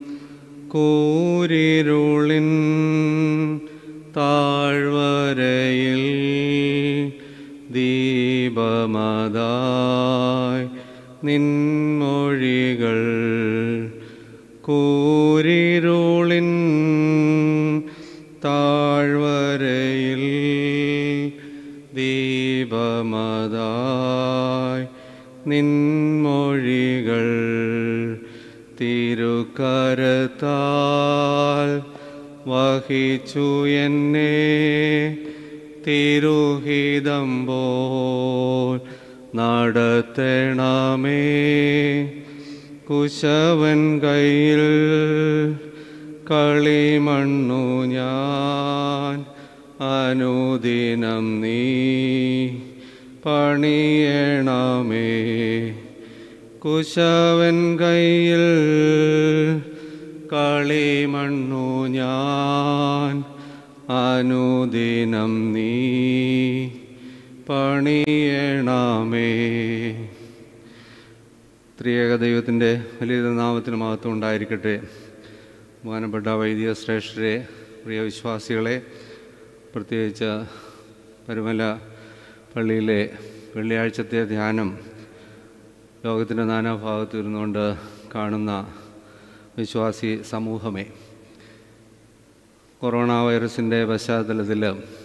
കൂരിരുളിൻ താഴ്വരയിൽ ദീപമതായി നിൻമൊഴികൾ കൂരിരുളിൻ താഴ്വരയിൽ ദീപമതായി നിൻമൊഴികൾ തിരുക്കരത്താൽ വഹിച്ചു എന്നെ തിരുഹിതം പോൽ നടത്തണമേ കുശവൻ കയ്യിൽ കളിമണ്ണു ഞാൻ അനുദിനം നീ പണിയണമേ കുശവൻ കയ്യിൽ കളിമണ്ണു ഞാൻ അനുദിനം നീ പണിയണമേ ത്രിയേക ദൈവത്തിൻ്റെ വലിയ നാമത്തിന് മഹത്വം ഉണ്ടായിരിക്കട്ടെ ബഹുമാനപ്പെട്ട വൈദിക ശ്രേഷ്ഠരെ പ്രിയ വിശ്വാസികളെ പ്രത്യേകിച്ച് പരുമല പള്ളിയിലെ വെള്ളിയാഴ്ചത്തെ ധ്യാനം ലോകത്തിൻ്റെ നാനാഭാഗത്തു ഇരുന്നുകൊണ്ട് കാണുന്ന വിശ്വാസി സമൂഹമേ കൊറോണ വൈറസിൻ്റെ പശ്ചാത്തലത്തിൽ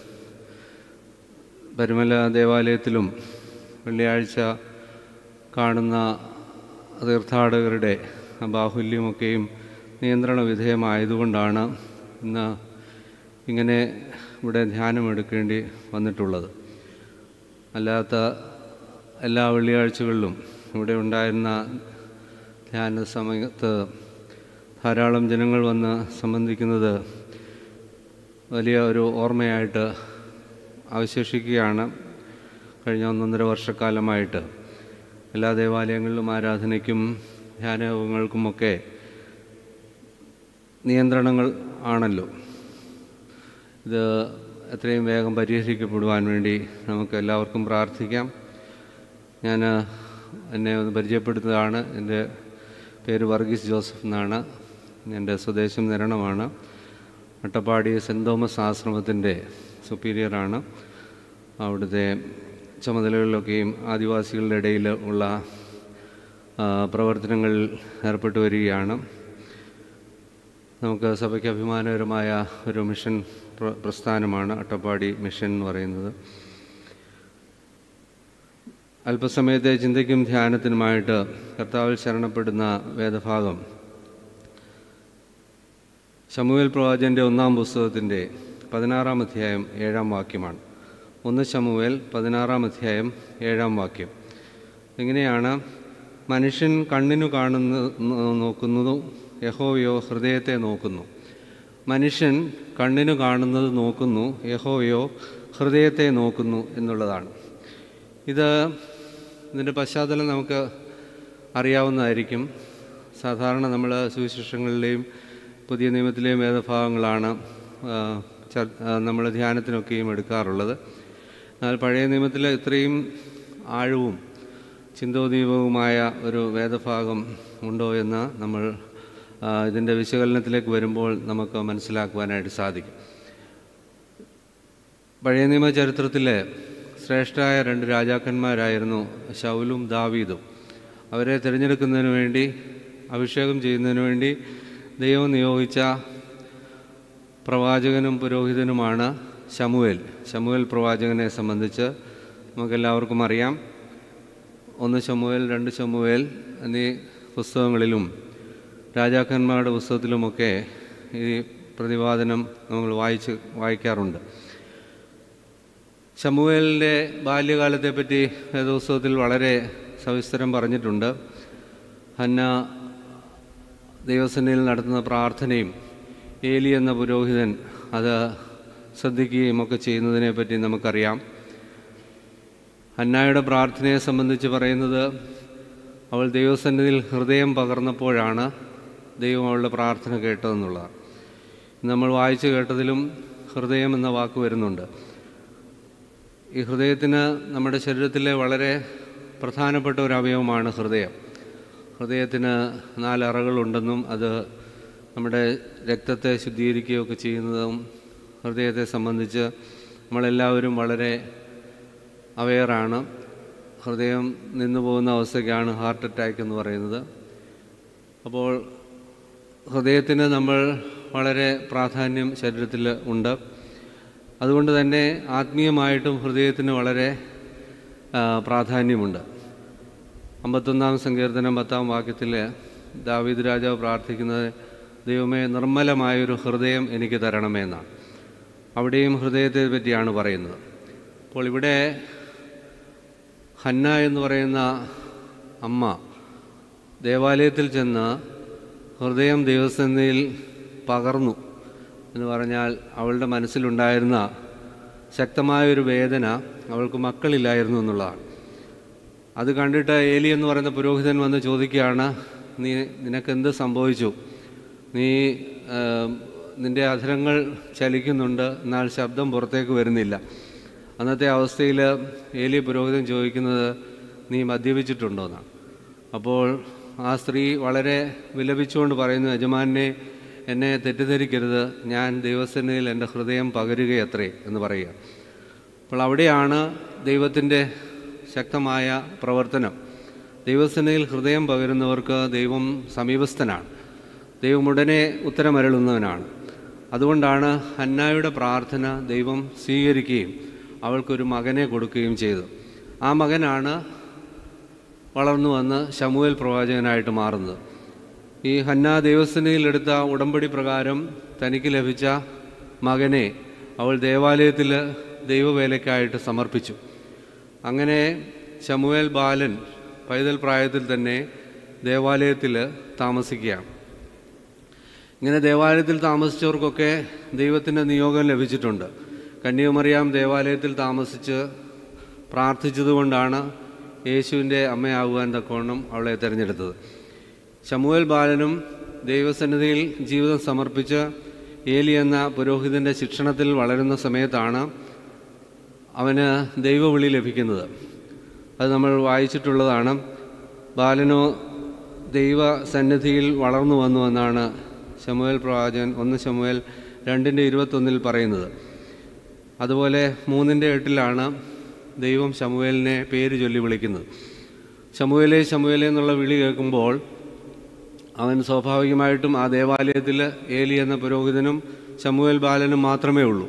പരുമല ദേവാലയത്തിലും വെള്ളിയാഴ്ച കാണുന്ന തീർത്ഥാടകരുടെ ബാഹുല്യമൊക്കെയും നിയന്ത്രണ വിധേയമായതുകൊണ്ടാണ് ഇന്ന് ഇങ്ങനെ ഇവിടെ ധ്യാനമെടുക്കേണ്ടി വന്നിട്ടുള്ളത് അല്ലാത്ത എല്ലാ വെള്ളിയാഴ്ചകളിലും ഇവിടെ ഉണ്ടായിരുന്ന ധ്യാന സമയത്ത് ധാരാളം ജനങ്ങൾ വന്ന് സംബന്ധിക്കുന്നത് വലിയ ഒരു ഓർമ്മയായിട്ട് അവശേഷിക്കുകയാണ് കഴിഞ്ഞ ഒന്നൊന്നര വർഷക്കാലമായിട്ട് എല്ലാ ദേവാലയങ്ങളിലും ആരാധനയ്ക്കും ധ്യാനയോഗങ്ങൾക്കുമൊക്കെ നിയന്ത്രണങ്ങൾ ആണല്ലോ ഇത് എത്രയും വേഗം പരിഹരിക്കപ്പെടുവാൻ വേണ്ടി നമുക്ക് എല്ലാവർക്കും പ്രാർത്ഥിക്കാം ഞാൻ എന്നെ ഒന്ന് പരിചയപ്പെടുത്തുന്നതാണ് എൻ്റെ പേര് വർഗീസ് ജോസഫ് എന്നാണ് എൻ്റെ സ്വദേശം നിരണമാണ് അട്ടപ്പാടി സെൻറ് തോമസ് ആശ്രമത്തിൻ്റെ സുപ്പീരിയറാണ് അവിടുത്തെ ചുമതലകളിലൊക്കെയും ആദിവാസികളുടെ ഇടയിൽ ഉള്ള ആ, പ്രവർത്തനങ്ങളിൽ ഏർപ്പെട്ടു വരികയാണ് നമുക്ക് സഭയ്ക്ക് അഭിമാനകരമായ ഒരു മിഷൻ പ്ര- പ്രസ്ഥാനമാണ് അട്ടപ്പാടി മിഷൻ എന്ന് പറയുന്നത് അല്പസമയത്തെ ചിന്തയ്ക്കും ധ്യാനത്തിനുമായിട്ട് കർത്താവിൽ ശരണപ്പെടുന്ന വേദഭാഗം ശമുവേൽ പ്രവാചൻ്റെ ഒന്നാം പുസ്തകത്തിൻ്റെ പതിനാറാം അധ്യായം ഏഴാം വാക്യമാണ് ഒന്ന് ശമുവേൽ പതിനാറാം അധ്യായം ഏഴാം വാക്യം ഇങ്ങനെയാണ് മനുഷ്യൻ കണ്ണിനു കാണുന്ന നോക്കുന്നതും യഹോവയോ ഹൃദയത്തെ നോക്കുന്നു മനുഷ്യൻ കണ്ണിനു കാണുന്നത് നോക്കുന്നു യഹോവയോ ഹൃദയത്തെ നോക്കുന്നു എന്നുള്ളതാണ് ഇത് ഇതിൻ്റെ പശ്ചാത്തലം നമുക്ക് അറിയാവുന്നതായിരിക്കും സാധാരണ നമ്മൾ സുവിശേഷങ്ങളിലെയും പുതിയ നിയമത്തിലെയും വേദഭാഗങ്ങളാണ് നമ്മൾ ധ്യാനത്തിനൊക്കെയും എടുക്കാറുള്ളത് എന്നാൽ പഴയ നിയമത്തിൽ ഇത്രയും ആഴവും ചിന്തോദീപവുമായ ഒരു വേദഭാഗം ഉണ്ടോ എന്ന് നമ്മൾ ആ, ഇതിൻ്റെ വിശകലനത്തിലേക്ക് വരുമ്പോൾ നമുക്ക് മനസ്സിലാക്കുവാനായിട്ട് സാധിക്കും പഴയ നിയമ ചരിത്രത്തിലെ ശ്രേഷ്ഠരായ രണ്ട് രാജാക്കന്മാരായിരുന്നു ശൗലും ദാവീദും അവരെ തിരഞ്ഞെടുക്കുന്നതിന് വേണ്ടി അഭിഷേകം ചെയ്യുന്നതിന് വേണ്ടി ദൈവം നിയോഗിച്ച പ്രവാചകനും പുരോഹിതനുമാണ് ശമുവേൽ ശമുവേൽ പ്രവാചകനെ സംബന്ധിച്ച് നമുക്കെല്ലാവർക്കും അറിയാം ഒന്ന് ശമുവേൽ രണ്ട് ശമുവേൽ എന്നീ പുസ്തകങ്ങളിലും രാജാക്കന്മാരുടെ പുസ്തകത്തിലുമൊക്കെ ഈ പ്രതിപാദനം നമ്മൾ വായിച്ച് വായിക്കാറുണ്ട് ശമുവേലിൻ്റെ ബാല്യകാലത്തെപ്പറ്റി വേദോത്സവത്തിൽ വളരെ സവിസ്തരം പറഞ്ഞിട്ടുണ്ട് ഹന്ന ദൈവസേനയിൽ നടത്തുന്ന പ്രാർത്ഥനയും ഏലി എന്ന പുരോഹിതൻ അത് ശ്രദ്ധിക്കുകയും ഒക്കെ ചെയ്യുന്നതിനെപ്പറ്റി നമുക്കറിയാം ഹന്നായുടെ പ്രാർത്ഥനയെ സംബന്ധിച്ച് പറയുന്നത് അവൾ ദൈവസന്നിധിയിൽ ഹൃദയം പകർന്നപ്പോഴാണ് ദൈവം അവളുടെ പ്രാർത്ഥന കേട്ടതെന്നുള്ളതാണ് നമ്മൾ വായിച്ചു കേട്ടതിലും ഹൃദയം എന്ന വാക്ക് വരുന്നുണ്ട് ഈ ഹൃദയത്തിന് നമ്മുടെ ശരീരത്തിലെ വളരെ പ്രധാനപ്പെട്ട ഒരു അവയവമാണ് ഹൃദയം ഹൃദയത്തിന് നാലറകളുണ്ടെന്നും അത് നമ്മുടെ രക്തത്തെ ശുദ്ധീകരിക്കുകയൊക്കെ ചെയ്യുന്നതും ഹൃദയത്തെ സംബന്ധിച്ച് നമ്മളെല്ലാവരും വളരെ അവെയറാണ് ഹൃദയം നിന്നു പോകുന്ന അവസ്ഥയ്ക്കാണ് ഹാർട്ട് അറ്റാക്ക് എന്ന് പറയുന്നത് അപ്പോൾ ഹൃദയത്തിന് നമ്മൾ വളരെ പ്രാധാന്യം ശരീരത്തിൽ ഉണ്ട് അതുകൊണ്ട് തന്നെ ആത്മീയമായിട്ടും ഹൃദയത്തിന് വളരെ ആ, പ്രാധാന്യമുണ്ട് അമ്പത്തൊന്നാം സങ്കീർത്തനം പത്താം വാക്യത്തിൽ ദാവീദ് രാജാവ് പ്രാർത്ഥിക്കുന്നത് ദൈവമേ നിർമ്മലമായൊരു ഹൃദയം എനിക്ക് തരണമേ എന്നാണ് അവിടെയും ഹൃദയത്തെ പറ്റിയാണ് പറയുന്നത് അപ്പോൾ ഇവിടെ ഹന്ന എന്ന് പറയുന്ന അമ്മ ദേവാലയത്തിൽ ചെന്ന് ഹൃദയം ദൈവസന്നിധിയിൽ പകർന്നു എന്ന് പറഞ്ഞാൽ അവളുടെ മനസ്സിലുണ്ടായിരുന്ന ശക്തമായൊരു വേദന അവൾക്ക് മക്കളില്ലായിരുന്നു എന്നുള്ളതാണ് അത് കണ്ടിട്ട് ഏലി എന്ന് പറയുന്ന പുരോഹിതൻ വന്ന് ചോദിക്കുകയാണ് നീ നിനക്കെന്ത് സംഭവിച്ചു നീ ആ, നിൻ്റെ അധരങ്ങൾ ചലിക്കുന്നുണ്ട് എന്നാൽ ശബ്ദം പുറത്തേക്ക് വരുന്നില്ല അന്നത്തെ അവസ്ഥയിൽ ഏലി പുരോഹിതൻ ചോദിക്കുന്നത് നീ മദ്യപിച്ചിട്ടുണ്ടോ എന്നാണ് അപ്പോൾ ആ സ്ത്രീ വളരെ വിലപിച്ചുകൊണ്ട് പറയുന്നു യജമാനെ എന്നെ തെറ്റിദ്ധരിക്കരുത് ഞാൻ ദൈവസന്നിധിയിൽ എൻ്റെ ഹൃദയം പകരുകയത്രേ എന്ന് പറയുക അപ്പോൾ അവിടെയാണ് ദൈവത്തിൻ്റെ ശക്തമായ പ്രവർത്തനം ദൈവസന്നിധിയിൽ ഹൃദയം പകരുന്നവർക്ക് ദൈവം സമീപസ്ഥനാണ് ദൈവം ഉടനെ ഉത്തരമരുളുന്നവനാണ് അതുകൊണ്ടാണ് ഹന്നായുടെ പ്രാർത്ഥന ദൈവം സ്വീകരിക്കുകയും അവൾക്കൊരു മകനെ കൊടുക്കുകയും ചെയ്തു ആ മകനാണ് വളർന്നു വന്ന് ശമുവേൽ പ്രവാചകനായിട്ട് മാറുന്നത് ഈ ഹന്ന ദൈവസന്നിധിയിൽ എടുത്ത ഉടമ്പടി പ്രകാരം തനിക്ക് ലഭിച്ച മകനെ അവൾ ദേവാലയത്തിൽ ദൈവവേലയ്ക്കായിട്ട് സമർപ്പിച്ചു അങ്ങനെ ശമുവേൽ ബാലൻ പൈതൽ പ്രായത്തിൽ തന്നെ ദേവാലയത്തിൽ താമസിക്കുകയാണ് ഇങ്ങനെ ദേവാലയത്തിൽ താമസിച്ചവർക്കൊക്കെ ദൈവത്തിൻ്റെ നിയോഗം ലഭിച്ചിട്ടുണ്ട് കന്യാകുമറിയാം ദേവാലയത്തിൽ താമസിച്ച് പ്രാർത്ഥിച്ചതുകൊണ്ടാണ് യേശുവിൻ്റെ അമ്മയാകുവാൻ തക്കവണ്ണം അവളെ തിരഞ്ഞെടുത്തത് ശമുവേൽ ബാലനും ദൈവസന്നിധിയിൽ ജീവിതം സമർപ്പിച്ച് ഏലി എന്ന പുരോഹിതൻ്റെ ശിക്ഷണത്തിൽ വളരുന്ന സമയത്താണ് അവന് ദൈവവിളി ലഭിക്കുന്നത് അത് നമ്മൾ വായിച്ചിട്ടുള്ളതാണ് ബാലനോ ദൈവ സന്നിധിയിൽ വളർന്നു വന്നു എന്നാണ് ശമുവേൽ പ്രവാചകൻ ഒന്ന് ശമുവേൽ രണ്ടിൻ്റെ ഇരുപത്തൊന്നിൽ പറയുന്നത് അതുപോലെ മൂന്നിൻ്റെ എട്ടിലാണ് ദൈവം ശമുവേലിനെ പേര് ചൊല്ലി വിളിക്കുന്നത് ശമുവേലെ ശമുവേലെ എന്നുള്ള വിളി കേൾക്കുമ്പോൾ അവൻ സ്വാഭാവികമായിട്ടും ആ ദേവാലയത്തിൽ ഏലി എന്ന പുരോഹിതനും ശമുവേൽ ബാലനും മാത്രമേ ഉള്ളൂ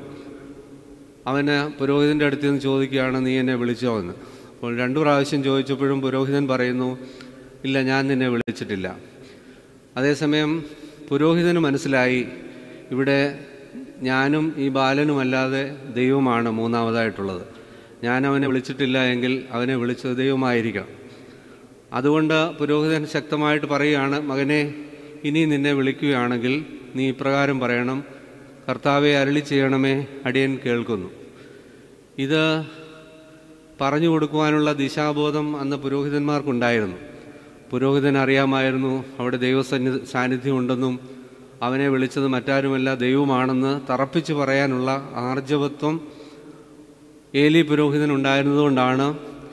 അവന് പുരോഹിതൻ്റെ അടുത്ത് നിന്ന് ചോദിക്കുകയാണ് നീ എന്നെ വിളിച്ചോ എന്ന് അപ്പോൾ രണ്ടു പ്രാവശ്യം ചോദിച്ചപ്പോഴും പുരോഹിതൻ പറയുന്നു ഇല്ല ഞാൻ നിന്നെ വിളിച്ചിട്ടില്ല അതേസമയം പുരോഹിതന് മനസ്സിലായി ഇവിടെ ഞാനും ഈ ബാലനുമല്ലാതെ ദൈവമാണ് മൂന്നാമതായിട്ടുള്ളത് ഞാൻ അവനെ വിളിച്ചിട്ടില്ല എങ്കിൽ അവനെ വിളിച്ചത് ദൈവമായിരിക്കണം അതുകൊണ്ട് പുരോഹിതൻ ശക്തമായിട്ട് പറയുകയാണ് മകനെ ഇനി നിന്നെ വിളിക്കുകയാണെങ്കിൽ നീ ഇപ്രകാരം പറയണം കർത്താവെ അരളി ചെയ്യണമേ അടിയൻ കേൾക്കുന്നു ഇത് പറഞ്ഞു കൊടുക്കുവാനുള്ള ദിശാബോധം അന്ന് പുരോഹിതന്മാർക്കുണ്ടായിരുന്നു പുരോഹിതൻ അറിയാമായിരുന്നു അവിടെ ദൈവസന്നി സാന്നിധ്യം ഉണ്ടെന്നും അവനെ വിളിച്ചത് മറ്റാരുമല്ല ദൈവമാണെന്ന് തറപ്പിച്ച് പറയാനുള്ള ആർജവത്വം ഏലി പുരോഹിതൻ ഉണ്ടായിരുന്നതുകൊണ്ടാണ്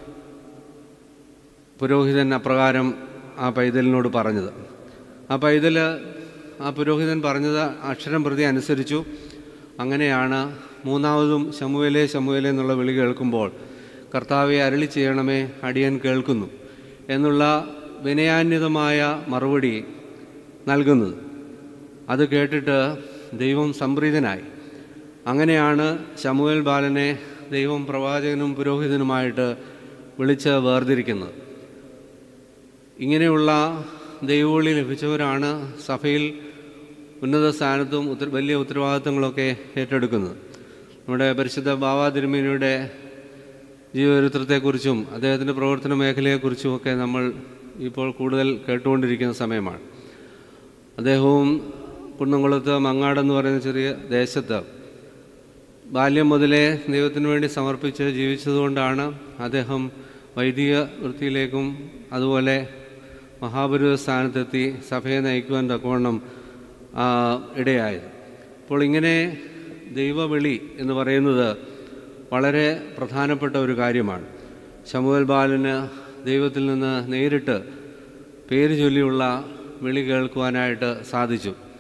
പുരോഹിതൻ അപ്രകാരം ആ പൈതലിനോട് പറഞ്ഞത് ആ പൈതൽ ആ പുരോഹിതൻ പറഞ്ഞത് അക്ഷരം പ്രതി അനുസരിച്ചു അങ്ങനെയാണ് മൂന്നാമതും ശമുവേലെ ശമുവേലെ എന്നുള്ള വിളി കേൾക്കുമ്പോൾ കർത്താവെ അരളി ചെയ്യണമേ അടിയൻ കേൾക്കുന്നു എന്നുള്ള വിനയാന്വിതമായ മറുപടി നൽകുന്നത് അത് കേട്ടിട്ട് ദൈവം സംപ്രീതനായി അങ്ങനെയാണ് ശമുവേൽ ബാലനെ ദൈവം പ്രവാചകനും പുരോഹിതനുമായിട്ട് വിളിച്ച് വേർതിരിക്കുന്നത് ഇങ്ങനെയുള്ള ദൈവവിളി ലഭിച്ചവരാണ് സഭയിൽ ഉന്നത സ്ഥാനത്തും ഉത്തര വലിയ ഉത്തരവാദിത്തങ്ങളൊക്കെ ഏറ്റെടുക്കുന്നത് നമ്മുടെ പരിശുദ്ധ ബാബാ തിരുമേനിയുടെ ജീവചരിത്രത്തെക്കുറിച്ചും അദ്ദേഹത്തിൻ്റെ പ്രവർത്തന മേഖലയെക്കുറിച്ചും ഒക്കെ നമ്മൾ ഇപ്പോൾ കൂടുതൽ കേട്ടുകൊണ്ടിരിക്കുന്ന സമയമാണ് അദ്ദേഹവും കുന്നംകുളത്ത് മങ്ങാടെന്ന് പറയുന്ന ചെറിയ ദേശത്ത് ബാല്യം മുതലേ ദൈവത്തിന് വേണ്ടി സമർപ്പിച്ച് ജീവിച്ചതുകൊണ്ടാണ് അദ്ദേഹം വൈദിക വൃത്തിയിലേക്കും അതുപോലെ മഹാപുരുഷ സ്ഥാനത്തെത്തി സഭയെ നയിക്കുവാൻ തക്കവണ്ണം ആ, ഇടയായത് അപ്പോൾ ഇങ്ങനെ ദൈവവിളി എന്ന് പറയുന്നത് വളരെ പ്രധാനപ്പെട്ട ഒരു കാര്യമാണ് ശമുവൽ ബാലന് ദൈവത്തിൽ നിന്ന് നേരിട്ട് പേര് ചൊല്ലിയുള്ള വിളി കേൾക്കുവാനായിട്ട് സാധിച്ചു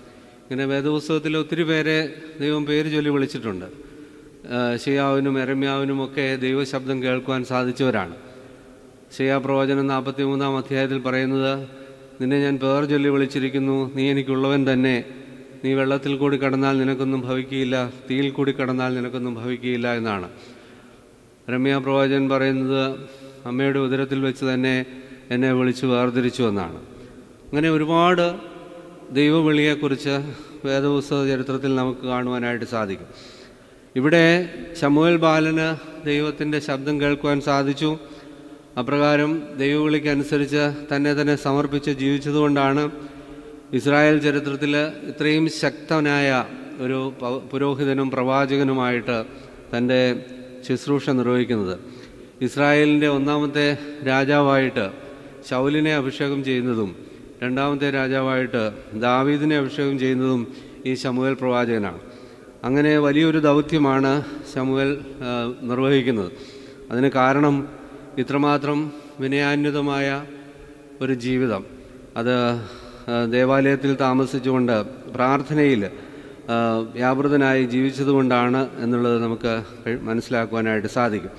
ഇങ്ങനെ വേദപുസ്തകത്തിൽ ഒത്തിരി പേരെ ദൈവം പേര് ചൊല്ലി വിളിച്ചിട്ടുണ്ട് ഷിയാവിനും എരമ്യാവിനും ഒക്കെ ദൈവശബ്ദം കേൾക്കുവാൻ സാധിച്ചവരാണ് ഷിയാ പ്രവചനം നാൽപ്പത്തി മൂന്നാം അധ്യായത്തിൽ പറയുന്നത് നിന്നെ ഞാൻ പേർ ചൊല്ലി വിളിച്ചിരിക്കുന്നു നീ എനിക്കുള്ളവൻ തന്നെ നീ വെള്ളത്തിൽ കൂടി കടന്നാൽ നിനക്കൊന്നും ഭവിക്കുകയില്ല തീയിൽ കൂടി കടന്നാൽ നിനക്കൊന്നും ഭവിക്കുകയില്ല എന്നാണ് രമ്യ പ്രവാചകൻ പറയുന്നത് അമ്മയുടെ ഉദരത്തിൽ വെച്ച് തന്നെ എന്നെ വിളിച്ച് വേർതിരിച്ചു എന്നാണ് അങ്ങനെ ഒരുപാട് ദൈവവിളിയെക്കുറിച്ച് വേദപുസ്തക ചരിത്രത്തിൽ നമുക്ക് കാണുവാനായിട്ട് സാധിക്കും ഇവിടെ ശമുവൽ ബാലന് ദൈവത്തിൻ്റെ ശബ്ദം കേൾക്കുവാൻ സാധിച്ചു അപ്രകാരം ദൈവവിളിക്കനുസരിച്ച് തന്നെ തന്നെ സമർപ്പിച്ച് ജീവിച്ചതുകൊണ്ടാണ് ഇസ്രായേൽ ചരിത്രത്തിൽ ഇത്രയും ശക്തനായ ഒരു പ- പുരോഹിതനും പ്രവാചകനുമായിട്ട് തൻ്റെ ശുശ്രൂഷ നിർവഹിക്കുന്നത് ഇസ്രായേലിൻ്റെ ഒന്നാമത്തെ രാജാവായിട്ട് ശൗലിനെ അഭിഷേകം ചെയ്യുന്നതും രണ്ടാമത്തെ രാജാവായിട്ട് ദാവീദിനെ അഭിഷേകം ചെയ്യുന്നതും ഈ ശമുവേൽ പ്രവാചകനാണ് അങ്ങനെ വലിയൊരു ദൗത്യമാണ് ശമുവേൽ ആ, നിർവഹിക്കുന്നത് അതിന് കാരണം ഇത്രമാത്രം വിനയാന്വിതമായ ഒരു ജീവിതം അത് ആ, ദേവാലയത്തിൽ താമസിച്ചുകൊണ്ട് പ്രാർത്ഥനയിൽ ആ, വ്യാപൃതനായി ജീവിച്ചതുകൊണ്ടാണ് എന്നുള്ളത് നമുക്ക് കഴി- മനസ്സിലാക്കുവാനായിട്ട് സാധിക്കും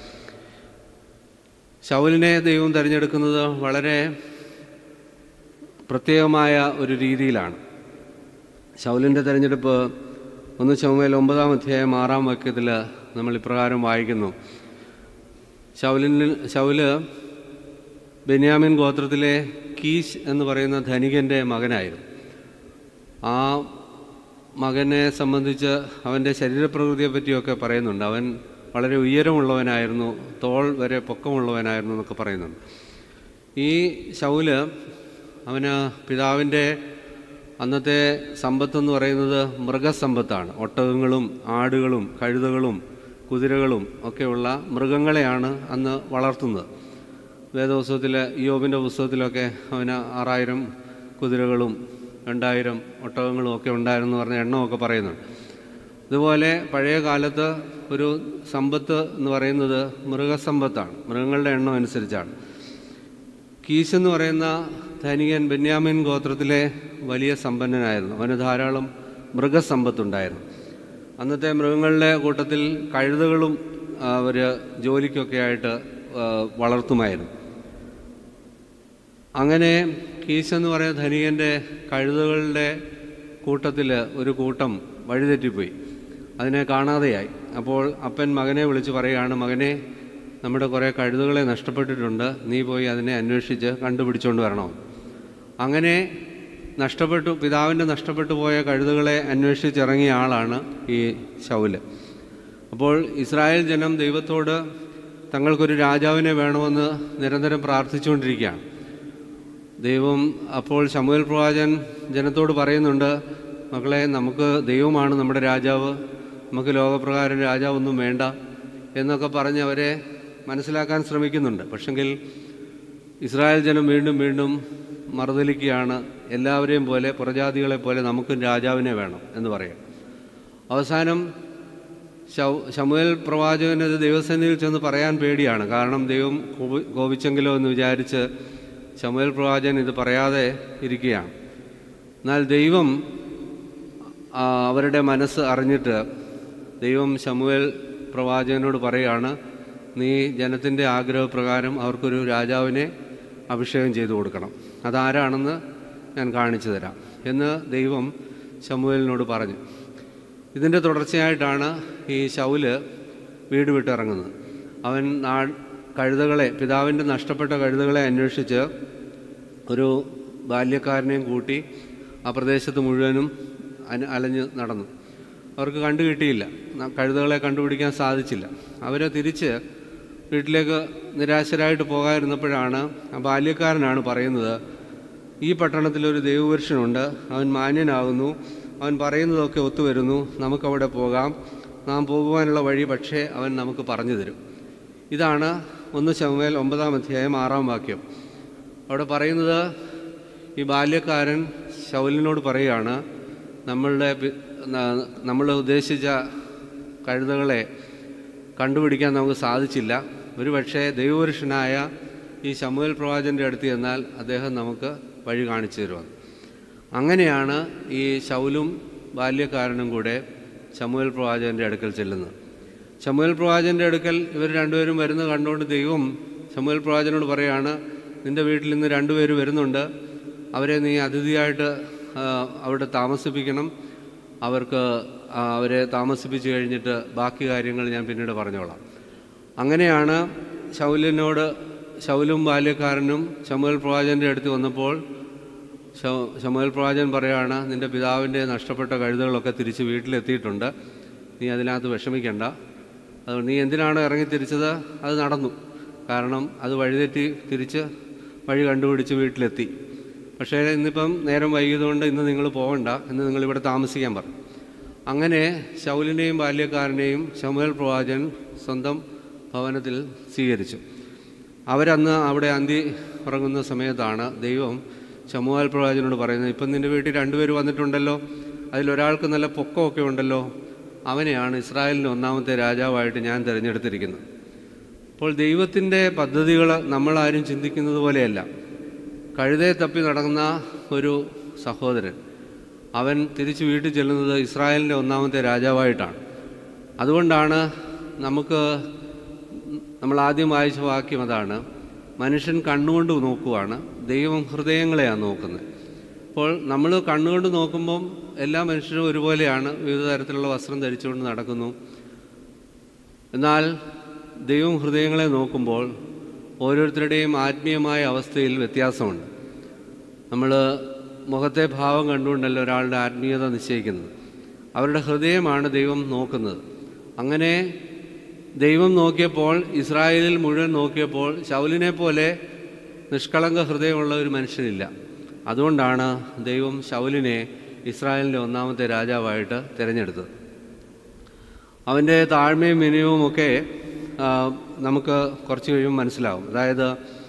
ശൗലിനെ ദൈവം തിരഞ്ഞെടുക്കുന്നത് വളരെ പ്രത്യേകമായ ഒരു രീതിയിലാണ് ശൗലിൻ്റെ തിരഞ്ഞെടുപ്പ് ഒന്ന് ചുമയിൽ ഒമ്പതാം അധ്യായം ആറാം വാക്യത്തിൽ നമ്മൾ ഇപ്രകാരം വായിക്കുന്നു ശൗലിന് ശൗല് ബെന്യാമിൻ ഗോത്രത്തിലെ കീശ് എന്ന് പറയുന്ന ധനികൻ്റെ മകനായിരുന്നു ആ മകനെ സംബന്ധിച്ച് അവൻ്റെ ശരീരപ്രകൃതിയെ പറ്റിയൊക്കെ പറയുന്നുണ്ട് അവൻ വളരെ ഉയരമുള്ളവനായിരുന്നു തോൾ വരെ പൊക്കമുള്ളവനായിരുന്നു എന്നൊക്കെ പറയുന്നുണ്ട് ഈ ശൗല് അവന് പിതാവിൻ്റെ അന്നത്തെ സമ്പത്തെന്ന് പറയുന്നത് മൃഗസമ്പത്താണ് ഒട്ടകങ്ങളും ആടുകളും കഴുതകളും കുതിരകളും ഒക്കെയുള്ള മൃഗങ്ങളെയാണ് അന്ന് വളർത്തുന്നത് വേദപുസ്തകത്തിൽ യോബിൻ്റെ പുസ്തകത്തിലൊക്കെ അവന് ആറായിരം കുതിരകളും രണ്ടായിരം ഒട്ടകങ്ങളും ഒക്കെ ഉണ്ടായിരുന്നു പറഞ്ഞ എണ്ണമൊക്കെ പറയുന്നുണ്ട് ഇതുപോലെ പഴയ കാലത്ത് ഒരു സമ്പത്ത് എന്ന് പറയുന്നത് മൃഗസമ്പത്താണ് മൃഗങ്ങളുടെ എണ്ണം അനുസരിച്ചാണ് കീശ് എന്ന് പറയുന്ന ധനികൻ ബെന്യാമിൻ ഗോത്രത്തിലെ വലിയ സമ്പന്നനായിരുന്നു അവന് ധാരാളം മൃഗസമ്പത്തുണ്ടായിരുന്നു അന്നത്തെ മൃഗങ്ങളുടെ കൂട്ടത്തിൽ കഴുതകളും അവർ ജോലിക്കൊക്കെ ആയിട്ട് ആ, വളർത്തുമായിരുന്നു അങ്ങനെ കീശ് എന്ന് പറയുന്ന ധനികൻ്റെ കഴുതകളുടെ കൂട്ടത്തിൽ ഒരു കൂട്ടം വഴിതെറ്റിപ്പോയി അതിനെ കാണാതെയായി അപ്പോൾ അപ്പൻ മകനെ വിളിച്ച് പറയുകയാണ് മകനെ നമ്മുടെ കുറേ കഴുതുകളെ നഷ്ടപ്പെട്ടിട്ടുണ്ട് നീ പോയി അതിനെ അന്വേഷിച്ച് കണ്ടുപിടിച്ചുകൊണ്ട് വരണം അങ്ങനെ നഷ്ടപ്പെട്ടു പിതാവിൻ്റെ നഷ്ടപ്പെട്ടു പോയ കഴുതുകളെ അന്വേഷിച്ചിറങ്ങിയ ആളാണ് ഈ ശൗല് അപ്പോൾ ഇസ്രായേൽ ജനം ദൈവത്തോട് തങ്ങൾക്കൊരു രാജാവിനെ വേണമെന്ന് നിരന്തരം പ്രാർത്ഥിച്ചുകൊണ്ടിരിക്കുകയാണ് ദൈവം അപ്പോൾ ശമുവേൽ പ്രവാചകൻ ജനത്തോട് പറയുന്നുണ്ട് മക്കളെ നമുക്ക് ദൈവമാണ് നമ്മുടെ രാജാവ് നമുക്ക് ലോകപ്രകാരം രാജാവൊന്നും വേണ്ട എന്നൊക്കെ പറഞ്ഞ് അവരെ മനസ്സിലാക്കാൻ ശ്രമിക്കുന്നുണ്ട് പക്ഷെങ്കിൽ ഇസ്രായേൽ ജനം വീണ്ടും വീണ്ടും മറുതലിക്കുകയാണ് എല്ലാവരെയും പോലെ പുറജാതികളെ പോലെ നമുക്കും രാജാവിനെ വേണം എന്ന് പറയും അവസാനം ശൗ ശമുവേൽ പ്രവാചകന് ഇത് ദൈവസന്നിധിയിൽ ചെന്ന് പറയാൻ പേടിയാണ് കാരണം ദൈവം കോപി- കോപിച്ചെങ്കിലോ എന്ന് വിചാരിച്ച് ശമുവേൽ പ്രവാചകൻ ഇത് പറയാതെ ഇരിക്കുകയാണ് എന്നാൽ ദൈവം ആ, അവരുടെ മനസ്സ് അറിഞ്ഞിട്ട് ദൈവം ശമുവേൽ പ്രവാചകനോട് പറയുകയാണ് നീ ജനത്തിൻ്റെ ആഗ്രഹപ്രകാരം അവർക്കൊരു രാജാവിനെ അഭിഷേകം ചെയ്തു കൊടുക്കണം അതാരാണെന്ന് ഞാൻ കാണിച്ചു തരാം എന്ന് ദൈവം ശമുവേലിനോട് പറഞ്ഞു ഇതിൻ്റെ തുടർച്ചയായിട്ടാണ് ഈ ശൗല് വീട് വിട്ടിറങ്ങുന്നത് അവൻ നാ കഴുതകളെ പിതാവിൻ്റെ നഷ്ടപ്പെട്ട കഴുതകളെ അന്വേഷിച്ച് ഒരു ബാല്യക്കാരനെയും കൂട്ടി ആ പ്രദേശത്ത് മുഴുവനും അന അലഞ്ഞ് നടന്നു അവർക്ക് കണ്ടു കിട്ടിയില്ല ന- കഴുതകളെ കണ്ടുപിടിക്കാൻ സാധിച്ചില്ല അവരെ തിരിച്ച് വീട്ടിലേക്ക് നിരാശരായിട്ട് പോകാതിരുന്നപ്പോഴാണ് ആ ബാല്യക്കാരനാണ് പറയുന്നത് ഈ പട്ടണത്തിലൊരു ദൈവപുരുഷനുണ്ട് അവൻ മാന്യനാകുന്നു അവൻ പറയുന്നതൊക്കെ ഒത്തുവരുന്നു നമുക്കവിടെ പോകാം നാം പോകുവാനുള്ള വഴി പക്ഷേ അവൻ നമുക്ക് പറഞ്ഞു തരും ഇതാണ് ഒന്ന് ശമുവേൽ ഒമ്പതാം അധ്യായം ആറാം വാക്യം അവിടെ പറയുന്നത് ഈ ബാല്യക്കാരൻ ശൗലിനോട് പറയുകയാണ് നമ്മളുടെ പി- ന- നമ്മൾ ഉദ്ദേശിച്ച കഴുതകളെ കണ്ടുപിടിക്കാൻ നമുക്ക് സാധിച്ചില്ല ഒരു പക്ഷേ ദൈവപുരുഷനായ ഈ ശമുവേൽ പ്രവാചൻ്റെ അടുത്ത് ചെന്നാൽ അദ്ദേഹം നമുക്ക് വഴി കാണിച്ചു തരുമെന്ന് അങ്ങനെയാണ് ഈ ശൗലും ബാല്യക്കാരനും കൂടെ ശമുവേൽ പ്രവാചകൻ്റെ അടുക്കൽ ചെല്ലുന്നത് ശമുവേൽ പ്രവാചകൻ്റെ അടുക്കൽ ഇവർ രണ്ടുപേരും വരുന്നത് കണ്ടുകൊണ്ട് ദൈവം ശമുവേൽ പ്രവാചകനോട് പറയാണ് നിൻ്റെ വീട്ടിൽ നിന്ന് രണ്ടുപേര് വരുന്നുണ്ട് അവരെ നീ അതിഥിയായിട്ട് ആ, അവിടെ താമസിപ്പിക്കണം അവർക്ക് ആ, അവരെ താമസിപ്പിച്ച് കഴിഞ്ഞിട്ട് ബാക്കി കാര്യങ്ങൾ ഞാൻ പിന്നീട് പറഞ്ഞോളാം അങ്ങനെയാണ് ശൗലിനോട് ശൗലും ബാല്യക്കാരനും ശമുവേൽ പ്രവാചകൻ്റെ അടുത്ത് വന്നപ്പോൾ ശ- ശമുവേൽ പ്രവാചകൻ പറയാണ് നിൻ്റെ പിതാവിൻ്റെ നഷ്ടപ്പെട്ട കഴുതകളൊക്കെ തിരിച്ച് വീട്ടിലെത്തിയിട്ടുണ്ട് നീ അതിനകത്ത് വിഷമിക്കണ്ട അതുകൊണ്ട് നീ എന്തിനാണ് ഇറങ്ങി തിരിച്ചത് അത് നടന്നു കാരണം അത് വഴിതെറ്റി തിരിച്ച് വഴി കണ്ടുപിടിച്ച് വീട്ടിലെത്തി പക്ഷേ ഇന്നിപ്പം നേരം വൈകിയതുകൊണ്ട് ഇന്ന് നിങ്ങൾ പോകണ്ട ഇന്ന് നിങ്ങൾ ഇവിടെ താമസിക്കാൻ പറഞ്ഞു അങ്ങനെ ശൗലിനെയും ബാല്യക്കാരനെയും ശമുവേൽ പ്രവാചകൻ സ്വന്തം ഭവനത്തിൽ സ്വീകരിച്ചു അവരന്ന് അവിടെ അന്തി ഉറങ്ങുന്ന സമയത്താണ് ദൈവം ശമുവാൽ പ്രവാചകനോട് പറയുന്നത് ഇപ്പം നിൻ്റെ വീട്ടിൽ രണ്ടുപേർ വന്നിട്ടുണ്ടല്ലോ അതിലൊരാൾക്ക് നല്ല പൊക്കമൊക്കെ ഉണ്ടല്ലോ അവനെയാണ് ഇസ്രായേലിൻ്റെ ഒന്നാമത്തെ രാജാവായിട്ട് ഞാൻ തിരഞ്ഞെടുത്തിരിക്കുന്നത് അപ്പോൾ ദൈവത്തിൻ്റെ പദ്ധതികൾ നമ്മളാരും ചിന്തിക്കുന്നത് പോലെയല്ല കഴുതയെ തപ്പി നടക്കുന്ന ഒരു സഹോദരൻ അവൻ തിരിച്ച് വീട്ടിൽ ചെല്ലുന്നത് ഇസ്രായേലിൻ്റെ ഒന്നാമത്തെ രാജാവായിട്ടാണ് അതുകൊണ്ടാണ് നമുക്ക് നമ്മൾ ആദ്യം വായിച്ച വാക്യം അതാണ് മനുഷ്യൻ കണ്ണുകൊണ്ട് നോക്കുവാണ് ദൈവം ഹൃദയങ്ങളെയാണ് നോക്കുന്നത് അപ്പോൾ നമ്മൾ കണ്ണുകൊണ്ട് നോക്കുമ്പം എല്ലാ മനുഷ്യരും ഒരുപോലെയാണ് വിവിധ തരത്തിലുള്ള വസ്ത്രം ധരിച്ചുകൊണ്ട് നടക്കുന്നു എന്നാൽ ദൈവം ഹൃദയങ്ങളെ നോക്കുമ്പോൾ ഓരോരുത്തരുടെയും ആത്മീയമായ അവസ്ഥയിൽ വ്യത്യാസമുണ്ട് നമ്മൾ മുഖത്തെ ഭാവം കണ്ടുകൊണ്ടല്ല ഒരാളുടെ ആത്മീയത നിശ്ചയിക്കുന്നത് അവരുടെ ഹൃദയമാണ് ദൈവം നോക്കുന്നത് അങ്ങനെ ദൈവം നോക്കിയപ്പോൾ ഇസ്രായേലിൽ മുഴുവൻ നോക്കിയപ്പോൾ ശൗലിനെ പോലെ നിഷ്കളങ്ക ഹൃദയമുള്ള ഒരു മനുഷ്യനില്ല അതുകൊണ്ടാണ് ദൈവം ശൗലിനെ ഇസ്രായേലിൻ്റെ ഒന്നാമത്തെ രാജാവായിട്ട് തിരഞ്ഞെടുത്തത് അവൻ്റെ താഴ്മയും വിനയവും ഒക്കെ ആ, നമുക്ക് കുറച്ച് കഴിയുമ്പോൾ മനസ്സിലാവും അതായത്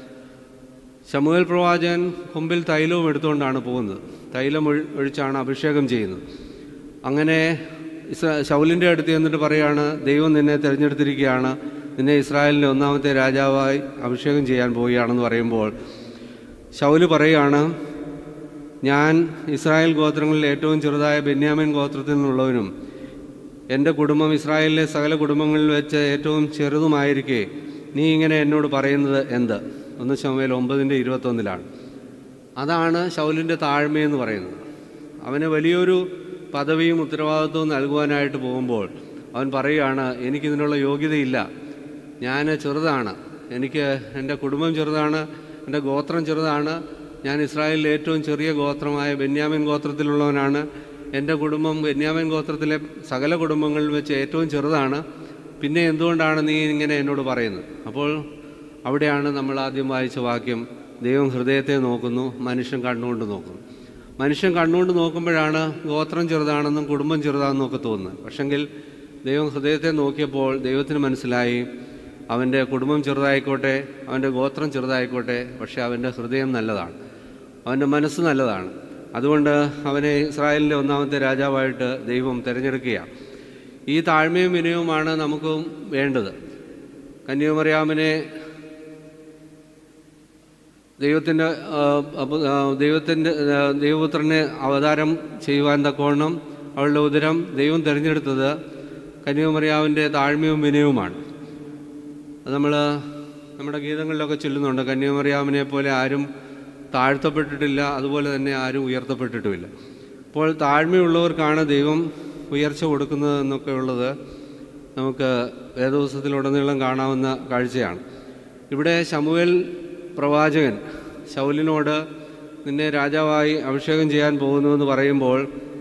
ശമുവേൽ പ്രവാചകൻ കൊമ്പിൽ തൈലവും എടുത്തുകൊണ്ടാണ് പോകുന്നത് തൈലം ഒഴി- ഒഴിച്ചാണ് അഭിഷേകം ചെയ്യുന്നത് അങ്ങനെ ഇസ്രാ ശൗലിൻ്റെ അടുത്ത് ചെന്നിട്ട് പറയാണ് ദൈവം നിന്നെ തിരഞ്ഞെടുത്തിരിക്കുകയാണ് നിന്നെ ഇസ്രായേലിൻ്റെ ഒന്നാമത്തെ രാജാവായി അഭിഷേകം ചെയ്യാൻ പോവുകയാണെന്ന് പറയുമ്പോൾ ശൗല് പറയുകയാണ് ഞാൻ ഇസ്രായേൽ ഗോത്രങ്ങളിൽ ഏറ്റവും ചെറുതായ ബെന്യാമിൻ ഗോത്രത്തിൽ നിന്നുള്ളവനും എൻ്റെ കുടുംബം ഇസ്രായേലിലെ സകല കുടുംബങ്ങളിൽ വെച്ച് ഏറ്റവും ചെറുതുമായിരിക്കെ നീ ഇങ്ങനെ എന്നോട് പറയുന്നത് എന്ത് ഒന്ന് ശമേൽ ഒമ്പതിൻ്റെ ഇരുപത്തൊന്നിലാണ് അതാണ് ശൗലിൻ്റെ താഴ്മയെന്ന് പറയുന്നത് അവന് വലിയൊരു പദവിയും ഉത്തരവാദിത്വവും നൽകുവാനായിട്ട് പോകുമ്പോൾ അവൻ പറയുകയാണ് എനിക്കിതിനുള്ള യോഗ്യതയില്ല ഞാൻ ചെറുതാണ് എനിക്ക് എൻ്റെ കുടുംബം ചെറുതാണ് എൻ്റെ ഗോത്രം ചെറുതാണ് ഞാൻ ഇസ്രായേലിലെ ഏറ്റവും ചെറിയ ഗോത്രമായ ബെന്യാമിൻ ഗോത്രത്തിലുള്ളവനാണ് എൻ്റെ കുടുംബം ബെന്യാമിൻ ഗോത്രത്തിലെ സകല കുടുംബങ്ങളിൽ വെച്ച് ഏറ്റവും ചെറുതാണ് പിന്നെ എന്തുകൊണ്ടാണ് നീ ഇങ്ങനെ എന്നോട് പറയുന്നത് അപ്പോൾ അവിടെയാണ് നമ്മൾ ആദ്യം വായിച്ച വാക്യം ദൈവം ഹൃദയത്തെ നോക്കുന്നു മനുഷ്യൻ കണ്ണുകൊണ്ട് നോക്കുന്നു മനുഷ്യൻ കണ്ണുകൊണ്ട് നോക്കുമ്പോഴാണ് ഗോത്രം ചെറുതാണെന്നും കുടുംബം ചെറുതാണെന്നും ഒക്കെ തോന്നുന്നത് പക്ഷെങ്കിൽ ദൈവം ഹൃദയത്തെ നോക്കിയപ്പോൾ ദൈവത്തിന് മനസ്സിലായി അവൻ്റെ കുടുംബം ചെറുതായിക്കോട്ടെ അവൻ്റെ ഗോത്രം ചെറുതായിക്കോട്ടെ പക്ഷേ അവൻ്റെ ഹൃദയം നല്ലതാണ് അവൻ്റെ മനസ്സ് നല്ലതാണ് അതുകൊണ്ട് അവനെ ഇസ്രായേലിൻ്റെ ഒന്നാമത്തെ രാജാവായിട്ട് ദൈവം തിരഞ്ഞെടുക്കുകയാണ് ഈ താഴ്മയും വിനയവുമാണ് നമുക്കും വേണ്ടത് കന്യാമറിയാമിനെ ദൈവത്തിൻ്റെ ദൈവത്തിൻ്റെ ദൈവപുത്രനെ അവതാരം ചെയ്യുവാൻ തക്കവണ്ണം അവളുടെ ഉദരം ദൈവം തിരഞ്ഞെടുത്തത് കന്യാമറിയാവിൻ്റെ താഴ്മയും വിനയവുമാണ് അത് നമ്മൾ നമ്മുടെ ഗീതങ്ങളിലൊക്കെ ചൊല്ലുന്നുണ്ട് കന്യാമറിയാമിനെ പോലെ ആരും താഴ്ത്തപ്പെട്ടിട്ടില്ല അതുപോലെ തന്നെ ആരും ഉയർത്തപ്പെട്ടിട്ടുമില്ല അപ്പോൾ താഴ്മയുള്ളവർക്കാണ് ദൈവം ഉയർച്ച കൊടുക്കുന്നത് എന്നൊക്കെ ഉള്ളത് നമുക്ക് വേദപുസ്തകത്തിലുടനീളം കാണാവുന്ന കാഴ്ചയാണ് ഇവിടെ ശമുവേൽ പ്രവാചകൻ ശൗലിനോട് നിന്നെ രാജാവായി അഭിഷേകം ചെയ്യാൻ പോകുന്നുവെന്ന് പറയുമ്പോൾ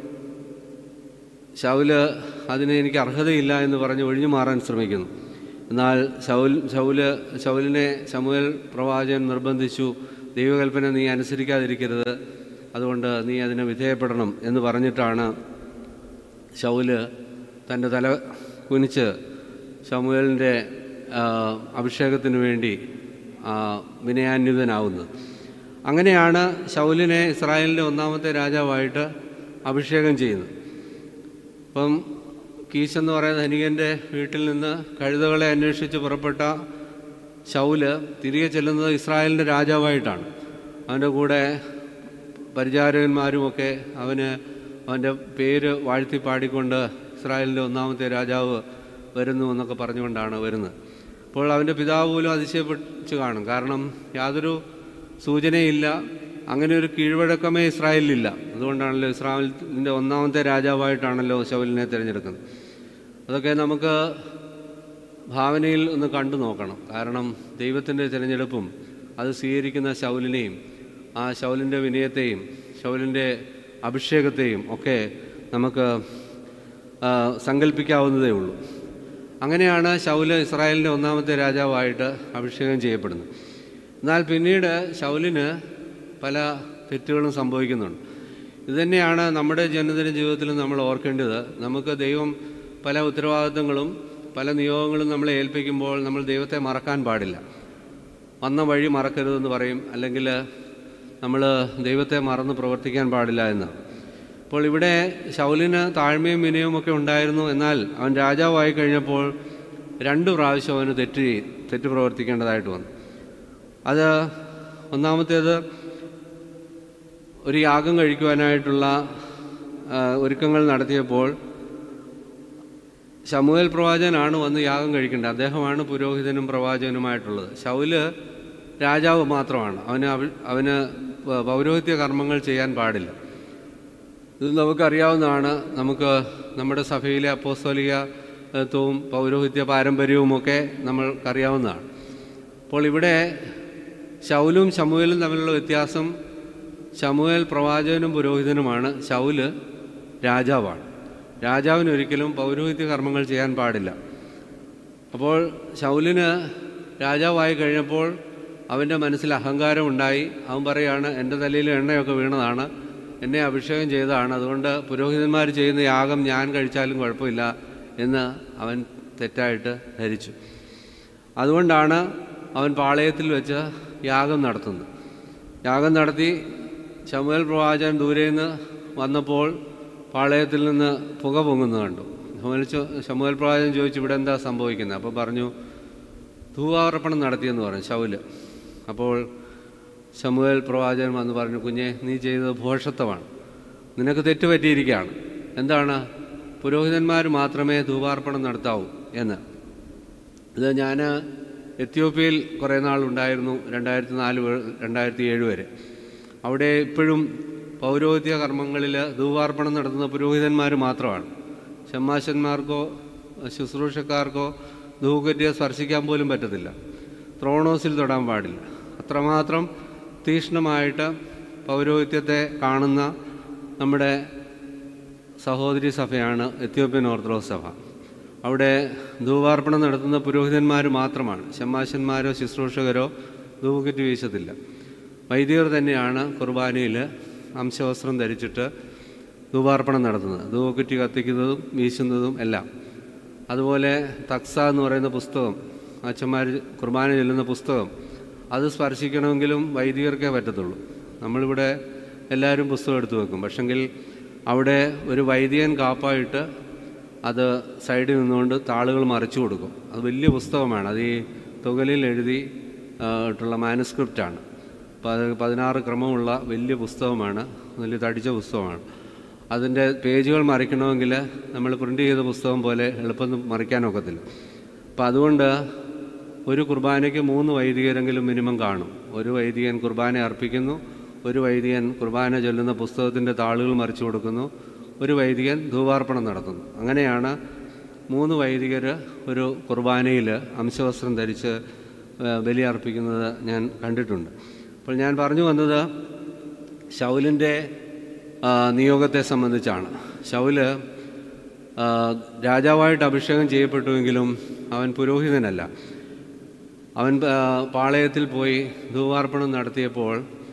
ശൗല് അതിന് എനിക്ക് അർഹതയില്ല എന്ന് പറഞ്ഞ് ഒഴിഞ്ഞു മാറാൻ ശ്രമിക്കുന്നു എന്നാൽ ശൗൽ ശൗല് ശൗലിനെ ശമുവേൽ പ്രവാചകൻ നിർബന്ധിച്ചു ദൈവകൽപ്പന നീ അനുസരിക്കാതിരിക്കരുത് അതുകൊണ്ട് നീ അതിന് വിധേയപ്പെടണം എന്ന് പറഞ്ഞിട്ടാണ് ശൗല് തൻ്റെ തല കുനിച്ച് ശമുവേലിൻ്റെ അഭിഷേകത്തിന് വേണ്ടി ആ, വിനയാന്വിതനാവുന്നത് അങ്ങനെയാണ് ശൗലിനെ ഇസ്രായേലിൻ്റെ ഒന്നാമത്തെ രാജാവായിട്ട് അഭിഷേകം ചെയ്യുന്നത് അപ്പം കീശ് എന്ന് പറയുന്ന ധനികൻ്റെ വീട്ടിൽ നിന്ന് കഴുതകളെ അന്വേഷിച്ച് പുറപ്പെട്ട ശൗല് തിരികെ ചെല്ലുന്നത് ഇസ്രായേലിൻ്റെ രാജാവായിട്ടാണ് അവൻ്റെ കൂടെ പരിചാരകന്മാരുമൊക്കെ അവന് അവൻ്റെ പേര് വാഴ്ത്തി പാടിക്കൊണ്ട് ഇസ്രായേലിൻ്റെ ഒന്നാമത്തെ രാജാവ് വരുന്നു എന്നൊക്കെ പറഞ്ഞുകൊണ്ടാണ് വരുന്നത് അപ്പോൾ അവൻ്റെ പിതാവ് പോലും അതിശയപ്പെട്ട് കാണും കാരണം യാതൊരു സൂചനയില്ല അങ്ങനെ ഒരു കീഴ്വഴക്കമേ ഇസ്രായേലിലില്ല അതുകൊണ്ടാണല്ലോ ഇസ്രായേലിൻ്റെ ഒന്നാമത്തെ രാജാവായിട്ടാണല്ലോ ശൗലിനെ തിരഞ്ഞെടുക്കുന്നത് അതൊക്കെ നമുക്ക് ഭാവനയിൽ ഒന്ന് കണ്ടു നോക്കണം കാരണം ദൈവത്തിൻ്റെ തിരഞ്ഞെടുപ്പും അത് സ്വീകരിക്കുന്ന ശൗലിനെയും ആ ശൗലിൻ്റെ വിനയത്തെയും ശൗലിൻ്റെ അഭിഷേകത്തെയും ഒക്കെ നമുക്ക് ആ, സങ്കല്പിക്കാവുന്നതേ ഉള്ളൂ അങ്ങനെയാണ് ശൗല് ഇസ്രായേലിൻ്റെ ഒന്നാമത്തെ രാജാവായിട്ട് അഭിഷേകം ചെയ്യപ്പെടുന്നത് എന്നാൽ പിന്നീട് ശൗലിന് പല തെറ്റുകളും സംഭവിക്കുന്നുണ്ട് ഇതുതന്നെയാണ് നമ്മുടെ ജനദിന ജീവിതത്തിൽ നമ്മൾ ഓർക്കേണ്ടത് നമുക്ക് ദൈവം പല ഉത്തരവാദിത്തങ്ങളും പല നിയോഗങ്ങളും നമ്മളെ ഏൽപ്പിക്കുമ്പോൾ നമ്മൾ ദൈവത്തെ മറക്കാൻ പാടില്ല വന്ന വഴി മറക്കരുതെന്ന് പറയും അല്ലെങ്കിൽ നമ്മൾ ദൈവത്തെ മറന്ന് പ്രവർത്തിക്കാൻ പാടില്ല എന്ന് അപ്പോൾ ഇവിടെ ശൗലിന് താഴ്മയും വിനയവും ഒക്കെ ഉണ്ടായിരുന്നു എന്നാൽ അവൻ രാജാവായി കഴിഞ്ഞപ്പോൾ രണ്ട് പ്രാവശ്യം അവന് തെറ്റ് ചെയ്- തെറ്റ് പ്രവർത്തിക്കേണ്ടതായിട്ട് വന്നു അത് ഒന്നാമത്തേത് ഒരു യാഗം കഴിക്കുവാനായിട്ടുള്ള ആ, ഒരുക്കങ്ങൾ നടത്തിയപ്പോൾ ശമുവേൽ പ്രവാചകനാണ് വന്ന് യാഗം കഴിക്കേണ്ടത് അദ്ദേഹമാണ് പുരോഹിതനും പ്രവാചകനുമായിട്ടുള്ളത് ശൗല് രാജാവ് മാത്രമാണ് അവന് അവ- അവന് പ- പൗരോഹിത്യ കർമ്മങ്ങൾ ചെയ്യാൻ പാടില്ല ഇത് നമുക്കറിയാവുന്നതാണ് നമുക്ക് നമ്മുടെ സഭയിലെ അപ്പോസ്തോലികത്വവും പൗരോഹിത്യ പാരമ്പര്യവുമൊക്കെ നമ്മൾക്കറിയാവുന്നതാണ് അപ്പോൾ ഇവിടെ ശൗലും ശമുവേലും തമ്മിലുള്ള വ്യത്യാസം ശമുവേൽ പ്രവാചകനും പുരോഹിതനുമാണ് ശൗല് രാജാവാണ് രാജാവിന് ഒരിക്കലും പൗരോഹിത്യ കർമ്മങ്ങൾ ചെയ്യാൻ പാടില്ല അപ്പോൾ ശൗലിന് രാജാവായി കഴിഞ്ഞപ്പോൾ അവൻ്റെ മനസ്സിൽ അഹങ്കാരം ഉണ്ടായി അവൻ പറയാണ് എൻ്റെ തലയിൽ എണ്ണയൊക്കെ വീണതാണ് എന്നെ അഭിഷേകം ചെയ്തതാണ് അതുകൊണ്ട് പുരോഹിതന്മാർ ചെയ്യുന്ന യാഗം ഞാൻ കഴിച്ചാലും കുഴപ്പമില്ല എന്ന് അവൻ തെറ്റായിട്ട് ധരിച്ചു അതുകൊണ്ടാണ് അവൻ പാളയത്തിൽ വെച്ച് യാഗം നടത്തുന്നത് യാഗം നടത്തി ശമുവേൽ പ്രവാചകൻ ദൂരെ നിന്ന് വന്നപ്പോൾ പാളയത്തിൽ നിന്ന് പുക പൊങ്ങുന്നത് കണ്ടു ശമുവേൽ ചോ- ശമുവേൽ പ്രവാചകൻ ചോദിച്ചു ഇവിടെ എന്താ സംഭവിക്കുന്നത് അപ്പോൾ പറഞ്ഞു ധൂവാർപ്പണം നടത്തിയെന്ന് പറഞ്ഞു ശൗല് അപ്പോൾ ശമുവേൽ പ്രവാചകൻ വന്ന് പറഞ്ഞു കുഞ്ഞെ നീ ചെയ്തത് ഭോഷത്വമാണ് നിനക്ക് തെറ്റ് പറ്റിയിരിക്കുകയാണ് എന്താണ് പുരോഹിതന്മാർ മാത്രമേ ധൂപാർപ്പണം നടത്താവൂ എന്ന് ഇത് ഞാൻ എത്യോപ്യയിൽ കുറേ നാളുണ്ടായിരുന്നു രണ്ടായിരത്തി നാല് രണ്ടായിരത്തി ഏഴ് വരെ അവിടെ ഇപ്പോഴും പൗരോഹിത്യ കർമ്മങ്ങളിൽ ധൂപാർപ്പണം നടത്തുന്ന പുരോഹിതന്മാർ മാത്രമാണ് ഷമ്മാശന്മാർക്കോ ശുശ്രൂഷക്കാർക്കോ ധൂകറ്റിയെ സ്പർശിക്കാൻ പോലും പറ്റത്തില്ല ത്രോണോസിൽ തൊടാൻ പാടില്ല അത്രമാത്രം തീക്ഷ്ണമായിട്ട് പൗരോഹിത്യത്തെ കാണുന്ന നമ്മുടെ സഹോദരി സഭയാണ് എത്യോപ്യൻ ഓർത്തഡോക്സ് സഭ അവിടെ ധൂപാർപ്പണം നടത്തുന്ന പുരോഹിതന്മാർ മാത്രമാണ് ഷമ്മാശന്മാരോ ശുശ്രൂഷകരോ ധൂപക്കുറ്റി വീശത്തില്ല വൈദികർ തന്നെയാണ് കുർബാനയിൽ അംശവസ്ത്രം ധരിച്ചിട്ട് ധൂപാർപ്പണം നടത്തുന്നത് ധൂപക്കുറ്റി കത്തിക്കുന്നതും വീശുന്നതും എല്ലാം അതുപോലെ തക്സ എന്ന് പറയുന്ന പുസ്തകം അച്ഛന്മാർ കുർബാന ചെല്ലുന്ന പുസ്തകം അത് സ്പർശിക്കണമെങ്കിലും വൈദികർക്കേ പറ്റത്തുള്ളൂ നമ്മളിവിടെ എല്ലാവരും പുസ്തകം എടുത്തു വെക്കും പക്ഷെങ്കിൽ അവിടെ ഒരു വൈദികൻ കാപ്പായിട്ട് അത് സൈഡിൽ നിന്നുകൊണ്ട് താളുകൾ മറിച്ചു കൊടുക്കും അത് വലിയ പുസ്തകമാണ് അത് ഈ തുകലിൽ എഴുതി ആ, ഇട്ടുള്ള മാനുസ്ക്രിപ്റ്റാണ് പ- പതിനാറ് ക്രമമുള്ള വലിയ പുസ്തകമാണ് വലിയ തടിച്ച പുസ്തകമാണ് അതിൻ്റെ പേജുകൾ മറിക്കണമെങ്കിൽ നമ്മൾ പ്രിൻ്റ് ചെയ്ത പുസ്തകം പോലെ എളുപ്പം മറിക്കാനൊക്കത്തില്ല അപ്പം അതുകൊണ്ട് ഒരു കുർബാനയ്ക്ക് മൂന്ന് വൈദികരെങ്കിലും മിനിമം കാണും ഒരു വൈദികൻ കുർബാന അർപ്പിക്കുന്നു ഒരു വൈദികൻ കുർബാന ചൊല്ലുന്ന പുസ്തകത്തിൻ്റെ താളുകൾ മറിച്ചു കൊടുക്കുന്നു ഒരു വൈദികൻ ധൂപാർപ്പണം നടത്തുന്നു അങ്ങനെയാണ് മൂന്ന് വൈദികർ ഒരു കുർബാനയിൽ അംശവസ്ത്രം ധരിച്ച് ആ, ബലി അർപ്പിക്കുന്നത് ഞാൻ കണ്ടിട്ടുണ്ട് അപ്പോൾ ഞാൻ പറഞ്ഞു വന്നത് ശൗലിൻ്റെ ആ, നിയോഗത്തെ സംബന്ധിച്ചാണ് ശൗല് ആ, രാജാവായിട്ട് അഭിഷേകം ചെയ്യപ്പെട്ടുവെങ്കിലും അവൻ പുരോഹിതനല്ല അവൻ ആ, പാളയത്തിൽ പോയി ധൂവാർപ്പണം നടത്തിയപ്പോൾ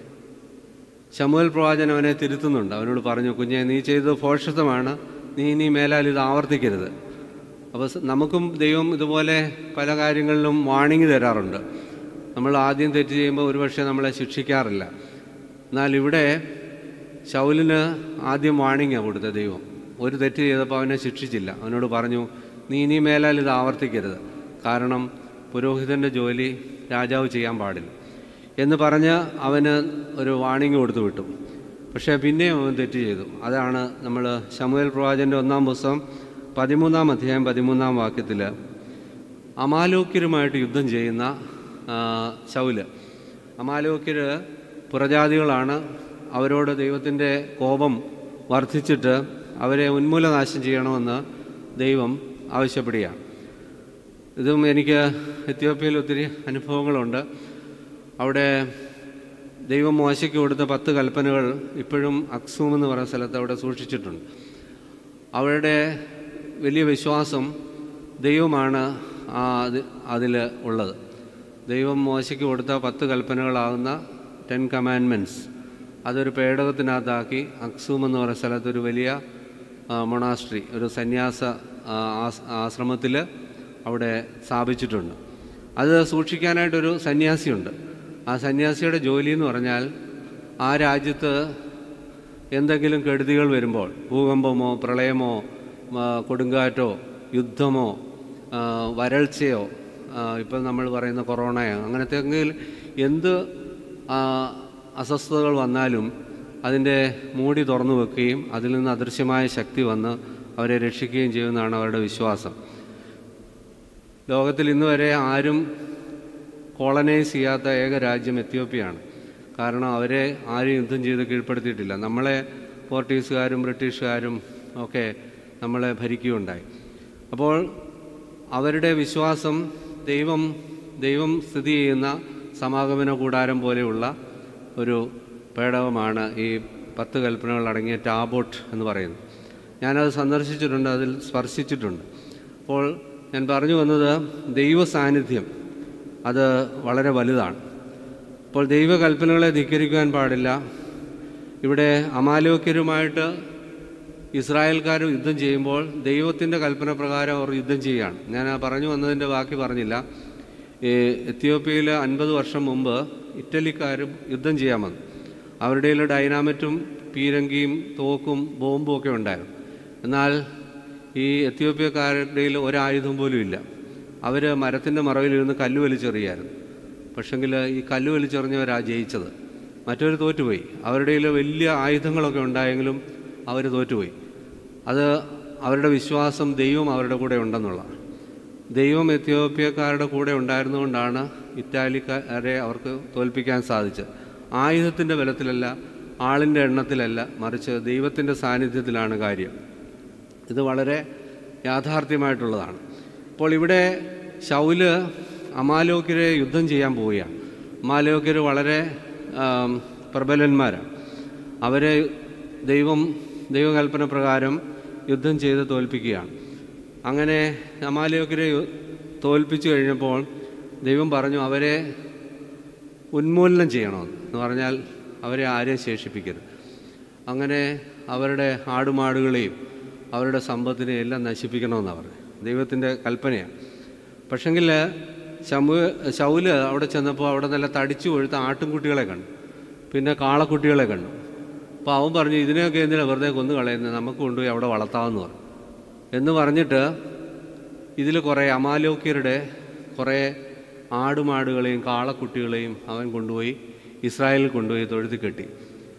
ശമുവൽ പ്രവാചകൻ അവനെ തിരുത്തുന്നുണ്ട് അവനോട് പറഞ്ഞു കുഞ്ഞെ നീ ചെയ്തത് ഭോഷത്വമാണ് നീ ഇനി മേലാൽ ഇത് ആവർത്തിക്കരുത് അപ്പോൾ സ- നമുക്കും ദൈവം ഇതുപോലെ പല കാര്യങ്ങളിലും വാണിംഗ് തരാറുണ്ട് നമ്മൾ ആദ്യം തെറ്റ് ചെയ്യുമ്പോൾ ഒരുപക്ഷെ നമ്മളെ ശിക്ഷിക്കാറില്ല എന്നാൽ ഇവിടെ ശൗലിന് ആദ്യം വാണിംഗാണ് കൊടുത്ത ദൈവം ഒരു തെറ്റ് ചെയ്തപ്പോൾ അവനെ ശിക്ഷിച്ചില്ല അവനോട് പറഞ്ഞു നീ ഇനി മേലാൽ ഇത് ആവർത്തിക്കരുത് കാരണം പുരോഹിതൻ്റെ ജോലി രാജാവ് ചെയ്യാൻ പാടില്ല എന്ന് പറഞ്ഞ് അവന് ഒരു വാണിംഗ് കൊടുത്തു വിട്ടു പക്ഷേ പിന്നെയും അവൻ തെറ്റ് ചെയ്തു അതാണ് നമ്മൾ ശമുവേൽ പ്രവാചൻ്റെ ഒന്നാം പുസ്തകം പതിമൂന്നാം അധ്യായം പതിമൂന്നാം വാക്യത്തിൽ അമാലോക്യരുമായിട്ട് യുദ്ധം ചെയ്യുന്ന ആ, ശൗല് അമാലോക്യർ പുറജാതികളാണ് അവരോട് ദൈവത്തിൻ്റെ കോപം വർദ്ധിച്ചിട്ട് അവരെ ഉന്മൂലനാശം ചെയ്യണമെന്ന് ദൈവം ആവശ്യപ്പെടുകയാണ് ഇതും എനിക്ക് എത്യോപ്യയിൽ ഒത്തിരി അനുഭവങ്ങളുണ്ട് അവിടെ ദൈവം മോശയ്ക്ക് കൊടുത്ത പത്ത് കൽപ്പനകൾ ഇപ്പോഴും അക്സൂം എന്ന് പറയുന്ന സ്ഥലത്ത് അവിടെ സൂക്ഷിച്ചിട്ടുണ്ട് അവരുടെ വലിയ വിശ്വാസം ദൈവമാണ് ആ അത് അതിൽ ഉള്ളത് ദൈവം മോശയ്ക്ക് കൊടുത്ത പത്ത് കൽപ്പനകളാകുന്ന ടെൻ കമാൻമെൻറ്റ്സ് അതൊരു പേടകത്തിനകത്താക്കി അക്സൂം എന്ന് പറയുന്ന സ്ഥലത്ത് ഒരു വലിയ മൊണാസ്ട്രി ഒരു സന്യാസ ആശ്രമത്തിൽ അവിടെ സ്ഥാപിച്ചിട്ടുണ്ട് അത് സൂക്ഷിക്കാനായിട്ടൊരു സന്യാസിയുണ്ട് ആ സന്യാസിയുടെ ജോലി എന്ന് പറഞ്ഞാൽ ആ രാജ്യത്ത് എന്തെങ്കിലും കെടുതികൾ വരുമ്പോൾ ഭൂകമ്പമോ പ്രളയമോ ആ, കൊടുങ്കാറ്റോ യുദ്ധമോ ആ, വരൾച്ചയോ ആ, ഇപ്പം നമ്മൾ പറയുന്ന കൊറോണയോ അങ്ങനത്തെ എന്തെങ്കിലും എന്ത് ആ, അസ്വസ്ഥതകൾ വന്നാലും അതിൻ്റെ മൂടി തുറന്നു വെക്കുകയും അതിൽ നിന്ന് അദൃശ്യമായ ശക്തി വന്ന് അവരെ രക്ഷിക്കുകയും ചെയ്യുമെന്നാണ് അവരുടെ വിശ്വാസം ലോകത്തിൽ ഇന്ന് വരെ ആരും കോളനൈസ് ചെയ്യാത്ത ഏക രാജ്യം എത്യോപ്യയാണ് കാരണം അവരെ ആരും യുദ്ധം ചെയ്ത് കീഴ്പ്പെടുത്തിയിട്ടില്ല നമ്മളെ പോർട്ടീസുകാരും ബ്രിട്ടീഷുകാരും ഒക്കെ നമ്മളെ ഭരിക്കുകയുണ്ടായി അപ്പോൾ അവരുടെ വിശ്വാസം ദൈവം ദൈവം സ്ഥിതി ചെയ്യുന്ന സമാഗമന കൂടാരം പോലെയുള്ള ഒരു പേടകമാണ് ഈ പത്ത് കൽപ്പനകൾ അടങ്ങിയ ടാബോട്ട് എന്ന് പറയുന്നത് ഞാനത് സന്ദർശിച്ചിട്ടുണ്ട് അതിൽ സ്പർശിച്ചിട്ടുണ്ട് അപ്പോൾ ഞാൻ പറഞ്ഞു വന്നത് ദൈവ സാന്നിധ്യം അത് വളരെ വലുതാണ് അപ്പോൾ ദൈവകൽപ്പനകളെ ധിക്കരിക്കുവാൻ പാടില്ല ഇവിടെ അമാലോക്യരുമായിട്ട് ഇസ്രായേൽക്കാർ യുദ്ധം ചെയ്യുമ്പോൾ ദൈവത്തിൻ്റെ കൽപ്പന പ്രകാരം അവർ യുദ്ധം ചെയ്യുകയാണ് ഞാൻ ആ പറഞ്ഞു വന്നതിൻ്റെ ബാക്കി പറഞ്ഞില്ല ഈ എത്യോപ്യയിൽ അൻപത് വർഷം മുമ്പ് ഇറ്റലിക്കാരും യുദ്ധം ചെയ്യാൻ വന്നു അവരുടെ കയ്യിൽ ഡൈനാമറ്റും പീരങ്കിയും തോക്കും ബോംബും ഒക്കെ ഉണ്ടായിരുന്നു എന്നാൽ ഈ എത്യോപ്യക്കാരുടെ കയ്യിൽ ഒരായുധം പോലും ഇല്ല അവർ മരത്തിൻ്റെ മറവിലിരുന്ന് കല്ല് വലിച്ചെറിയായിരുന്നു പക്ഷെങ്കിൽ ഈ കല്ല് വലിച്ചെറിഞ്ഞവരാ ജയിച്ചത് മറ്റവർ തോറ്റുപോയി അവരുടെ കയ്യിൽ വലിയ ആയുധങ്ങളൊക്കെ ഉണ്ടായെങ്കിലും അവർ തോറ്റുപോയി അത് അവരുടെ വിശ്വാസം ദൈവം അവരുടെ കൂടെ ഉണ്ടെന്നുള്ളതാണ് ദൈവം എത്യോപ്യക്കാരുടെ കൂടെ ഉണ്ടായിരുന്നുകൊണ്ടാണ് ഇറ്റാലിക്കാരെ അവർക്ക് തോൽപ്പിക്കാൻ സാധിച്ചത് ആയുധത്തിൻ്റെ ബലത്തിലല്ല ആളിൻ്റെ എണ്ണത്തിലല്ല മറിച്ച് ദൈവത്തിൻ്റെ സാന്നിധ്യത്തിലാണ് കാര്യം ഇത് വളരെ യാഥാർത്ഥ്യമായിട്ടുള്ളതാണ് അപ്പോൾ ഇവിടെ ശൗല് അമാലോക്യരെ യുദ്ധം ചെയ്യാൻ പോവുകയാണ് അമാലോക്യർ വളരെ ആം, പ്രബലന്മാരാണ് അവരെ ദൈവം ദൈവകൽപ്പന പ്രകാരം യുദ്ധം ചെയ്ത് തോൽപ്പിക്കുകയാണ് അങ്ങനെ അമാലോക്യരെ യു- തോൽപ്പിച്ചു കഴിഞ്ഞപ്പോൾ ദൈവം പറഞ്ഞു അവരെ ഉന്മൂലനം ചെയ്യണമെന്ന് എന്ന് പറഞ്ഞാൽ അവരെ ആരെയും ശേഷിപ്പിക്കരുത് അങ്ങനെ അവരുടെ ആടുമാടുകളെയും അവരുടെ സമ്പത്തിനെയും എല്ലാം നശിപ്പിക്കണമെന്നാണ് പറഞ്ഞത് ദൈവത്തിൻ്റെ കൽപ്പനയാണ് പക്ഷെങ്കിൽ ശമു ശൗല് അവിടെ ചെന്നപ്പോൾ അവിടെ നല്ല തടിച്ചു കൊഴുത്ത ആട്ടിൻകുട്ടികളെ കണ്ടു പിന്നെ കാളക്കുട്ടികളെ കണ്ടു അപ്പോൾ അവൻ പറഞ്ഞു ഇതിനെയൊക്കെ എന്തിനാണ് വെറുതെ കൊന്നു കളയുന്നത് നമുക്ക് കൊണ്ടുപോയി അവിടെ വളർത്താമെന്ന് പറഞ്ഞു എന്ന് പറഞ്ഞിട്ട് ഇതിൽ കുറേ അമാലോക്യരുടെ കുറേ ആടുമാടുകളെയും കാളക്കുട്ടികളെയും അവൻ കൊണ്ടുപോയി ഇസ്രായേലിൽ കൊണ്ടുപോയി തൊഴുത്തി കെട്ടി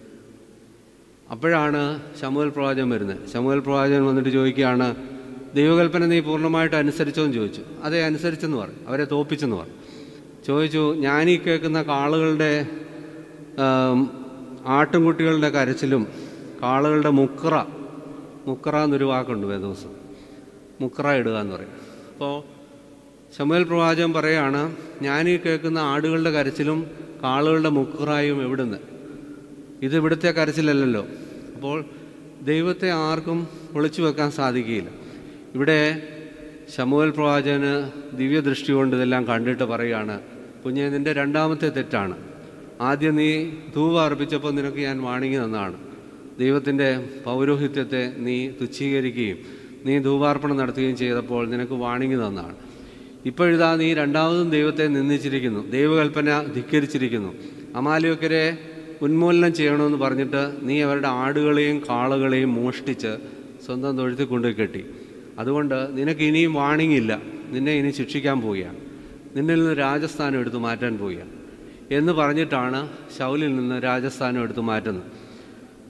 അപ്പോഴാണ് ശമുവൽ പ്രവാചകൻ വരുന്നത് ശമുവൽ പ്രവാചകൻ വന്നിട്ട് ചോദിക്കുകയാണ് ദൈവകൽപ്പന നീ പൂർണ്ണമായിട്ട് അനുസരിച്ചോ എന്ന് ചോദിച്ചു അതെ അനുസരിച്ചെന്ന് പറഞ്ഞു അവരെ തോപ്പിച്ചെന്ന് പറഞ്ഞു ചോദിച്ചു ഞാനീ കേൾക്കുന്ന കാളുകളുടെ ആം, ആട്ടിൻകുട്ടികളുടെ കരച്ചിലും കാളുകളുടെ മുക്ര മുക്ര എന്നൊരു വാക്കുണ്ട് വേദവസം മുക്ര ഇടുക എന്ന് പറയും അപ്പോൾ ശമുവൽ പ്രവാചകൻ പറയാണ് ഞാനീ കേൾക്കുന്ന ആടുകളുടെ കരച്ചിലും കാളുകളുടെ മുക്രായും എവിടുന്ന് ഇത് ഇവിടുത്തെ കരച്ചിലല്ലല്ലോ അപ്പോൾ ദൈവത്തെ ആർക്കും ഒളിച്ചു വെക്കാൻ സാധിക്കുകയില്ല ഇവിടെ ശമുവൽ പ്രവാചകന് ദിവ്യദൃഷ്ടി കൊണ്ട് ഇതെല്ലാം കണ്ടിട്ട് പറയുകയാണ് കുഞ്ഞെ നിൻ്റെ രണ്ടാമത്തെ തെറ്റാണ് ആദ്യം നീ ധൂവ് അർപ്പിച്ചപ്പോൾ നിനക്ക് ഞാൻ വാണിങ്ങി തന്നതാണ് ദൈവത്തിൻ്റെ പൗരോഹിത്യത്തെ നീ തുച്ഛീകരിക്കുകയും നീ ധൂപാർപ്പണം നടത്തുകയും ചെയ്തപ്പോൾ നിനക്ക് വാണിങ്ങി തന്നതാണ് ഇപ്പോഴിതാ നീ രണ്ടാമതും ദൈവത്തെ നിന്ദിച്ചിരിക്കുന്നു ദൈവകൽപ്പന ധിക്കരിച്ചിരിക്കുന്നു അമാലിയൊക്കരെ ഉന്മൂലനം ചെയ്യണമെന്ന് പറഞ്ഞിട്ട് നീ അവരുടെ ആടുകളെയും കാളുകളെയും മോഷ്ടിച്ച് സ്വന്തം തൊഴുത്തിൽ കൊണ്ടുപോയി കെട്ടി അതുകൊണ്ട് നിനക്ക് ഇനിയും വാണിങ്ങില്ല നിന്നെ ഇനി ശിക്ഷിക്കാൻ പോവുകയാണ് നിന്നിൽ നിന്ന് രാജസ്ഥാനം എടുത്തു മാറ്റാൻ പോവുകയാണ് എന്ന് പറഞ്ഞിട്ടാണ് ശൗലിൽ നിന്ന് രാജസ്ഥാനം എടുത്തു മാറ്റുന്നത്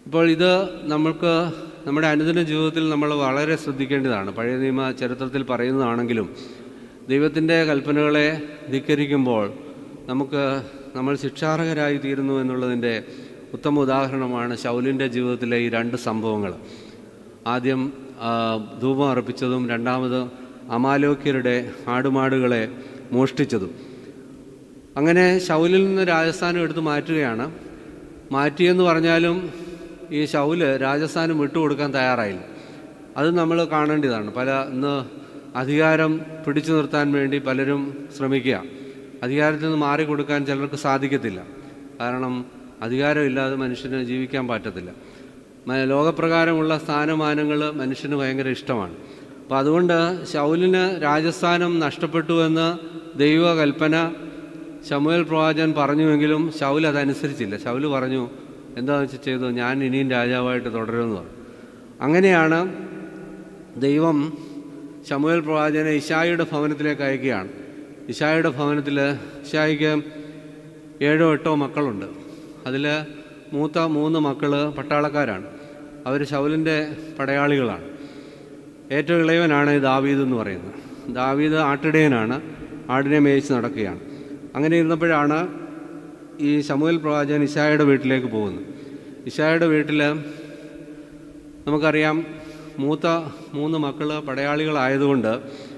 ഇപ്പോൾ ഇത് നമ്മൾക്ക് നമ്മുടെ അനുദിന ജീവിതത്തിൽ നമ്മൾ വളരെ ശ്രദ്ധിക്കേണ്ടതാണ് പഴയ നിയമ ചരിത്രത്തിൽ പറയുന്നതാണെങ്കിലും ദൈവത്തിൻ്റെ കൽപ്പനകളെ ധിക്കരിക്കുമ്പോൾ നമുക്ക് നമ്മൾ ശിക്ഷാർഹരായി തീരുന്നു എന്നുള്ളതിൻ്റെ ഉത്തമ ഉദാഹരണമാണ് ശൗലിൻ്റെ ജീവിതത്തിലെ ഈ രണ്ട് സംഭവങ്ങൾ ആദ്യം ആ, ധൂപം അർപ്പിച്ചതും രണ്ടാമത് അമാലോക്യരുടെ ആടുമാടുകളെ മോഷ്ടിച്ചതും അങ്ങനെ ശൗലിൽ നിന്ന് രാജസ്ഥാനം എടുത്ത് മാറ്റുകയാണ് മാറ്റിയെന്ന് പറഞ്ഞാലും ഈ ശൗല് രാജസ്ഥാനം വിട്ടുകൊടുക്കാൻ തയ്യാറായില്ല അത് നമ്മൾ കാണേണ്ടതാണ് പല ഇന്ന് അധികാരം പിടിച്ചു നിർത്താൻ വേണ്ടി പലരും ശ്രമിക്കുക അധികാരത്തിൽ നിന്ന് മാറിക്കൊടുക്കാൻ ചിലർക്ക് സാധിക്കത്തില്ല കാരണം അധികാരമില്ലാതെ മനുഷ്യന് ജീവിക്കാൻ പറ്റത്തില്ല മ- ലോകപ്രകാരമുള്ള സ്ഥാനമാനങ്ങൾ മനുഷ്യന് ഭയങ്കര ഇഷ്ടമാണ് അപ്പോൾ അതുകൊണ്ട് ശൗലിന് രാജസ്ഥാനം നഷ്ടപ്പെട്ടു എന്ന് ദൈവകൽപ്പന ശമുവേൽ പ്രവാചകൻ പറഞ്ഞുവെങ്കിലും ശൗൽ അതനുസരിച്ചില്ല ശൗൽ പറഞ്ഞു എന്താണെന്ന് വെച്ചാൽ ചെയ്തു ഞാൻ ഇനിയും രാജാവായിട്ട് തുടരുമെന്ന് പറഞ്ഞു അങ്ങനെയാണ് ദൈവം ശമുവേൽ പ്രവാചകനെ ഇഷായിയുടെ ഭവനത്തിലേക്ക് അയക്കുകയാണ് ഇഷായിയുടെ ഭവനത്തിൽ ഇഷായിക്ക് ഏഴോ എട്ടോ മക്കളുണ്ട് അതിൽ മൂത്ത മൂന്ന് മക്കൾ പട്ടാളക്കാരാണ് അവർ ശൗലിൻ്റെ പടയാളികളാണ് ഏറ്റവും ഇളയവനാണ് ഈ ദാവീദ് എന്ന് പറയുന്നത് ദാവീദ് ആട്ടിടയനാണ് ആടിനെ മേയിച്ച് നടക്കുകയാണ് അങ്ങനെ ഇരുന്നപ്പോഴാണ് ഈ ശമുവേൽ പ്രവാചകൻ ഇഷായുടെ വീട്ടിലേക്ക് പോകുന്നത് ഇഷായുടെ വീട്ടിൽ നമുക്കറിയാം മൂത്ത മൂന്ന് മക്കൾ പടയാളികളായതുകൊണ്ട്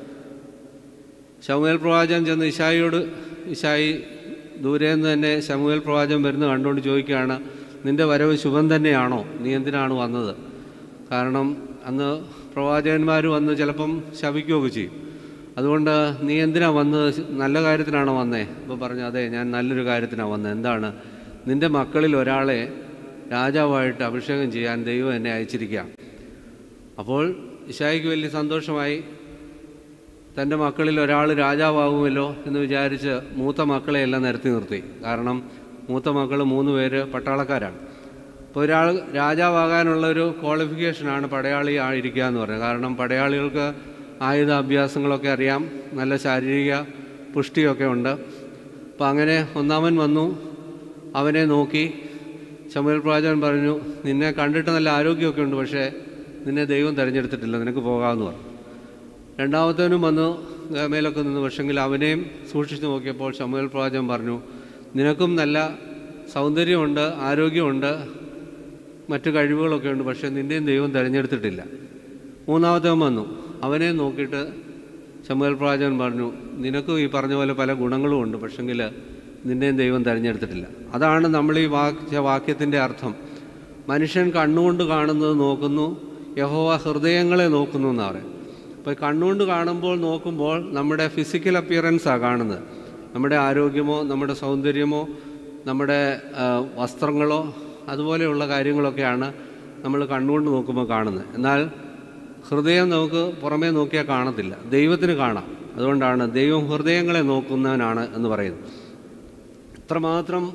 ശമുവേൽ പ്രവാചകൻ ചെന്ന് ഇഷായിയോട് ഇഷായി ദൂരെ നിന്ന് തന്നെ ശമുവേൽ പ്രവാചകൻ വരുന്ന കണ്ടുകൊണ്ട് ചോദിക്കുകയാണ് നിന്റെ വരവ് ശുഭം തന്നെയാണോ നീ എന്തിനാണ് വന്നത് കാരണം അന്ന് പ്രവാചകന്മാർ വന്ന് ചിലപ്പം ശപിക്കുകയൊക്കെ ചെയ്യും അതുകൊണ്ട് നീ എന്തിനാ വന്നത് നല്ല കാര്യത്തിനാണോ വന്നേ അപ്പോൾ പറഞ്ഞു അതെ ഞാൻ നല്ലൊരു കാര്യത്തിനാണ് വന്നത് എന്താണ് നിന്റെ മക്കളിൽ ഒരാളെ രാജാവായിട്ട് അഭിഷേകം ചെയ്യാൻ ദൈവം എന്നെ അയച്ചിരിക്കുക അപ്പോൾ ഇഷായിക്ക് വലിയ സന്തോഷമായി തൻ്റെ മക്കളിൽ ഒരാൾ രാജാവാകുമല്ലോ എന്ന് വിചാരിച്ച് മൂത്ത മക്കളെയെല്ലാം നിരത്തി നിർത്തി കാരണം മൂത്ത മക്കൾ മൂന്ന് പേര് പട്ടാളക്കാരാണ് അപ്പോൾ ഒരാൾ രാജാവാകാനുള്ള ഒരു ക്വാളിഫിക്കേഷനാണ് പടയാളി ആയിരിക്കുക എന്ന് പറയുന്നത് കാരണം പടയാളികൾക്ക് ആയുധ അഭ്യാസങ്ങളൊക്കെ അറിയാം നല്ല ശാരീരിക പുഷ്ടിയൊക്കെ ഉണ്ട് അപ്പോൾ അങ്ങനെ ഒന്നാമൻ വന്നു അവനെ നോക്കി ശമുൽ പ്രവാചകൻ പറഞ്ഞു നിന്നെ കണ്ടിട്ട് നല്ല ആരോഗ്യമൊക്കെ ഉണ്ട് പക്ഷേ നിന്നെ ദൈവം തിരഞ്ഞെടുത്തിട്ടില്ല നിനക്ക് പോകാമെന്ന് പറഞ്ഞു രണ്ടാമത്തവനും വന്നു മേലൊക്കെ നിന്ന് പക്ഷെങ്കിൽ അവനെയും സൂക്ഷിച്ചു നോക്കിയപ്പോൾ ശമുവേൽ പ്രവാചകൻ പറഞ്ഞു നിനക്കും നല്ല സൗന്ദര്യമുണ്ട് ആരോഗ്യമുണ്ട് മറ്റു കഴിവുകളൊക്കെ ഉണ്ട് പക്ഷേ നിൻ്റെയും ദൈവം തിരഞ്ഞെടുത്തിട്ടില്ല മൂന്നാമത്തവൻ വന്നു അവനെ നോക്കിയിട്ട് ശമുവേൽ പ്രവാചകൻ പറഞ്ഞു നിനക്കും ഈ പറഞ്ഞ പോലെ പല ഗുണങ്ങളും ഉണ്ട് പക്ഷെങ്കിൽ നിൻ്റെയും ദൈവം തിരഞ്ഞെടുത്തിട്ടില്ല അതാണ് നമ്മൾ ഈ വാക്യ വാക്യത്തിൻ്റെ അർത്ഥം മനുഷ്യൻ കണ്ണുകൊണ്ട് കാണുന്നത് നോക്കുന്നു യഹോവ ഹൃദയങ്ങളെ നോക്കുന്നു എന്നാണ് പറയുന്നത് അപ്പോൾ കണ്ണുകൊണ്ട് കാണുമ്പോൾ നോക്കുമ്പോൾ നമ്മുടെ ഫിസിക്കൽ അപ്പിയറൻസാണ് കാണുന്നത് നമ്മുടെ ആരോഗ്യമോ നമ്മുടെ സൗന്ദര്യമോ നമ്മുടെ ആ, വസ്ത്രങ്ങളോ അതുപോലെയുള്ള കാര്യങ്ങളൊക്കെയാണ് നമ്മൾ കണ്ണുകൊണ്ട് നോക്കുമ്പോൾ കാണുന്നത് എന്നാൽ ഹൃദയം നമുക്ക് പുറമേ നോക്കിയാൽ കാണത്തില്ല ദൈവത്തിന് കാണാം അതുകൊണ്ടാണ് ദൈവം ഹൃദയങ്ങളെ നോക്കുന്നവനാണ് എന്ന് പറയുന്നത് ഇത്രമാത്രം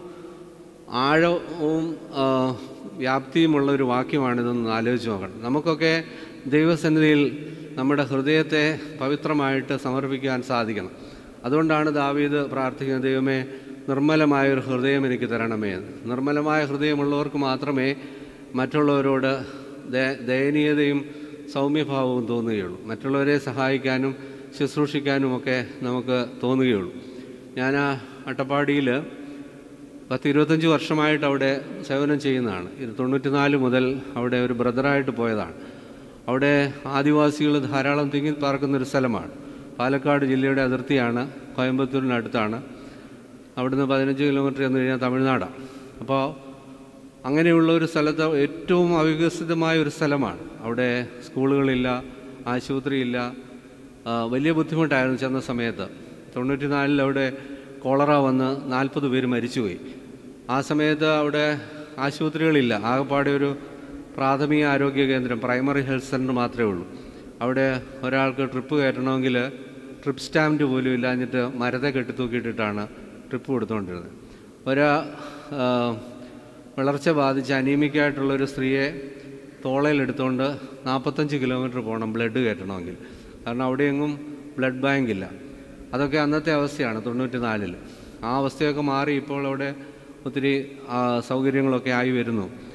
ആഴവും ആ, വ്യാപ്തിയുമുള്ള ഒരു വാക്യമാണിതെന്ന് ആലോചിച്ച് നോക്കണം നമുക്കൊക്കെ ദൈവസന്നിധിയിൽ നമ്മുടെ ഹൃദയത്തെ പവിത്രമായിട്ട് സമർപ്പിക്കാൻ സാധിക്കണം അതുകൊണ്ടാണ് ദാവീദ് പ്രാർത്ഥിക്കുന്നത് ദൈവമേ നിർമ്മലമായ ഒരു ഹൃദയം എനിക്ക് തരണമേ എന്ന് നിർമ്മലമായ ഹൃദയമുള്ളവർക്ക് മാത്രമേ മറ്റുള്ളവരോട് ദയ- ദയനീയതയും സൗമ്യഭാവവും തോന്നുകയുള്ളൂ മറ്റുള്ളവരെ സഹായിക്കാനും ശുശ്രൂഷിക്കാനുമൊക്കെ നമുക്ക് തോന്നുകയുള്ളൂ ഞാൻ ആ അട്ടപ്പാടിയിൽ പത്ത് ഇരുപത്തഞ്ച് വർഷമായിട്ട് അവിടെ സേവനം ചെയ്യുന്നതാണ് ഇത് തൊണ്ണൂറ്റിനാല് മുതൽ അവിടെ ഒരു ബ്രദറായിട്ട് പോയതാണ് അവിടെ ആദിവാസികൾ ധാരാളം തിങ്ങി പാർക്കുന്ന ഒരു സ്ഥലമാണ് പാലക്കാട് ജില്ലയുടെ അതിർത്തിയാണ് കോയമ്പത്തൂരിനടുത്താണ് അവിടുന്ന് പതിനഞ്ച് കിലോമീറ്റർ ചെന്ന് കഴിഞ്ഞാൽ തമിഴ്നാടാണ് അപ്പോൾ അങ്ങനെയുള്ള ഒരു സ്ഥലത്ത് ഏറ്റവും അവികസിതമായ ഒരു സ്ഥലമാണ് അവിടെ സ്കൂളുകളില്ല ആശുപത്രിയില്ല ആ, വലിയ ബുദ്ധിമുട്ടായിരുന്നു ചെന്ന സമയത്ത് തൊണ്ണൂറ്റിനാലിൽ അവിടെ കോളറ വന്ന് നാൽപ്പത് പേര് മരിച്ചുപോയി ആ സമയത്ത് അവിടെ ആശുപത്രികളില്ല ആകെപ്പാടെ ഒരു പ്രാഥമിക ആരോഗ്യ കേന്ദ്രം പ്രൈമറി ഹെൽത്ത് സെൻറ്റർ മാത്രമേ ഉള്ളൂ അവിടെ ഒരാൾക്ക് ട്രിപ്പ് കയറ്റണമെങ്കിൽ ട്രിപ്പ് സ്റ്റാമ്പ് പോലും ഇല്ലാഞ്ഞിട്ട് മരത്തെ കെട്ടിത്തൂക്കിയിട്ടിട്ടാണ് ട്രിപ്പ് കൊടുത്തുകൊണ്ടിരുന്നത് ഒരു ആ, വളർച്ച ബാധിച്ച അനീമിക്കായിട്ടുള്ളൊരു സ്ത്രീയെ തോളയിലെടുത്തുകൊണ്ട് നാൽപ്പത്തഞ്ച് കിലോമീറ്റർ പോകണം ബ്ലഡ് കയറ്റണമെങ്കിൽ കാരണം അവിടെയെങ്ങും ബ്ലഡ് ബാങ്ക് ഇല്ല അതൊക്കെ അന്നത്തെ അവസ്ഥയാണ് തൊണ്ണൂറ്റി നാലിൽ ആ അവസ്ഥയൊക്കെ മാറി ഇപ്പോൾ അവിടെ ഒത്തിരി ആ, സൗകര്യങ്ങളൊക്കെ ആയി വരുന്നു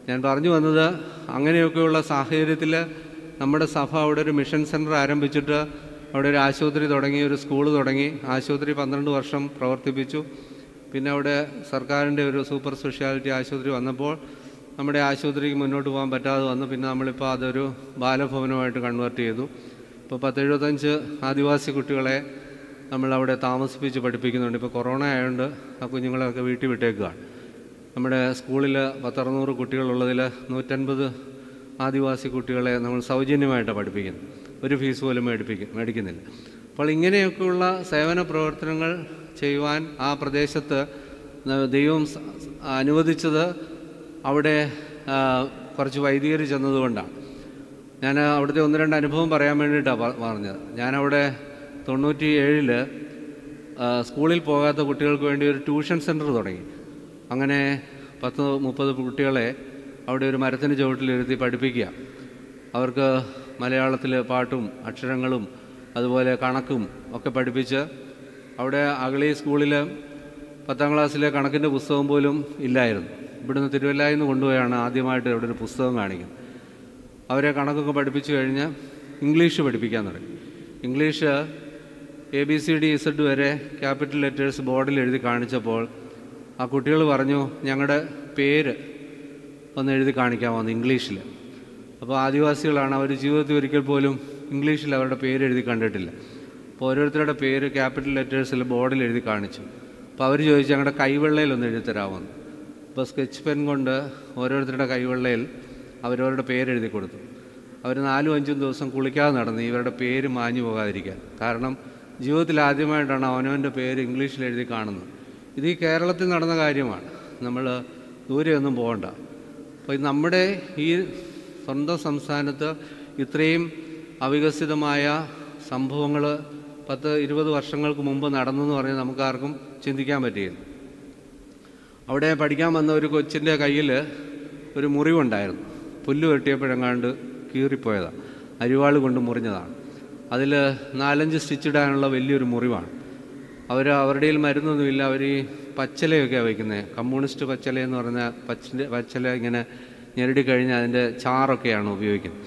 ഞാൻ പറഞ്ഞു വന്നത് അങ്ങനെയൊക്കെയുള്ള സാഹചര്യത്തിൽ നമ്മുടെ സഭ അവിടെ ഒരു മിഷൻ സെൻറ്റർ ആരംഭിച്ചിട്ട് അവിടെ ഒരു ആശുപത്രി തുടങ്ങി ഒരു സ്കൂൾ തുടങ്ങി ആശുപത്രി പന്ത്രണ്ട് വർഷം പ്രവർത്തിപ്പിച്ചു പിന്നെ അവിടെ സർക്കാരിൻ്റെ ഒരു സൂപ്പർ സ്പെഷ്യാലിറ്റി ആശുപത്രി വന്നപ്പോൾ നമ്മുടെ ആശുപത്രിക്ക് മുന്നോട്ട് പോകാൻ പറ്റാതെ വന്നു പിന്നെ നമ്മളിപ്പോൾ അതൊരു ബാലഭവനമായിട്ട് കൺവേർട്ട് ചെയ്തു ഇപ്പോൾ പത്തെഴുപത്തഞ്ച് ആദിവാസി കുട്ടികളെ നമ്മൾ അവിടെ താമസിപ്പിച്ച് പഠിപ്പിക്കുന്നുണ്ട് ഇപ്പോൾ കൊറോണ ആയതുകൊണ്ട് ആ കുഞ്ഞുങ്ങളെയൊക്കെ വീട്ടിൽ വിട്ടേക്കുകയാണ് നമ്മുടെ സ്കൂളിൽ പത്തറുന്നൂറ് കുട്ടികളുള്ളതിൽ നൂറ്റൻപത് ആദിവാസി കുട്ടികളെ നമ്മൾ സൗജന്യമായിട്ടാണ് പഠിപ്പിക്കുന്നത് ഒരു ഫീസ് പോലും മേടിപ്പിക്കും മേടിക്കുന്നില്ല അപ്പോൾ ഇങ്ങനെയൊക്കെയുള്ള സേവന പ്രവർത്തനങ്ങൾ ചെയ്യുവാൻ ആ പ്രദേശത്ത് ന- ദൈവം സ- അനുവദിച്ചത് അവിടെ ആ, കുറച്ച് വൈദികർ ചെന്നതുകൊണ്ടാണ് ഞാൻ അവിടുത്തെ ഒന്ന് രണ്ട് അനുഭവം പറയാൻ വേണ്ടിയിട്ടാണ് പ- പറഞ്ഞത് ഞാനവിടെ തൊണ്ണൂറ്റി ഏഴിൽ സ്കൂളിൽ പോകാത്ത കുട്ടികൾക്ക് വേണ്ടി ഒരു ട്യൂഷൻ സെൻറ്റർ തുടങ്ങി അങ്ങനെ പത്ത് മുപ്പത് കുട്ടികളെ അവിടെ ഒരു മരത്തിന് ചുവട്ടിലിരുത്തി പഠിപ്പിക്കുക അവർക്ക് മലയാളത്തിൽ പാട്ടും അക്ഷരങ്ങളും അതുപോലെ കണക്കും ഒക്കെ പഠിപ്പിച്ച് അവിടെ അഗളി സ്കൂളിൽ പത്താം ക്ലാസ്സിലെ കണക്കിൻ്റെ പുസ്തകം പോലും ഇല്ലായിരുന്നു ഇവിടുന്ന് തിരുവല്ലായിൽ നിന്ന് കൊണ്ടുപോയാണ് ആദ്യമായിട്ട് ഇവിടെ ഒരു പുസ്തകം കാണിക്കുന്നത് അവരെ കണക്കൊക്കെ പഠിപ്പിച്ചു കഴിഞ്ഞ് ഇംഗ്ലീഷ് പഠിപ്പിക്കാൻ തുടങ്ങി English A B C D Z വരെ ക്യാപിറ്റൽ ലെറ്റേഴ്സ് ബോർഡിൽ എഴുതി കാണിച്ചപ്പോൾ ആ കുട്ടികൾ പറഞ്ഞു ഞങ്ങളുടെ പേര് ഒന്ന് എഴുതി കാണിക്കാമെന്ന് ഇംഗ്ലീഷിൽ അപ്പോൾ ആദിവാസികളാണ് അവർ ജീവിതത്തിൽ ഒരിക്കൽ പോലും ഇംഗ്ലീഷിൽ അവരുടെ പേര് എഴുതി കണ്ടിട്ടില്ല അപ്പോൾ ഓരോരുത്തരുടെ പേര് ക്യാപിറ്റൽ ലെറ്റേഴ്സിൽ ബോർഡിൽ എഴുതി കാണിച്ചു അപ്പോൾ അവർ ചോദിച്ചു ഞങ്ങളുടെ കൈവെള്ളയിൽ ഒന്ന് എഴുതി തരാമെന്ന് അപ്പോൾ സ്കെച്ച് പെൻ കൊണ്ട് ഓരോരുത്തരുടെ കൈവെള്ളയിൽ അവരവരുടെ പേരെഴുതി കൊടുത്തു അവർ നാലും അഞ്ചും ദിവസം കുളിക്കാതെ നടന്ന് ഇവരുടെ പേര് മാഞ്ഞു പോകാതിരിക്കാൻ കാരണം ജീവിതത്തിൽ ആദ്യമായിട്ടാണ് അവനവൻ്റെ പേര് ഇംഗ്ലീഷിൽ എഴുതി കാണുന്നത് ഇത് ഈ കേരളത്തിൽ നടന്ന കാര്യമാണ് നമ്മൾ ദൂരെയൊന്നും പോകണ്ട അപ്പോൾ ഇത് നമ്മുടെ ഈ സ്വന്തം സംസ്ഥാനത്ത് ഇത്രയും അവികസിതമായ സംഭവങ്ങൾ പത്ത് ഇരുപത് വർഷങ്ങൾക്ക് മുമ്പ് നടന്നെന്ന് പറഞ്ഞാൽ നമുക്കാർക്കും ചിന്തിക്കാൻ പറ്റിയില്ല അവിടെ പഠിക്കാൻ വന്ന ഒരു കൊച്ചിൻ്റെ കയ്യിൽ ഒരു മുറിവുണ്ടായിരുന്നു പുല്ല് വെട്ടിയപ്പോഴെങ്ങാണ്ട് കീറിപ്പോയതാണ് അരിവാൾ കൊണ്ട് മുറിഞ്ഞതാണ് അതിൽ നാലഞ്ച് സ്റ്റിച്ച് ഇടാനുള്ള വലിയൊരു മുറിവാണ് അവർ അവരുടെ കയ്യിൽ മരുന്നൊന്നുമില്ല അവർ ഈ പച്ചലയൊക്കെയാണ് വയ്ക്കുന്നത് കമ്മ്യൂണിസ്റ്റ് പച്ചല എന്ന് പറഞ്ഞ പച്ച പച്ചല ഇങ്ങനെ ഞെരടി കഴിഞ്ഞ് അതിൻ്റെ ചാറൊക്കെയാണ് ഉപയോഗിക്കുന്നത്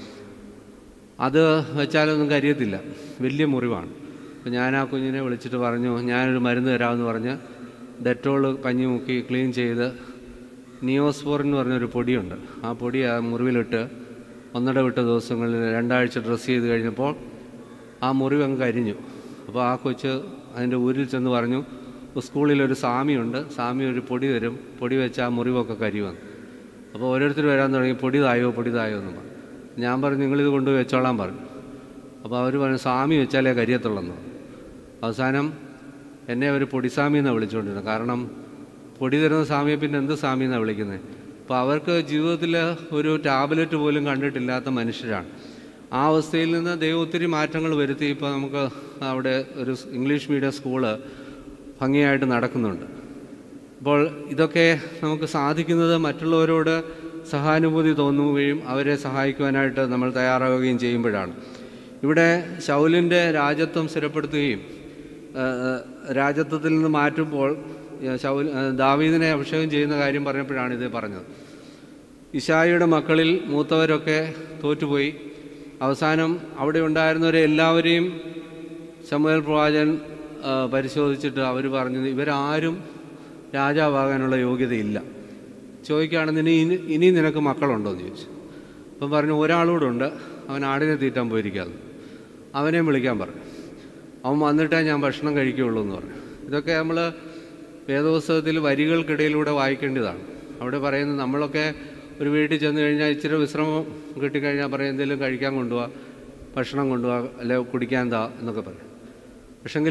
അത് വെച്ചാലൊന്നും കരിയത്തില്ല വലിയ മുറിവാണ് അപ്പോൾ ഞാൻ ആ കുഞ്ഞിനെ വിളിച്ചിട്ട് പറഞ്ഞു ഞാനൊരു മരുന്ന് തരാമെന്ന് പറഞ്ഞ് ഡെറ്റോൾ പഞ്ഞി മുക്കി ക്ലീൻ ചെയ്ത് നിയോസ്പോർ എന്ന് പറഞ്ഞൊരു പൊടിയുണ്ട് ആ പൊടി ആ മുറിവിലിട്ട് ഒന്നര വിട്ട ദിവസങ്ങളിൽ രണ്ടാഴ്ച ഡ്രസ്സ് ചെയ്ത് കഴിഞ്ഞപ്പോൾ ആ മുറിവ് അങ്ങ് കരിഞ്ഞു അപ്പോൾ ആ കൊച്ച് അതിൻ്റെ ഊരിൽ ചെന്ന് പറഞ്ഞു സ്കൂളിലൊരു സ്വാമിയുണ്ട് സ്വാമി ഒരു പൊടി തരും പൊടി വെച്ച് ആ മുറിവൊക്കെ കരി വന്നു അപ്പോൾ ഓരോരുത്തർ വരാൻ തുടങ്ങി പൊടി തായോ പൊടി തായോ എന്ന് പറഞ്ഞു ഞാൻ പറഞ്ഞു നിങ്ങളിത് കൊണ്ടുപോയി വെച്ചോളാൻ പറഞ്ഞു അപ്പോൾ അവർ പറഞ്ഞു സ്വാമി വെച്ചാലേ കരിയത്തുള്ളെന്ന് പറഞ്ഞു. അവസാനം എന്നെ അവർ പൊടിസ്വാമി എന്നാണ് വിളിച്ചുകൊണ്ടിരുന്നത് കാരണം പൊടി തരുന്ന സ്വാമിയെ പിന്നെ എന്ത് സ്വാമി എന്നാണ് വിളിക്കുന്നത് അപ്പോൾ അവർക്ക് ജീവിതത്തിൽ ഒരു ടാബ്ലറ്റ് പോലും കണ്ടിട്ടില്ലാത്ത മനുഷ്യരാണ് ആ അവസ്ഥയിൽ നിന്ന് ദൈവം ഒത്തിരി മാറ്റങ്ങൾ വരുത്തി ഇപ്പോൾ നമുക്ക് അവിടെ ഒരു ഇംഗ്ലീഷ് മീഡിയം സ്കൂള് ഭംഗിയായിട്ട് നടക്കുന്നുണ്ട് അപ്പോൾ ഇതൊക്കെ നമുക്ക് സാധിക്കുന്നത് മറ്റുള്ളവരോട് സഹാനുഭൂതി തോന്നുകയും അവരെ സഹായിക്കുവാനായിട്ട് നമ്മൾ തയ്യാറാവുകയും ചെയ്യുമ്പോഴാണ് ഇവിടെ ശൗലിൻ്റെ രാജ്യത്വം സ്ഥിരപ്പെടുത്തുകയും ആ, ആ, രാജ്യത്വത്തിൽ നിന്ന് മാറ്റുമ്പോൾ ആ, ശൗൽ ആ, ദാവീദിനെ അഭിഷേകം ചെയ്യുന്ന കാര്യം പറഞ്ഞപ്പോഴാണ് ഇത് പറഞ്ഞത് ഇഷായിയുടെ മക്കളിൽ മൂത്തവരൊക്കെ തോറ്റുപോയി അവസാനം അവിടെ ഉണ്ടായിരുന്നവരെ എല്ലാവരെയും ശമുവേൽ പ്രവാചകൻ ആ, പരിശോധിച്ചിട്ട് അവർ പറഞ്ഞു ഇവരാരും രാജാവാകാനുള്ള യോഗ്യതയില്ല ചോദിക്കുകയാണെങ്കിൽ ഇനി ഇനി- ഇനി നിനക്ക് മക്കളുണ്ടോ എന്ന് ചോദിച്ചു അപ്പം പറഞ്ഞു ഒരാളൂടെ ഉണ്ട് അവൻ ആടിനെ തീറ്റാൻ പോയിരിക്കാതെ അവനെയും വിളിക്കാൻ പറഞ്ഞു അവൻ വന്നിട്ടേ ഞാൻ ഭക്ഷണം കഴിക്കുകയുള്ളൂ എന്ന് പറഞ്ഞു ഇതൊക്കെ നമ്മൾ വേദപുസ്തകത്തിൽ വരികൾക്കിടയിലൂടെ വായിക്കേണ്ടതാണ് അവിടെ പറയുന്നത് നമ്മളൊക്കെ ഒരു വീട്ടിൽ ചെന്ന് കഴിഞ്ഞാൽ ഇച്ചിരി വിശ്രമം കിട്ടിക്കഴിഞ്ഞാൽ പറയും എന്തെങ്കിലും കഴിക്കാൻ കൊണ്ടുപോവാ ഭക്ഷണം കൊണ്ടുപോവാ അല്ലെ കുടിക്കാൻ താ എന്നൊക്കെ പറയും പക്ഷെങ്കിൽ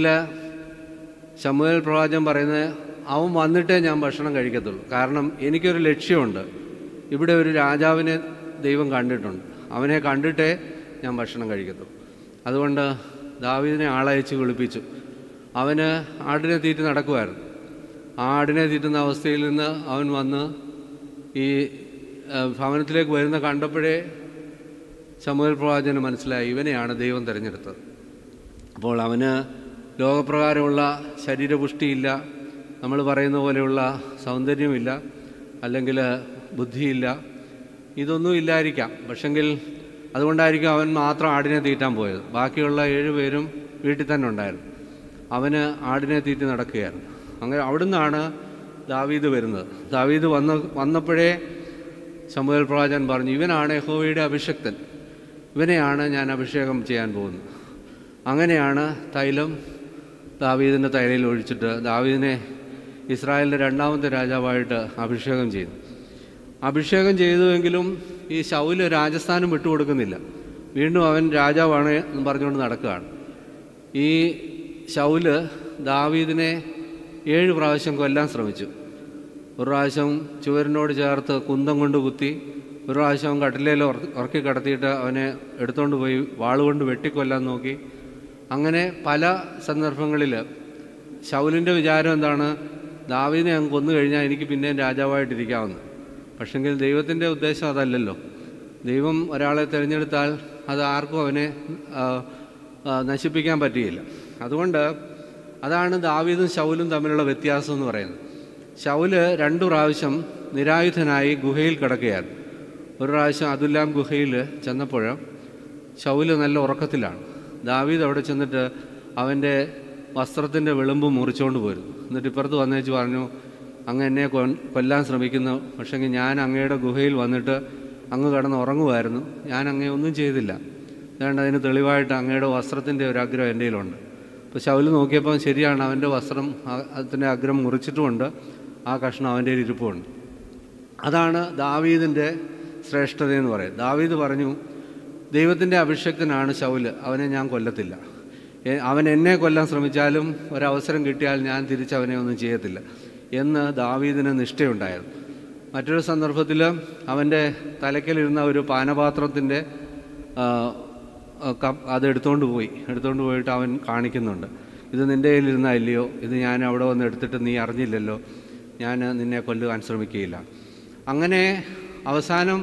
ശമുവേൽ പ്രവാചകൻ പറയുന്നത് അവൻ വന്നിട്ടേ ഞാൻ ഭക്ഷണം കഴിക്കത്തുള്ളൂ കാരണം എനിക്കൊരു ലക്ഷ്യമുണ്ട് ഇവിടെ ഒരു രാജാവിനെ ദൈവം കണ്ടിട്ടുണ്ട് അവനെ കണ്ടിട്ടേ ഞാൻ ഭക്ഷണം കഴിക്കത്തുള്ളൂ അതുകൊണ്ട് ദാവീദിനെ ആളയച്ച് വിളിപ്പിച്ചു അവന് ആടിനെ തീറ്റി നടക്കുമായിരുന്നു ആ ആടിനെ തീറ്റുന്ന അവസ്ഥയിൽ നിന്ന് അവൻ വന്ന് ഈ ആ, ഭവനത്തിലേക്ക് വരുന്ന കണ്ടപ്പോഴേ ശമുവേൽ പ്രവാചകന് മനസ്സിലായി ഇവനെയാണ് ദൈവം തിരഞ്ഞെടുത്തത് അപ്പോൾ അവന് ലോകപ്രകാരമുള്ള ശരീരപുഷ്ടിയില്ല നമ്മൾ പറയുന്ന പോലെയുള്ള സൗന്ദര്യമില്ല അല്ലെങ്കിൽ ബുദ്ധിയില്ല ഇതൊന്നും ഇല്ലായിരിക്കാം പക്ഷെങ്കിൽ അതുകൊണ്ടായിരിക്കും അവൻ മാത്രം ആടിനെ തീറ്റാൻ പോയത് ബാക്കിയുള്ള ഏഴ് പേരും വീട്ടിൽ തന്നെ ഉണ്ടായിരുന്നു അവന് ആടിനെ തീറ്റി നടക്കുകയായിരുന്നു അങ്ങനെ അവിടുന്നാണ് ദാവീദ് വരുന്നത് ദാവീദ് വന്ന വന്നപ്പോഴേ ശമുവേൽ പ്രവാചകൻ പറഞ്ഞു ഇവനാണ് യഹോവയുടെ അഭിഷക്തൻ ഇവനെയാണ് ഞാൻ അഭിഷേകം ചെയ്യാൻ പോകുന്നത് അങ്ങനെയാണ് തൈലം ദാവീദിൻ്റെ തൈലയിൽ ഒഴിച്ചിട്ട് ദാവീദിനെ ഇസ്രായേലിൻ്റെ രണ്ടാമത്തെ രാജാവായിട്ട് അഭിഷേകം ചെയ്തു അഭിഷേകം ചെയ്തുവെങ്കിലും ഈ ശൗല് രാജസ്ഥാനം വിട്ടുകൊടുക്കുന്നില്ല വീണ്ടും അവൻ രാജാവാണ് എന്ന് പറഞ്ഞുകൊണ്ട് നടക്കുകയാണ് ഈ ശൗല് ദാവീദിനെ ഏഴ് പ്രാവശ്യം കൊല്ലാൻ ശ്രമിച്ചു ഒരു പ്രാവശ്യം ചുവരിനോട് ചേർത്ത് കുന്തം കൊണ്ട് കുത്തി ഒരു പ്രാവശ്യം കട്ടിലേൽ ഉറ- ഉറക്കി കടത്തിയിട്ട് അവനെ എടുത്തുകൊണ്ട് പോയി വാളുകൊണ്ട് വെട്ടിക്കൊല്ലാൻ നോക്കി അങ്ങനെ പല സന്ദർഭങ്ങളിൽ ശൗലിൻ്റെ വിചാരം എന്താണ് ദാവീദിനെ അങ്ങ് കൊന്നു കഴിഞ്ഞാൽ എനിക്ക് പിന്നെയും രാജാവായിട്ടിരിക്കാമെന്ന് പക്ഷെങ്കിൽ ദൈവത്തിൻ്റെ ഉദ്ദേശം അതല്ലല്ലോ ദൈവം ഒരാളെ തിരഞ്ഞെടുത്താൽ അത് ആർക്കും അവനെ ആ, ആ, നശിപ്പിക്കാൻ പറ്റുകയില്ല അതുകൊണ്ട് അതാണ് ദാവീദും ശൗലും തമ്മിലുള്ള വ്യത്യാസം എന്ന് പറയുന്നത് ശൗല് രണ്ടു പ്രാവശ്യം നിരായുധനായി ഗുഹയിൽ കിടക്കുകയാണ് ഒരു പ്രാവശ്യം അതുല്ലാം ഗുഹയിൽ ചെന്നപ്പോൾ ശൗല് നല്ല ഉറക്കത്തിലാണ് ദാവീദ് അവിടെ ചെന്നിട്ട് അവൻ്റെ വസ്ത്രത്തിൻ്റെ വിളുമ്പ് മുറിച്ചുകൊണ്ട് പോരുന്നു എന്നിട്ട് ഇപ്പുറത്ത് വന്നേച്ച് പറഞ്ഞു അങ്ങ് എന്നെ കൊൻ- കൊല്ലാൻ ശ്രമിക്കുന്നു പക്ഷേങ്കിൽ ഞാൻ അങ്ങയുടെ ഗുഹയിൽ വന്നിട്ട് അങ്ങ് കിടന്ന് ഉറങ്ങുമായിരുന്നു ഞാൻ അങ്ങേ ഒന്നും ചെയ്തില്ല അതുകൊണ്ട് അതിന് തെളിവായിട്ട് അങ്ങയുടെ വസ്ത്രത്തിൻ്റെ ഒരു ആഗ്രഹം എൻ്റെ കയ്യിലുണ്ട് അപ്പോൾ ശൗല് നോക്കിയപ്പോൾ ശരിയാണ് അവൻ്റെ വസ്ത്രം ആ- അതിൻ്റെ അഗ്രം മുറിച്ചിട്ടുമുണ്ട് ആ കഷ്ണം അവൻ്റെ കയ്യിൽ ഇരിപ്പുണ്ട് അതാണ് ദാവീദിൻ്റെ ശ്രേഷ്ഠതയെന്ന് പറയുന്നത് ദാവീദ് പറഞ്ഞു ദൈവത്തിൻ്റെ അഭിഷക്തനാണ് ശൗല് അവനെ ഞാൻ കൊല്ലത്തില്ല എ- അവൻ എന്നെ കൊല്ലാൻ ശ്രമിച്ചാലും ഒരവസരം കിട്ടിയാൽ ഞാൻ തിരിച്ചവനെ ഒന്നും ചെയ്യത്തില്ല എന്ന് ദാവീദിന് നിഷ്ഠയുണ്ടായിരുന്നു മറ്റൊരു സന്ദർഭത്തിൽ അവൻ്റെ തലയ്ക്കലിരുന്ന ഒരു പാനപാത്രത്തിൻ്റെ ആ, ആ, കപ്പ് അത് എടുത്തുകൊണ്ട് പോയി എടുത്തുകൊണ്ട് പോയിട്ട് അവൻ കാണിക്കുന്നുണ്ട് ഇത് നിൻ്റെ കയ്യിലിരുന്ന അല്ലയോ ഇത് ഞാൻ അവിടെ വന്ന് എടുത്തിട്ട് നീ അറിഞ്ഞില്ലല്ലോ ഞാൻ നിന്നെ കൊല്ലുവാൻ ശ്രമിക്കുകയില്ല അങ്ങനെ അവസാനം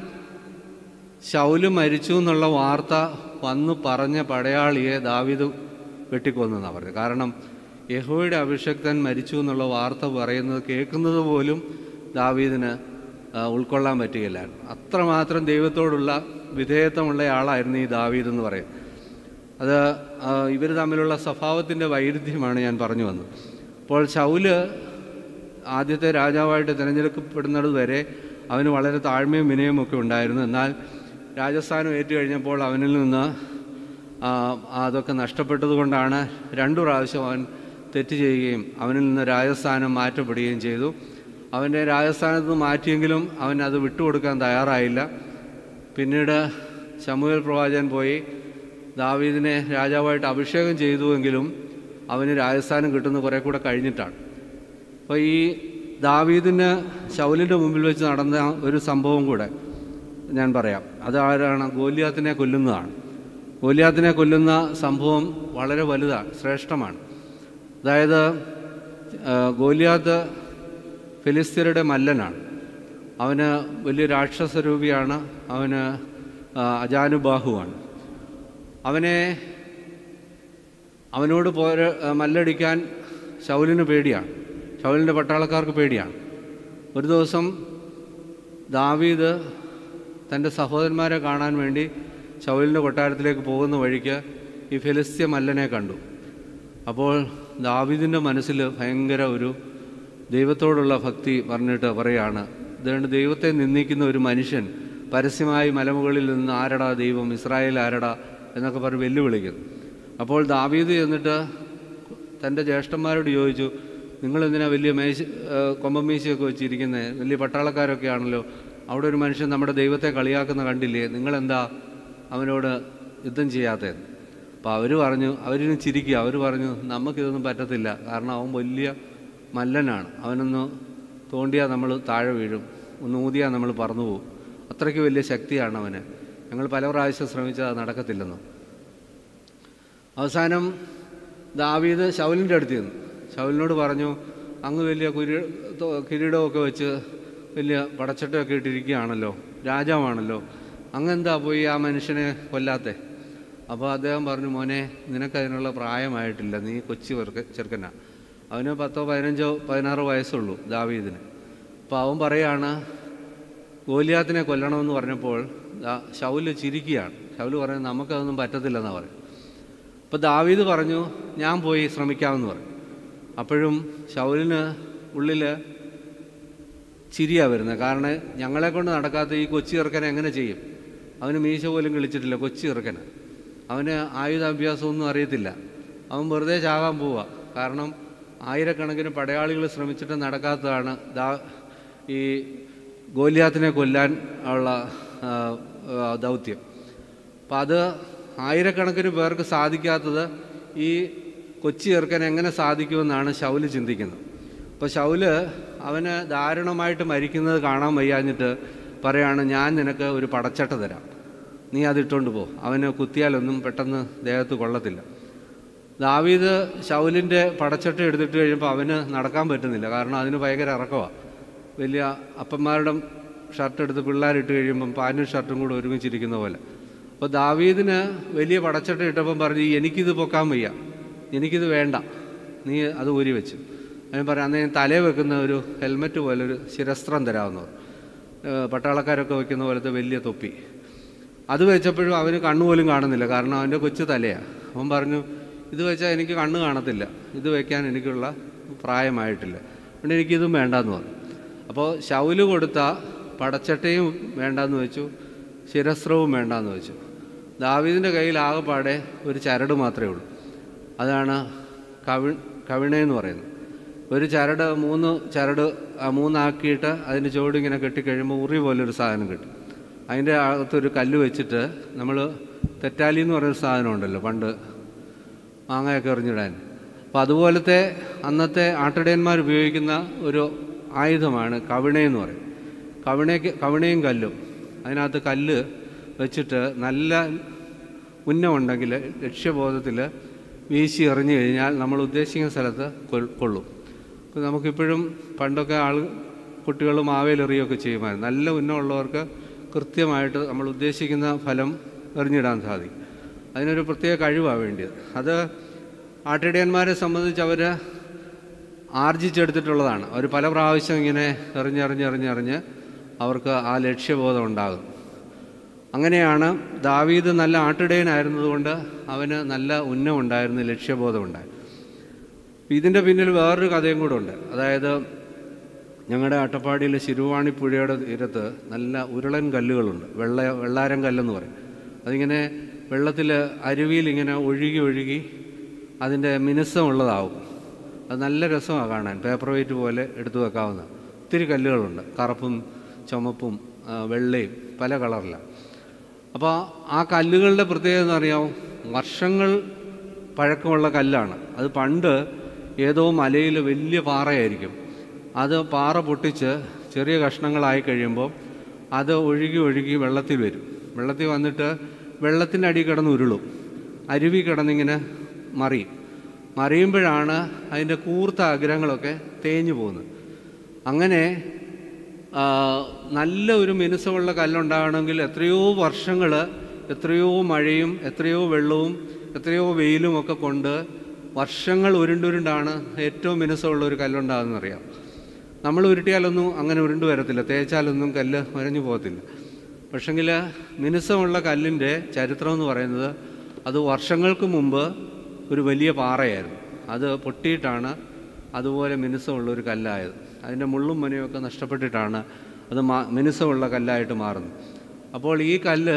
ശൗല് മരിച്ചു എന്നുള്ള വാർത്ത വന്ന് പറഞ്ഞ പടയാളിയെ ദാവീദ് വെട്ടിക്കൊന്നെന്നാണ് പറഞ്ഞത് കാരണം യഹോയുടെ അഭിഷക്തൻ മരിച്ചു എന്നുള്ള വാർത്ത പറയുന്നത് കേൾക്കുന്നത് പോലും ദാവീദിന് ആ, ഉൾക്കൊള്ളാൻ പറ്റുകയില്ലായിരുന്നു അത്രമാത്രം ദൈവത്തോടുള്ള വിധേയത്വമുള്ള ആളായിരുന്നു ഈ ദാവീദ് എന്ന് പറയും അത് ഇവർ തമ്മിലുള്ള സ്വഭാവത്തിൻ്റെ വൈരുദ്ധ്യമാണ് ഞാൻ പറഞ്ഞു വന്നത് അപ്പോൾ ശൗല് ആദ്യത്തെ രാജാവായിട്ട് തിരഞ്ഞെടുക്കപ്പെടുന്നത് വരെ അവന് വളരെ താഴ്മയും വിനയവും ഒക്കെ ഉണ്ടായിരുന്നു എന്നാൽ രാജസ്ഥാനം ഏറ്റുകഴിഞ്ഞപ്പോൾ അവനിൽ നിന്ന് ആ, അതൊക്കെ നഷ്ടപ്പെട്ടതുകൊണ്ടാണ് രണ്ടു പ്രാവശ്യം അവൻ തെറ്റ് ചെയ്യുകയും അവനിൽ നിന്ന് രാജസ്ഥാനം മാറ്റപ്പെടുകയും ചെയ്തു അവൻ്റെ രാജസ്ഥാനത്ത് നിന്ന് മാറ്റിയെങ്കിലും അവൻ അത് വിട്ടുകൊടുക്കാൻ തയ്യാറായില്ല പിന്നീട് ശമുവേൽ പ്രവാചകൻ പോയി ദാവീദിനെ രാജാവായിട്ട് അഭിഷേകം ചെയ്തുവെങ്കിലും അവന് രാജസ്ഥാനം കിട്ടുന്ന കുറേ കൂടെ കഴിഞ്ഞിട്ടാണ് അപ്പോൾ ഈ ദാവീദിന് ശൗലിൻ്റെ മുമ്പിൽ വെച്ച് നടന്ന ഒരു സംഭവം കൂടെ ഞാൻ പറയാം അത് ആരാണ് ഗോലിയാത്തിനെ കൊല്ലുന്നതാണ് ഗോലിയാത്തിനെ കൊല്ലുന്ന സംഭവം വളരെ വലുതാണ് ശ്രേഷ്ഠമാണ് അതായത് ആ, ഗോലിയാത്ത് ഫിലിസ്തീനയുടെ മല്ലനാണ് അവന് വലിയ രാക്ഷസരൂപിയാണ് അവന് ആ, അജാനുബാഹുവാണ് അവനെ അവനോട് പോര മല്ലടിക്കാൻ ശൗലിന് പേടിയാണ് ശൗലിൻ്റെ പട്ടാളക്കാർക്ക് പേടിയാണ് ഒരു ദിവസം ദാവീദ് തൻ്റെ സഹോദരന്മാരെ കാണാൻ വേണ്ടി ശൗലിൻ്റെ കൊട്ടാരത്തിലേക്ക് പോകുന്ന വഴിക്ക് ഈ ഫെലിസ്ത്യ മല്ലനെ കണ്ടു അപ്പോൾ ദാവീദിൻ്റെ മനസ്സിൽ ഭയങ്കര ഒരു ദൈവത്തോടുള്ള ഭക്തി പറഞ്ഞിട്ട് പറയാണ് ഇതുകൊണ്ട് ദൈവത്തെ നിന്ദിക്കുന്ന ഒരു മനുഷ്യൻ പരസ്യമായി മലമുകളിൽ നിന്ന് ആരടാ ദൈവം ഇസ്രായേൽ ആരടാ എന്നൊക്കെ പറഞ്ഞ് വെല്ലുവിളിക്കുന്നു അപ്പോൾ ദാവീദ് ചെന്നിട്ട് തൻ്റെ ജ്യേഷ്ഠന്മാരോട് ചോദിച്ചു നിങ്ങളെന്തിനാ വലിയ മേശ കൊമ്പം മീശയൊക്കെ വെച്ചിരിക്കുന്നത് വലിയ പട്ടാളക്കാരൊക്കെ ആണല്ലോ അവിടെ ഒരു മനുഷ്യൻ നമ്മുടെ ദൈവത്തെ കളിയാക്കുന്ന കണ്ടില്ലേ നിങ്ങളെന്താ അവനോട് യുദ്ധം ചെയ്യാത്തത് അപ്പോൾ അവർ പറഞ്ഞു അവരിന് ചിരിക്കുക അവർ പറഞ്ഞു നമുക്കിതൊന്നും പറ്റത്തില്ല കാരണം അവൻ വലിയ മല്ലനാണ് അവനൊന്ന് തോണ്ടിയാൽ നമ്മൾ താഴെ വീഴും ഒന്ന് ഊതിയാൽ നമ്മൾ പറന്നു പോകും അത്രയ്ക്ക് വലിയ ശക്തിയാണ് അവന് ഞങ്ങൾ പല പ്രാവശ്യം ശ്രമിച്ചാൽ അത് നടക്കത്തില്ലെന്നു അവസാനം ദാവീദ് ശൗലിൻ്റെ അടുത്ത് ചെന്നു ശൗലിനോട് പറഞ്ഞു അങ്ങ് വലിയ കുരി തോ- കിരീടമൊക്കെ വെച്ച് വലിയ പടച്ചട്ടയൊക്കെ ഇട്ടിരിക്കുകയാണല്ലോ രാജാവാണല്ലോ അങ്ങെന്താ പോയി ആ മനുഷ്യനെ കൊല്ലാത്തെ അപ്പോൾ അദ്ദേഹം പറഞ്ഞു മോനെ നിനക്കതിനുള്ള പ്രായമായിട്ടില്ല നീ കൊച്ചു ചെറുക്ക ചെറുക്കനാ അവന് പത്തോ പതിനഞ്ചോ പതിനാറോ വയസ്സുള്ളൂ ദാവീദിന് അപ്പോൾ അവൻ പറയാണ് ഗോലിയാത്തിനെ കൊല്ലണമെന്ന് പറഞ്ഞപ്പോൾ ദാ ശൗല് ചിരിക്കുകയാണ് ശൗല് പറയുന്നത് നമുക്കതൊന്നും പറ്റത്തില്ലെന്നാണ് പറയും അപ്പോൾ ദാവീദ് പറഞ്ഞു ഞാൻ പോയി ശ്രമിക്കാമെന്ന് പറഞ്ഞു അപ്പോഴും ശൗലിന് ഉള്ളിൽ ചിരിയാണ് വരുന്നത് കാരണം ഞങ്ങളെ കൊണ്ട് നടക്കാത്ത ഈ കൊച്ചി ചെറുക്കനെ എങ്ങനെ ചെയ്യും അവന് മീശ പോലും കിളിച്ചിട്ടില്ല കൊച്ചി ചെറുക്കന് അവന് ആയുധാഭ്യാസമൊന്നും അറിയത്തില്ല അവൻ വെറുതെ ചാകാൻ പോവുക കാരണം ആയിരക്കണക്കിന് പടയാളികൾ ശ്രമിച്ചിട്ട് നടക്കാത്തതാണ് ദാ ഈ ഗോലിയാത്തിനെ കൊല്ലാൻ ഉള്ള ആ, ആ, ദൗത്യം അപ്പം അത് ആയിരക്കണക്കിന് പേർക്ക് സാധിക്കാത്തത് ഈ കൊച്ചി ചെറുക്കൻ എങ്ങനെ സാധിക്കുമെന്നാണ് ശൗല് ചിന്തിക്കുന്നത് അപ്പോൾ ശൗല് അവന് ദാരുണമായിട്ട് മരിക്കുന്നത് കാണാൻ വയ്യാഞ്ഞിട്ട് പറയാണ് ഞാൻ നിനക്ക് ഒരു പടച്ചട്ട തരാം നീ അതിട്ടുകൊണ്ട് പോ അവന് കുത്തിയാലൊന്നും പെട്ടെന്ന് ദേഹത്ത് കൊള്ളത്തില്ല ദാവീദ് ശൗലിൻ്റെ പടച്ചട്ട എടുത്തിട്ട് കഴിയുമ്പോൾ അവന് നടക്കാൻ പറ്റുന്നില്ല കാരണം അതിന് ഭയങ്കര ഇറക്കമാണ് വലിയ അപ്പന്മാരുടെ ഷർട്ട് എടുത്ത് പിള്ളേരിട്ട് കഴിയുമ്പം പാൻറ്റും ഷർട്ടും കൂടെ ഒരുമിച്ചിരിക്കുന്ന പോലെ അപ്പോൾ ദാവീദിന് വലിയ പടച്ചട്ട ഇട്ടപ്പം പറഞ്ഞു എനിക്കിത് പൊക്കാൻ വയ്യ എനിക്കിത് വേണ്ട നീ അത് ഊരി വെച്ചു അവൻ പറയാം അന്ന് ഞാൻ തലേ വെക്കുന്ന ഒരു ഹെൽമെറ്റ് പോലെ ഒരു ശിരസ്ത്രം തരാമെന്ന് ഏഹ് പട്ടാളക്കാരൊക്കെ വെക്കുന്ന പോലത്തെ വലിയ തൊപ്പി അത് വെച്ചപ്പോഴും അവന് കണ്ണുപോലും കാണുന്നില്ല കാരണം അവൻ്റെ കൊച്ചു തലയാണ് അവൻ പറഞ്ഞു ഇത് വെച്ചാൽ എനിക്ക് കണ്ണ് കാണത്തില്ല ഇത് വെക്കാൻ എനിക്കുള്ള പ്രായമായിട്ടില്ല അതുകൊണ്ട് എനിക്കിതും വേണ്ടാന്ന് പറഞ്ഞു അപ്പോൾ ശൗല് കൊടുത്ത പടച്ചട്ടയും വേണ്ടാന്ന് വെച്ചു ശിരസ്ത്രവും വേണ്ടാന്ന് വെച്ചു ദാവീദിൻ്റെ കയ്യിൽ ആകെപ്പാടെ ഒരു ചരട് മാത്രമേ ഉള്ളൂ അതാണ് കവി കവിണയെന്ന് പറയുന്നത് ഒരു ചരട് മൂന്ന് ചരട് ആ മൂന്നാക്കിയിട്ട് അതിൻ്റെ ചുവട് ഇങ്ങനെ കെട്ടിക്കഴിയുമ്പോൾ ഉറി പോലൊരു സാധനം കിട്ടും അതിൻ്റെ അകത്തൊരു കല്ല് വെച്ചിട്ട് നമ്മൾ തെറ്റാലി എന്ന് പറയുന്ന സാധനം ഉണ്ടല്ലോ പണ്ട് മാങ്ങയൊക്കെ എറിഞ്ഞിടാൻ അപ്പോൾ അതുപോലത്തെ അന്നത്തെ ആട്ടിടയന്മാർ ഉപയോഗിക്കുന്ന ഒരു ആയുധമാണ് കവിണയെന്ന് പറയും കവിണയ്ക്ക് കവിണയും കല്ലും അതിനകത്ത് കല്ല് വെച്ചിട്ട് നല്ല ഉന്നമുണ്ടെങ്കിൽ ലക്ഷ്യബോധത്തിൽ വീശി എറിഞ്ഞു കഴിഞ്ഞാൽ നമ്മൾ ഉദ്ദേശിക്കുന്ന സ്ഥലത്ത് കൊൾ- കൊള്ളും അപ്പോൾ നമുക്കിപ്പോഴും പണ്ടൊക്കെ ആൾ കുട്ടികൾ മാവേലെറിയൊക്കെ ചെയ്യുമായിരുന്നു നല്ല ഉന്നമുള്ളവർക്ക് കൃത്യമായിട്ട് നമ്മൾ ഉദ്ദേശിക്കുന്ന ഫലം എറിഞ്ഞിടാൻ സാധിക്കും അതിനൊരു പ്രത്യേക കഴിവാണ് വേണ്ടിയത് അത് ആട്ടിടയന്മാരെ സംബന്ധിച്ച് അവർ ആർജിച്ചെടുത്തിട്ടുള്ളതാണ് അവർ പല പ്രാവശ്യം ഇങ്ങനെ എറിഞ്ഞെറിഞ്ഞെറിഞ്ഞെറിഞ്ഞ് അവർക്ക് ആ ലക്ഷ്യബോധം ഉണ്ടാകും അങ്ങനെയാണ് ദാവീദ് നല്ല ആട്ടിടയനായിരുന്നതുകൊണ്ട് അവന് നല്ല ഉന്നമുണ്ടായിരുന്നു ലക്ഷ്യബോധമുണ്ടായി ഇതിൻ്റെ പിന്നിൽ വേറൊരു കഥയും കൂടെ ഉണ്ട് അതായത് ഞങ്ങളുടെ അട്ടപ്പാടിയിലെ ശിരുവാണി പുഴയുടെ തീരത്ത് നല്ല ഉരുളൻ കല്ലുകളുണ്ട് വെള്ള വെള്ളാരം കല്ലെന്ന് പറയും അതിങ്ങനെ വെള്ളത്തിൽ അരുവിയിൽ ഇങ്ങനെ ഒഴുകി ഒഴുകി അതിൻ്റെ മിനുസമുള്ളതാവും അത് നല്ല രസമാണ് കാണാൻ പേപ്പർ വെയിറ്റ് പോലെ എടുത്തു വെക്കാവുന്ന ഒത്തിരി കല്ലുകളുണ്ട് കറുപ്പും ചുമപ്പും ആ, വെള്ളയും പല കളറിലാണ് അപ്പോൾ ആ കല്ലുകളുടെ പ്രത്യേകത എന്ന് അറിയാമോ വർഷങ്ങൾ പഴക്കമുള്ള കല്ലാണ് അത് പണ്ട് ഏതോ മലയിൽ വലിയ പാറയായിരിക്കും അത് പാറ പൊട്ടിച്ച് ചെറിയ കഷ്ണങ്ങളായി കഴിയുമ്പോൾ അത് ഒഴുകി ഒഴുകി വെള്ളത്തിൽ വരും വെള്ളത്തിൽ വന്നിട്ട് വെള്ളത്തിൻ്റെ അടി കിടന്ന് ഉരുളും അരുവി കിടന്നിങ്ങനെ മറിയും മറിയുമ്പോഴാണ് അതിൻ്റെ കൂർത്ത അഗ്രഹങ്ങളൊക്കെ തേഞ്ഞു പോകുന്നത് അങ്ങനെ ആ, നല്ല ഒരു മിനുസമുള്ള കല്ലുണ്ടാകണമെങ്കിൽ എത്രയോ വർഷങ്ങൾ എത്രയോ മഴയും എത്രയോ വെള്ളവും എത്രയോ വെയിലും ഒക്കെ കൊണ്ട് വർഷങ്ങൾ ഉരുണ്ടുരുണ്ടാണ് ഏറ്റവും മിനുസമുള്ള ഒരു കല്ലുണ്ടാകുന്നറിയാം നമ്മൾ ഉരുട്ടിയാലൊന്നും അങ്ങനെ ഉരുണ്ട് വരത്തില്ല തേച്ചാലൊന്നും കല്ല് വരഞ്ഞു പോകത്തില്ല പക്ഷെങ്കിൽ മിനുസമുള്ള കല്ലിൻ്റെ ചരിത്രം എന്ന് പറയുന്നത് അത് വർഷങ്ങൾക്ക് മുമ്പ് ഒരു വലിയ പാറയായിരുന്നു അത് പൊട്ടിയിട്ടാണ് അതുപോലെ മിനുസമുള്ള ഒരു കല്ലായത് അതിൻ്റെ മുള്ളും മനയൊക്കെ നഷ്ടപ്പെട്ടിട്ടാണ് അത് മാ മിനുസമുള്ള കല്ലായിട്ട് മാറുന്നത് അപ്പോൾ ഈ കല്ല്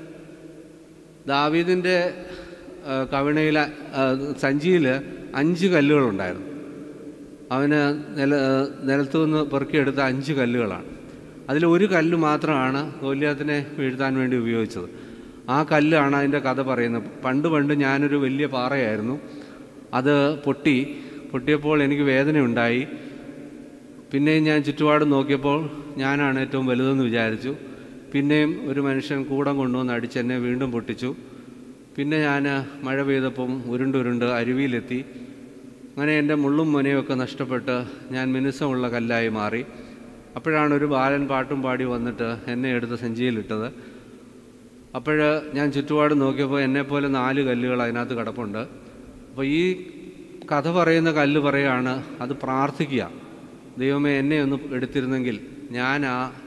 ദാവീദിൻ്റെ കവിണയിൽ സഞ്ചിയിൽ അഞ്ച് കല്ലുകളുണ്ടായിരുന്നു അവന് നില നിലത്തു നിന്ന് പെറുക്കിയെടുത്ത അഞ്ച് കല്ലുകളാണ് അതിൽ ഒരു കല്ല് മാത്രമാണ് ഗോല്യാത്തിനെ വീഴ്ത്താൻ വേണ്ടി ഉപയോഗിച്ചത് ആ കല്ലാണ് അതിൻ്റെ കഥ പറയുന്നത് പണ്ട് പണ്ട് ഞാനൊരു വലിയ പാറയായിരുന്നു അത് പൊട്ടി പൊട്ടിയപ്പോൾ എനിക്ക് വേദനയുണ്ടായി പിന്നെയും ഞാൻ ചുറ്റുപാട് നോക്കിയപ്പോൾ ഞാനാണ് ഏറ്റവും വലുതെന്ന് വിചാരിച്ചു പിന്നെയും ഒരു മനുഷ്യൻ കൂടം കൊണ്ടുവന്ന് അടിച്ച് എന്നെ വീണ്ടും പൊട്ടിച്ചു പിന്നെ ഞാൻ മഴ പെയ്തപ്പം ഉരുണ്ടുരുണ്ട് അരുവിയിലെത്തി അങ്ങനെ എൻ്റെ മുള്ളും മനയൊക്കെ നഷ്ടപ്പെട്ട് ഞാൻ മിനുസമുള്ള കല്ലായി മാറി അപ്പോഴാണ് ഒരു ബാലൻ പാട്ടും പാടി വന്നിട്ട് എന്നെ എടുത്ത് സഞ്ചിയിലിട്ടത് അപ്പോൾ ഞാൻ ചുറ്റുപാട് നോക്കിയപ്പോൾ എന്നെപ്പോലെ നാല് കല്ലുകൾ അതിനകത്ത് കിടപ്പുണ്ട് അപ്പോൾ ഈ കഥ പറയുന്ന കല്ല് പറയുകയാണ് അത് പ്രാർത്ഥിക്കുക ദൈവമേ എന്നെ ഒന്ന് എടുത്തിരുന്നെങ്കിൽ ഞാൻ ആ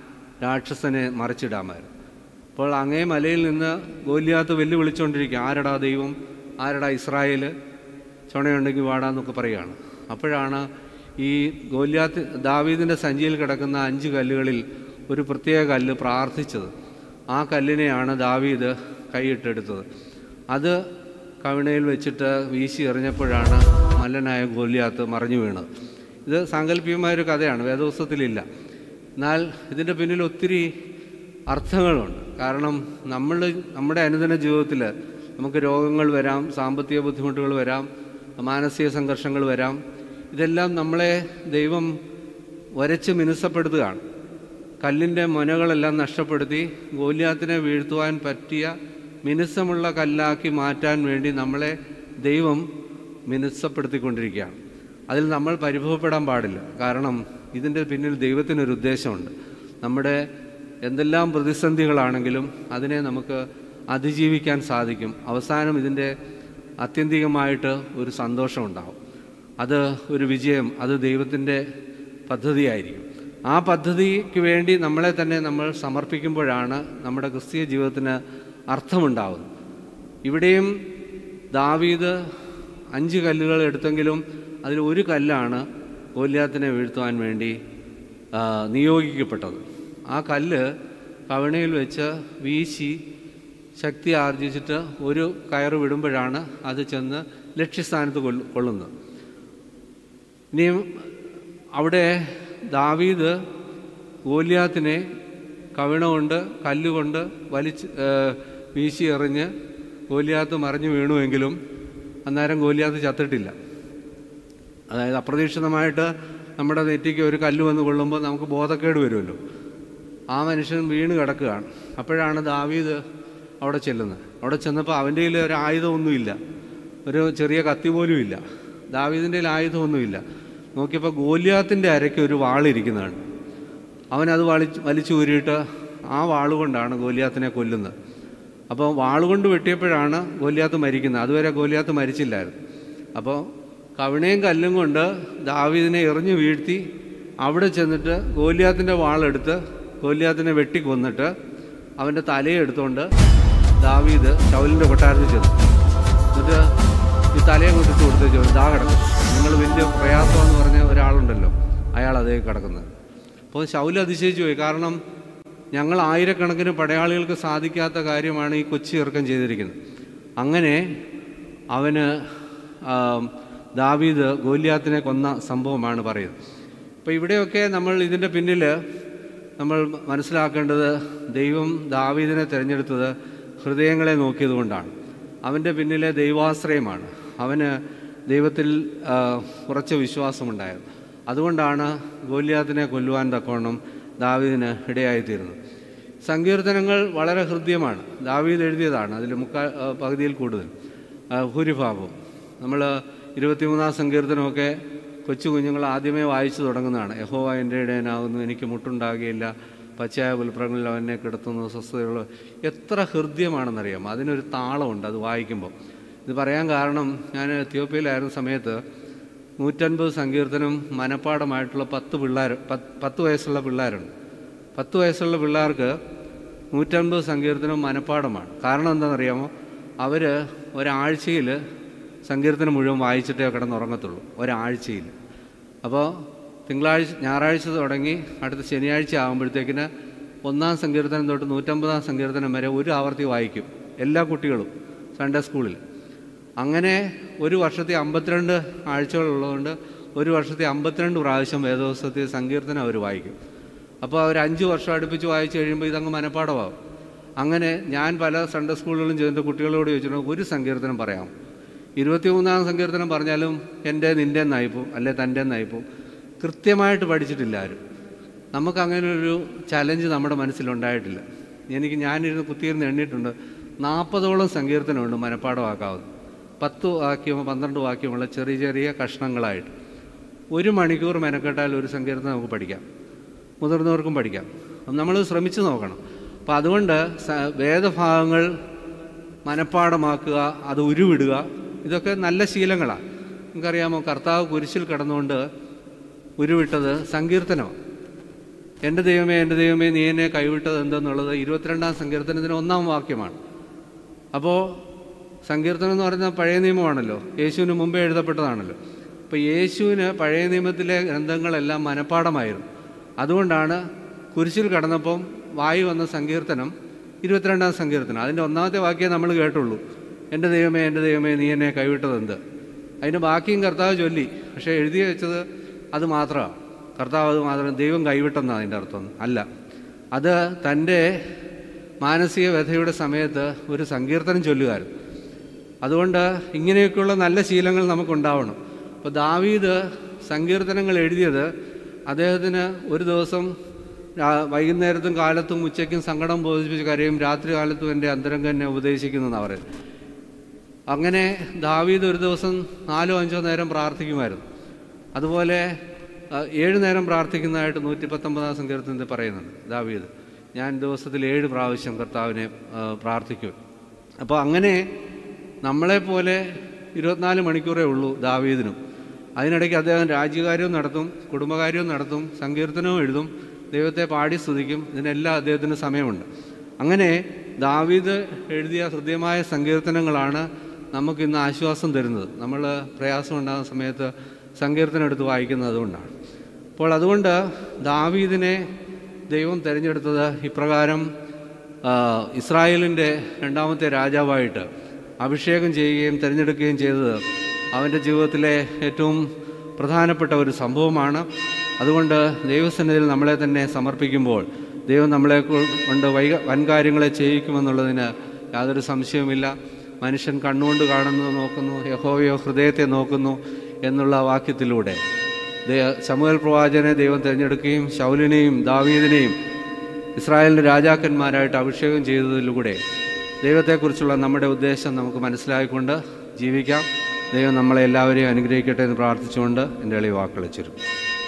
രാക്ഷസനെ മറിച്ചിടാമായിരുന്നു അപ്പോൾ അങ്ങേ മലയിൽ നിന്ന് ഗോല്യാത്ത് വെല്ലുവിളിച്ചുകൊണ്ടിരിക്കുക ആരടാ ദൈവം ആരടാ ഇസ്രായേൽ ചുണയുണ്ടെങ്കിൽ വാടാന്നൊക്കെ പറയുകയാണ് അപ്പോഴാണ് ഈ ഗോല്യാത്ത് ദാവീദിൻ്റെ സഞ്ചിയിൽ കിടക്കുന്ന അഞ്ച് കല്ലുകളിൽ ഒരു പ്രത്യേക കല്ല് പ്രാർത്ഥിച്ചത് ആ കല്ലിനെയാണ് ദാവീദ് കൈയിട്ടെടുത്തത് അത് കവിണയിൽ വെച്ചിട്ട് വീശി എറിഞ്ഞപ്പോഴാണ് മല്ലനായ ഗോല്യാത്ത് മറിഞ്ഞു വീണത് ഇത് സാങ്കല്പികമായ ഒരു കഥയാണ് വേദപുസ്തകത്തിലില്ല എന്നാൽ ഇതിൻ്റെ പിന്നിൽ ഒത്തിരി അർത്ഥങ്ങളുണ്ട് കാരണം നമ്മൾ നമ്മുടെ അനുദിന ജീവിതത്തിൽ നമുക്ക് രോഗങ്ങൾ വരാം സാമ്പത്തിക ബുദ്ധിമുട്ടുകൾ വരാം മാനസിക സംഘർഷങ്ങൾ വരാം ഇതെല്ലാം നമ്മളെ ദൈവം വരച്ച് മിനുസപ്പെടുത്തുകയാണ് കല്ലിൻ്റെ മുനകളെല്ലാം നഷ്ടപ്പെടുത്തി ഗോല്യാത്തിനെ വീഴ്ത്തുവാൻ പറ്റിയ മിനുസമുള്ള കല്ലാക്കി മാറ്റാൻ വേണ്ടി നമ്മളെ ദൈവം മിനുസപ്പെടുത്തിക്കൊണ്ടിരിക്കുകയാണ് അതിൽ നമ്മൾ പരിഭവപ്പെടാൻ പാടില്ല കാരണം ഇതിൻ്റെ പിന്നിൽ ദൈവത്തിനൊരു ഉദ്ദേശമുണ്ട് നമ്മുടെ എന്തെല്ലാം പ്രതിസന്ധികളാണെങ്കിലും അതിനെ നമുക്ക് അതിജീവിക്കാൻ സാധിക്കും അവസാനം ഇതിൻ്റെ ആത്യന്തികമായിട്ട് ഒരു സന്തോഷമുണ്ടാവും അത് ഒരു വിജയം അത് ദൈവത്തിൻ്റെ പദ്ധതിയായിരിക്കും ആ പദ്ധതിക്ക് വേണ്ടി നമ്മളെ തന്നെ നമ്മൾ സമർപ്പിക്കുമ്പോഴാണ് നമ്മുടെ ക്രിസ്തീയ ജീവിതത്തിന് അർത്ഥമുണ്ടാവുന്നത് ഇവിടെയും ദാവീദ് അഞ്ച് കല്ലുകൾ എടുത്തെങ്കിലും അതിൽ ഒരു കല്ലാണ് ഗോല്യാത്തിനെ വീഴ്ത്തുവാൻ വേണ്ടി ആ, നിയോഗിക്കപ്പെട്ടത് ആ കല്ല് കവണയിൽ വെച്ച് വീശി ശക്തി ആർജിച്ചിട്ട് ഒരു കയറ് വിടുമ്പോഴാണ് അത് ചെന്ന് ലക്ഷ്യസ്ഥാനത്ത് കൊള്ളു കൊള്ളുന്നത് ഇനിയും അവിടെ ദാവീദ് ഗോല്യാത്തിനെ കവിണ കൊണ്ട് കല്ലുകൊണ്ട് വലിച്ച് ഏ, വീശി എറിഞ്ഞ് ഗോല്യാത്ത് മറിഞ്ഞു വീണുവെങ്കിലും അന്നേരം ഗോല്യാത്ത് ചത്തിട്ടില്ല അതായത് അപ്രതീക്ഷിതമായിട്ട് നമ്മുടെ നെറ്റിക്ക് ഒരു കല്ല് വന്ന് കൊള്ളുമ്പോൾ നമുക്ക് ബോധക്കേട് വരുമല്ലോ ആ മനുഷ്യൻ വീണ് കിടക്കുകയാണ് അപ്പോഴാണ് ദാവീദ് അവിടെ ചെല്ലുന്നത് അവിടെ ചെന്നപ്പോൾ അവൻ്റെ കയ്യിൽ ഒരു ആയുധമൊന്നുമില്ല ഒരു ചെറിയ കത്തി പോലും ഇല്ല ദാവീദിൻ്റെ കയ്യിൽ ആയുധമൊന്നുമില്ല നോക്കിയപ്പോൾ ഗോല്യാത്തിൻ്റെ അരയ്ക്ക് ഒരു വാളിരിക്കുന്നതാണ് അവനത് വലിച്ച് വലിച്ചു ഊരിയിട്ട് ആ വാളുകൊണ്ടാണ് ഗോല്യാത്തിനെ കൊല്ലുന്നത് അപ്പോൾ വാളുകൊണ്ട് വെട്ടിയപ്പോഴാണ് ഗോല്യാത്ത് മരിക്കുന്നത് അതുവരെ ഗോല്യാത്ത് മരിച്ചില്ലായിരുന്നു അപ്പോൾ കവിണയും കല്ലും കൊണ്ട് ദാവീദിനെ എറിഞ്ഞു വീഴ്ത്തി അവിടെ ചെന്നിട്ട് ഗോല്യാത്തിൻ്റെ വാളെടുത്ത് ഗോല്യാത്തിനെ വെട്ടി കൊന്നിട്ട് അവൻ്റെ തലയെടുത്തുകൊണ്ട് ദാവീദ് ശൗലിൻ്റെ കൊട്ടാരത്തിൽ ചെന്നു എന്നിട്ട് ഈ തലയെ കൊണ്ടിട്ട് കൊടുത്ത് ചോദിച്ചു ദാ കിടക്കും നിങ്ങൾ വലിയ പ്രയാസമെന്ന് പറഞ്ഞ ഒരാളുണ്ടല്ലോ അയാൾ അതേ കിടക്കുന്നത് അപ്പോൾ ശൗല് അതിശയിച്ചു പോയി കാരണം ഞങ്ങൾ ആയിരക്കണക്കിന് പടയാളികൾക്ക് സാധിക്കാത്ത കാര്യമാണ് ഈ കൊച്ചി ചെറുക്കൻ ചെയ്തിരിക്കുന്നത് അങ്ങനെ അവന് ആ, ദാവീദ് ഗോല്യാത്തിനെ കൊന്ന സംഭവമാണ് പറയുന്നത് അപ്പോൾ ഇവിടെയൊക്കെ നമ്മൾ ഇതിൻ്റെ പിന്നിൽ നമ്മൾ മനസ്സിലാക്കേണ്ടത് ദൈവം ദാവീദിനെ തിരഞ്ഞെടുത്തത് ഹൃദയങ്ങളെ നോക്കിയത് കൊണ്ടാണ് അവൻ്റെ പിന്നിലെ ദൈവാശ്രയമാണ് അവന് ദൈവത്തിൽ ആ, ഉറച്ച വിശ്വാസമുണ്ടായത് അതുകൊണ്ടാണ് ഗോല്യാത്തിനെ കൊല്ലുവാൻ തക്കവണ്ണം ദാവീദിന് ഇടയായിത്തീരുന്നത് സങ്കീർത്തനങ്ങൾ വളരെ ഹൃദ്യമാണ് ദാവീദ് എഴുതിയതാണ് അതിൽ മുക്കാൽ ആ, പകുതിയിൽ കൂടുതൽ ആ, ഭൂരിഭാഗവും നമ്മൾ ഇരുപത്തിമൂന്നാം സങ്കീർത്തനമൊക്കെ കൊച്ചു കുഞ്ഞുങ്ങൾ ആദ്യമേ വായിച്ചു തുടങ്ങുന്നതാണ് യഹോവ എൻ്റെ ഇടയനാകുന്നു എനിക്ക് മുട്ടുണ്ടാകുകയില്ല പച്ചയായ പുൽപ്പുറങ്ങളിൽ അവനെ കിടത്തുന്നു സ്വസ്ഥതയുള്ള എത്ര ഹൃദ്യമാണെന്നറിയാം അതിനൊരു താളമുണ്ട് അത് വായിക്കുമ്പോൾ ഇത് പറയാൻ കാരണം ഞാൻ എത്യോപ്യയിലായിരുന്ന സമയത്ത് നൂറ്റൻപത് സങ്കീർത്തനം മനപ്പാടമായിട്ടുള്ള പത്ത് പിള്ളേർ പത്ത് പത്ത് വയസ്സുള്ള പിള്ളേരുണ്ട് പത്ത് വയസ്സുള്ള പിള്ളേർക്ക് നൂറ്റൻപത് സങ്കീർത്തനം മനപ്പാടമാണ് കാരണം എന്താണെന്നറിയാമോ അവർ ഒരാഴ്ചയിൽ സങ്കീർത്തനം മുഴുവൻ വായിച്ചിട്ടേ കിടന്നുറങ്ങത്തുള്ളൂ ഒരാഴ്ചയിൽ അപ്പോൾ തിങ്കളാഴ്ച ഞായറാഴ്ച തുടങ്ങി അടുത്ത ശനിയാഴ്ച ആകുമ്പോഴത്തേക്കിന് ഒന്നാം സങ്കീർത്തനം തൊട്ട് നൂറ്റമ്പതാം സങ്കീർത്തനം വരെ ഒരു ആവർത്തി വായിക്കും എല്ലാ കുട്ടികളും സൺഡേ സ്കൂളിൽ അങ്ങനെ ഒരു വർഷത്തെ അമ്പത്തിരണ്ട് ആഴ്ചകളുള്ളതുകൊണ്ട് ഒരു വർഷത്തെ അമ്പത്തിരണ്ട് പ്രാവശ്യം വേദോത്സവത്തിൽ സങ്കീർത്തനം അവർ വായിക്കും അപ്പോൾ അവർ അഞ്ച് വർഷം അടുപ്പിച്ച് വായിച്ചു കഴിയുമ്പോൾ ഇതങ്ങ് മനഃപ്പാടമാവും അങ്ങനെ ഞാൻ പല സൺഡേ സ്കൂളുകളിലും ചെന്നിട്ട് കുട്ടികളോട് ചോദിച്ചിട്ടുണ്ട് ഒരു സങ്കീർത്തനം പറയാം ഇരുപത്തിമൂന്നാം സങ്കീർത്തനം പറഞ്ഞാലും എൻ്റെ നിൻ്റെ എന്നായിപ്പോവും അല്ലെ തൻ്റെ എന്നായിപ്പോവും കൃത്യമായിട്ട് പഠിച്ചിട്ടില്ല ആരും നമുക്ക് അങ്ങനെ ഒരു ചലഞ്ച് നമ്മുടെ മനസ്സിലുണ്ടായിട്ടില്ല എനിക്ക് ഞാനിരുന്ന് കുത്തിയിരുന്ന് എണ്ണിയിട്ടുണ്ട് നാൽപ്പതോളം സങ്കീർത്തനമുണ്ട് മനഃപ്പാടമാക്കാവുന്നത് പത്ത് വാക്യമോ പന്ത്രണ്ട് വാക്യമുള്ള ചെറിയ ചെറിയ കഷ്ണങ്ങളായിട്ട് ഒരു മണിക്കൂർ മെനക്കെട്ടാൽ ഒരു സങ്കീർത്തനം നമുക്ക് പഠിക്കാം മുതിർന്നവർക്കും പഠിക്കാം നമ്മൾ ശ്രമിച്ചു നോക്കണം അപ്പോൾ അതുകൊണ്ട് സ- വേദഭാഗങ്ങൾ മനഃപ്പാടമാക്കുക അത് ഉരുവിടുക ഇതൊക്കെ നല്ല ശീലങ്ങളാണ് നിങ്ങൾക്കറിയാമോ കർത്താവ് കുരിശിൽ കിടന്നുകൊണ്ട് ഉരുവിട്ടത് സങ്കീർത്തനമാണ് എൻ്റെ ദൈവമേ എൻ്റെ ദൈവമേ നീ എന്നെ കൈവിട്ടത് എന്തെന്നുള്ളത് ഇരുപത്തിരണ്ടാം സങ്കീർത്തനത്തിന് ഒന്നാം വാക്യമാണ് അപ്പോൾ സങ്കീർത്തനം എന്ന് പറയുന്നത് പഴയ നിയമമാണല്ലോ യേശുവിന് മുമ്പേ എഴുതപ്പെട്ടതാണല്ലോ അപ്പോൾ യേശുവിന് പഴയ നിയമത്തിലെ ഗ്രന്ഥങ്ങളെല്ലാം മനഃപ്പാടമായിരുന്നു അതുകൊണ്ടാണ് കുരിശിൽ കടന്നപ്പം വായു വന്ന സങ്കീർത്തനം ഇരുപത്തിരണ്ടാം സങ്കീർത്തനം അതിൻ്റെ ഒന്നാമത്തെ വാക്യം നമ്മൾ കേട്ടുള്ളൂ എൻ്റെ ദൈവമേ എൻ്റെ ദൈവമേ നീ എന്നെ കൈവിട്ടതെന്ത് അതിൻ്റെ ബാക്കിയും കർത്താവ് ചൊല്ലി പക്ഷേ എഴുതി വെച്ചത് അത് മാത്രമാണ് കർത്താവ് അത് മാത്രം ദൈവം കൈവിട്ടെന്നാണ് അതിൻ്റെ അർത്ഥം അല്ല അത് തൻ്റെ മാനസിക വ്യഥയുടെ സമയത്ത് ഒരു സങ്കീർത്തനം ചൊല്ലുകായിരുന്നു അതുകൊണ്ട് ഇങ്ങനെയൊക്കെയുള്ള നല്ല ശീലങ്ങൾ നമുക്കുണ്ടാവണം അപ്പോൾ ദാവീദ് സങ്കീർത്തനങ്ങൾ എഴുതിയത് അദ്ദേഹത്തിന് ഒരു ദിവസം രാ- വൈകുന്നേരത്തും കാലത്തും ഉച്ചയ്ക്കും സങ്കടം ബോധിപ്പിച്ച് കരയും രാത്രി കാലത്തും എൻ്റെ അന്തരംഗം എന്നെ ഉപദേശിക്കുന്നതെന്നാണ് പറയുന്നത് അങ്ങനെ ദാവീദ് ഒരു ദിവസം നാലോ അഞ്ചോ നേരം പ്രാർത്ഥിക്കുമായിരുന്നു അതുപോലെ ആ, ഏഴ് നേരം പ്രാർത്ഥിക്കുന്നതായിട്ട് നൂറ്റി പത്തൊമ്പതാം സങ്കീർത്തനത്തിൽ പറയുന്നുണ്ട് ദാവീദ് ഞാൻ ദിവസത്തിൽ ഏഴ് പ്രാവശ്യം കർത്താവിനെ ആ, പ്രാർത്ഥിക്കും അപ്പോൾ അങ്ങനെ നമ്മളെപ്പോലെ ഇരുപത്തിനാല് മണിക്കൂറേ ഉള്ളൂ ദാവീദിനും അതിനിടയ്ക്ക് അദ്ദേഹം രാജ്യകാര്യവും നടത്തും കുടുംബകാര്യവും നടത്തും സങ്കീർത്തനവും എഴുതും ദൈവത്തെ പാടി സ്തുതിക്കും ഇതിനെല്ലാം അദ്ദേഹത്തിന് സമയമുണ്ട് അങ്ങനെ ദാവീദ് എഴുതിയ ഹൃദ്യമായ സങ്കീർത്തനങ്ങളാണ് നമുക്കിന്ന് ആശ്വാസം തരുന്നത് നമ്മൾ പ്രയാസം ഉണ്ടാകുന്ന സമയത്ത് സങ്കീർത്തനം എടുത്ത് വായിക്കുന്നത് അതുകൊണ്ടാണ് അപ്പോൾ അതുകൊണ്ട് ദാവീദിനെ ദൈവം തിരഞ്ഞെടുത്തത് ഇപ്രകാരം ആ, ഇസ്രായേലിൻ്റെ രണ്ടാമത്തെ രാജാവായിട്ട് അഭിഷേകം ചെയ്യുകയും തിരഞ്ഞെടുക്കുകയും ചെയ്തത് അവൻ്റെ ജീവിതത്തിലെ ഏറ്റവും പ്രധാനപ്പെട്ട ഒരു സംഭവമാണ് അതുകൊണ്ട് ദൈവസന്നിധിയിൽ നമ്മളെ തന്നെ സമർപ്പിക്കുമ്പോൾ ദൈവം നമ്മളെ കൊ- കൊണ്ട് വൈക വൻകാര്യങ്ങളെ ചെയ്യിക്കുമെന്നുള്ളതിന് യാതൊരു സംശയവുമില്ല മനുഷ്യൻ കണ്ണുകൊണ്ട് കാണുന്നു നോക്കുന്നു യഹോവയോ ഹൃദയത്തെ നോക്കുന്നു എന്നുള്ള വാക്യത്തിലൂടെ ദൈവ- ശമൂവേൽ പ്രവാചകനെ ദൈവം തിരഞ്ഞെടുക്കുകയും ശൗലിനെയും ദാവീദിനെയും ഇസ്രായേലിൻ്റെ രാജാക്കന്മാരായിട്ട് അഭിഷേകം ചെയ്തതിലൂടെ ദൈവത്തെക്കുറിച്ചുള്ള നമ്മുടെ ഉദ്ദേശം നമുക്ക് മനസ്സിലാക്കിക്കൊണ്ട് ജീവിക്കാം ദൈവം നമ്മളെ എല്ലാവരെയും അനുഗ്രഹിക്കട്ടെ എന്ന് പ്രാർത്ഥിച്ചുകൊണ്ട് എൻ്റെ എളിയ വാക്കുകൾ ചുരുക്കും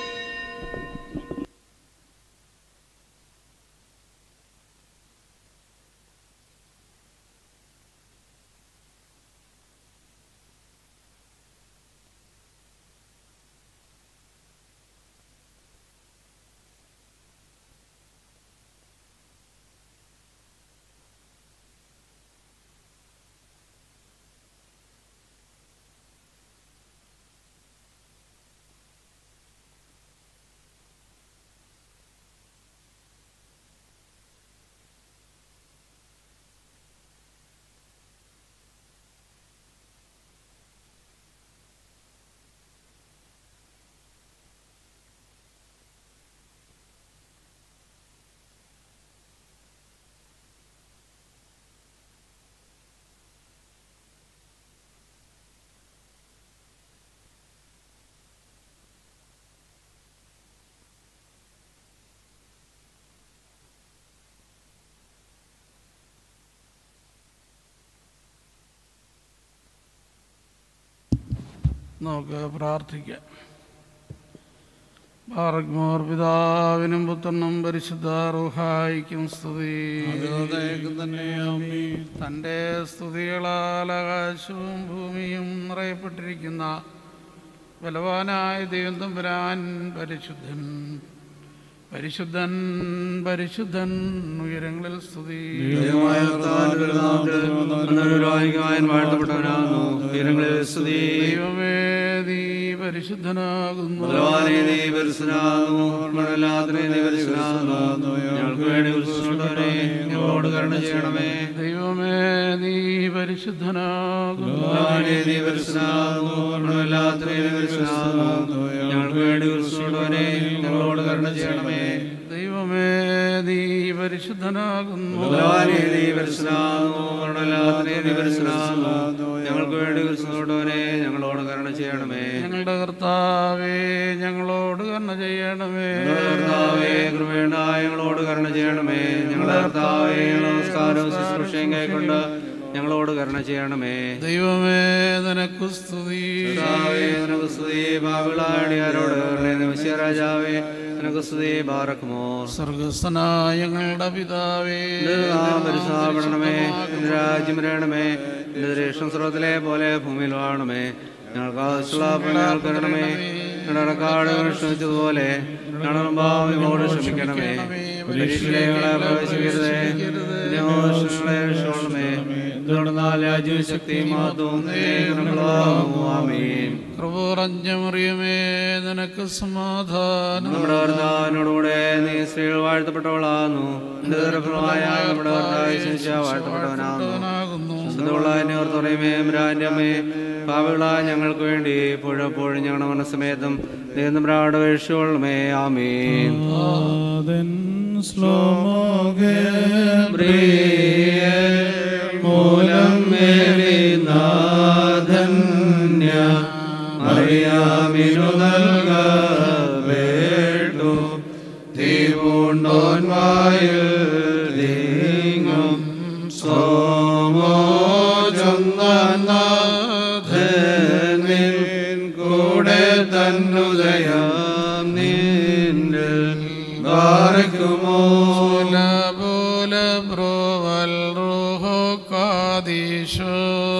നമുക്ക് പ്രാർത്ഥിക്കാം ബാറക്മോർ പിതാവിനും പുത്രനും പരിശുദ്ധ റുഹായിക്കും സ്തുതി തൻ്റെ സ്തുതികളാൽ ആകാശവും ഭൂമിയും നിറയപ്പെട്ടിരിക്കുന്ന ബലവാനായ ദൈവം തമ്പുരാൻ പരിശുദ്ധൻ പരിശുദ്ധൻ പരിശുദ്ധൻ ഉയരങ്ങളിൽ സ്തുതി വാഴ്ത്തപ്പെട്ടവനാകുന്നു ഉയരങ്ങളിൽ സ്തുതി ദൈവമേ നീ പരിശുദ്ധനാകുന്നു ഭഗവാനെ നീ പരിശുദ്ധനാകുന്നു മരണമില്ലാത്തവനെ നീ പരിശുദ്ധനാകുന്നു ഞങ്ങൾക്ക് വേണ്ടി ഉത്സവനെ ഞങ്ങളോട് കരുണ ചെയ്യണമേ ദൈവമേ നീ പരിശുദ്ധനാകുന്നു ഭഗവാനെ നീ പരിശുദ്ധനാകുന്നു മരണമില്ലാത്തവനെ നീ പരിശുദ്ധനാകുന്നു ഞങ്ങൾക്ക് വേണ്ടി ഉത്സവനെ ഞങ്ങളോട് കരുണ ചെയ്യണമേ ദൈവമേ നീ പരിശുദ്ധനാകുന്നു ഭഗവാനെ നീ പരിശുദ്ധനാകുന്നു മരണമില്ലാത്തവനെ നീ പരിശുദ്ധനാകുന്നു ഞങ്ങൾക്ക് വേണ്ടി ഉത്സവനെ ഞങ്ങളോട് കരുണ ചെയ്യണമേ ഞങ്ങളുടെ കർത്താവേ ഞങ്ങളോട് കരുണ ചെയ്യണമേ ഞങ്ങളുടെ കർത്താവേ കൃപയുണ്ടായ ഞങ്ങളോട് കരുണ ചെയ്യണമേ ഞങ്ങളുടെ കർത്താവേ നമസ്കാരവും ശുശ്രൂഷയും കൈക്കൊണ്ട് ഞങ്ങളോട് കരുണ ചെയ്യണമേ ദൈവമേ നിനക്കു സ്തുതി കർത്താവേ നിനക്ക് സ്തുതി ഭാവിളാടിയാരോട് രാജാവേ നിനക്ക് സ്തുതി ബാറക്കുമോർ സ്വർഗസ്ഥനായ ഞങ്ങളുടെ പിതാവേ പരിശോധനമേ രാജ്യം വരണമേ എന്റെ രേഷം സ്രോതത്തിലെ പോലെ ഭൂമിയിൽ വാഴണമേ ഞങ്ങൾക്ക് ആവശ്യമുള്ള ഞങ്ങൾക്ക് തരണമേ ഞങ്ങളുടെ ക്ഷമിച്ചതുപോലെ ഞങ്ങളുടെ ഭാവിയോട് ക്ഷമിക്കണമേ പരീക്ഷകളെ പ്രവേശിക്കരുതേ ഞങ്ങളെ രക്ഷണമേ തുടർന്നാൽ രാജ്യവും ശക്തിയും മഹത്വവും ആമീൻ കൃപറഞ്ഞമറിയമേ നിനക്ക് സമാധാനം നമ്മുടെ ഭർത്താവിനോടുകൂടെ നീ സ്ത്രീകൾ വാഴ്ത്തപ്പെട്ടവളാകുന്നു എന്റെ ദുരഫലമായ നമ്മുടെ ഭർത്താവ് ശിക്ഷ വാഴ്ത്തപ്പെട്ടവനാകുന്നു ആകുന്നു ശുദ്ധമുള്ള പറയുമേ മ്രാന്റെ അമ്മേ പാവികളായ ഞങ്ങൾക്ക് വേണ്ടി പുഴപ്പോഴും ഞങ്ങളുടെ മനസ്സമേതം നീന്തമ്രാട് വീഴ്ചയുള്ളമേ ആമീൻ ആദൻ ശ്ലോമോകേ മൂലം മേലിനാഥന്യ അറിയാമിനു നൽകേട്ടു തീവുണ്ടോൻ വായിൽ നീങ്ങും സോമോജൊന്നിൻ കൂടെ തന്നുദയം നിന്റെ ബാറക്കുമോ പോല ബ്രോവൽ റൂഹോ കാദീശോ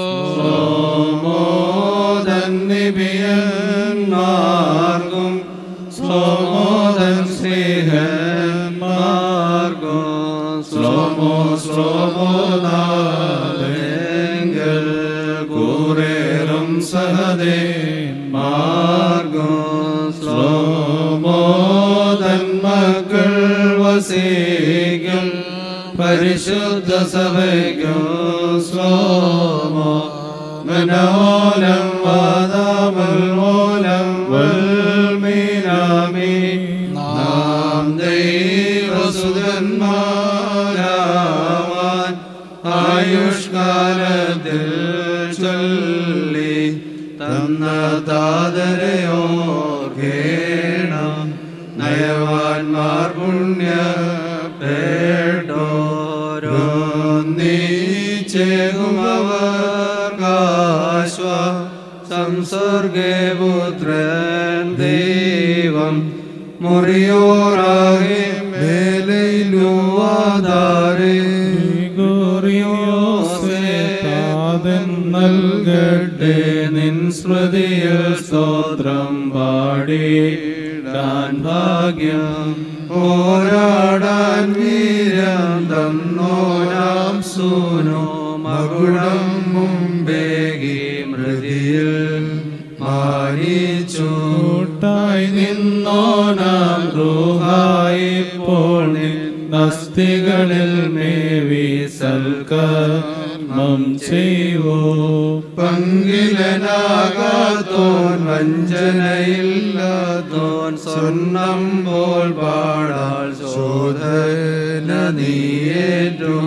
മോദന്നിബിയന്മാർക്കും സ്ലോമോദൻ സ്നേഹന്മാർക്കും സ്ലോമോ സ്ലോമോദാലെങ്കിൽ കൂറേറും സഹദേ മാർഗം സ്ലോമോദൻ മക്കൾ വസിക്കും പരിശുദ്ധ സഭയ്ക്കും സ്ലോമോ മനോലം വാദാമൽ മൂലം വൽമീനാമി നാം ദൈവസുതന്മാരാവാൻ ആയുഷ്കാലത്തിൽ ചൊല്ലി തന്ന താതരയോർക്കേണം നയവാൻമാർ പുണ്യ പേട്ടോരോന്നീച്ചേകുമവർക്കാശ്വ സംസർഗേ പുത്രൻ ദൈവം മുറിയോറാകെ മേലയിലുവാതാരേ താതൻ നൽകട്ടെ നിൻ സ്മൃതിയിൽ സ്തോത്രം പാടിടാൻ ഭാഗ്യം പോരാടാൻ വീരം തന്നോനാം സൂനോ മകുടം മുമ്പേകി മൃതിയിൽ മാരിച്ചു കൂട്ടായി നിന്നോനാം റൂഹായിപ്പോൾ നസ്തികളിൽ മേവി സൽക്കർമ്മം ചെയ്വോ പങ്കിലനാകാത്തോൻ വഞ്ചനയില്ലാത്തോൻ സ്വർണം പോൽ പാടാൾ ശോധന നീയേറ്റും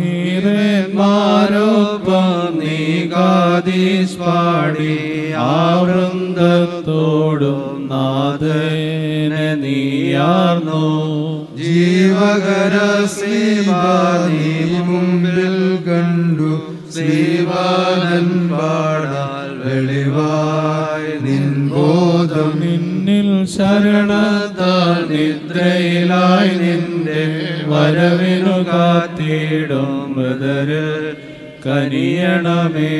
ഈരന്മാരൊപ്പം നീ കാതീസ് പാടി ആവൃന്ദത്തോടും നാഥനെ നീയാർന്നു ജീവകര ശ്രീവാദി മുമ്പിൽ കണ്ടു ശ്രീവാനൻ പാടാൽ വെളിവായി നിൻ ബോധം നിന്നിൽ ശരണത്താൽ നിദ്രയിലായി നിന്റെ വരവിനു കാത്തിടും മൃതരിൽ കനിയണമേ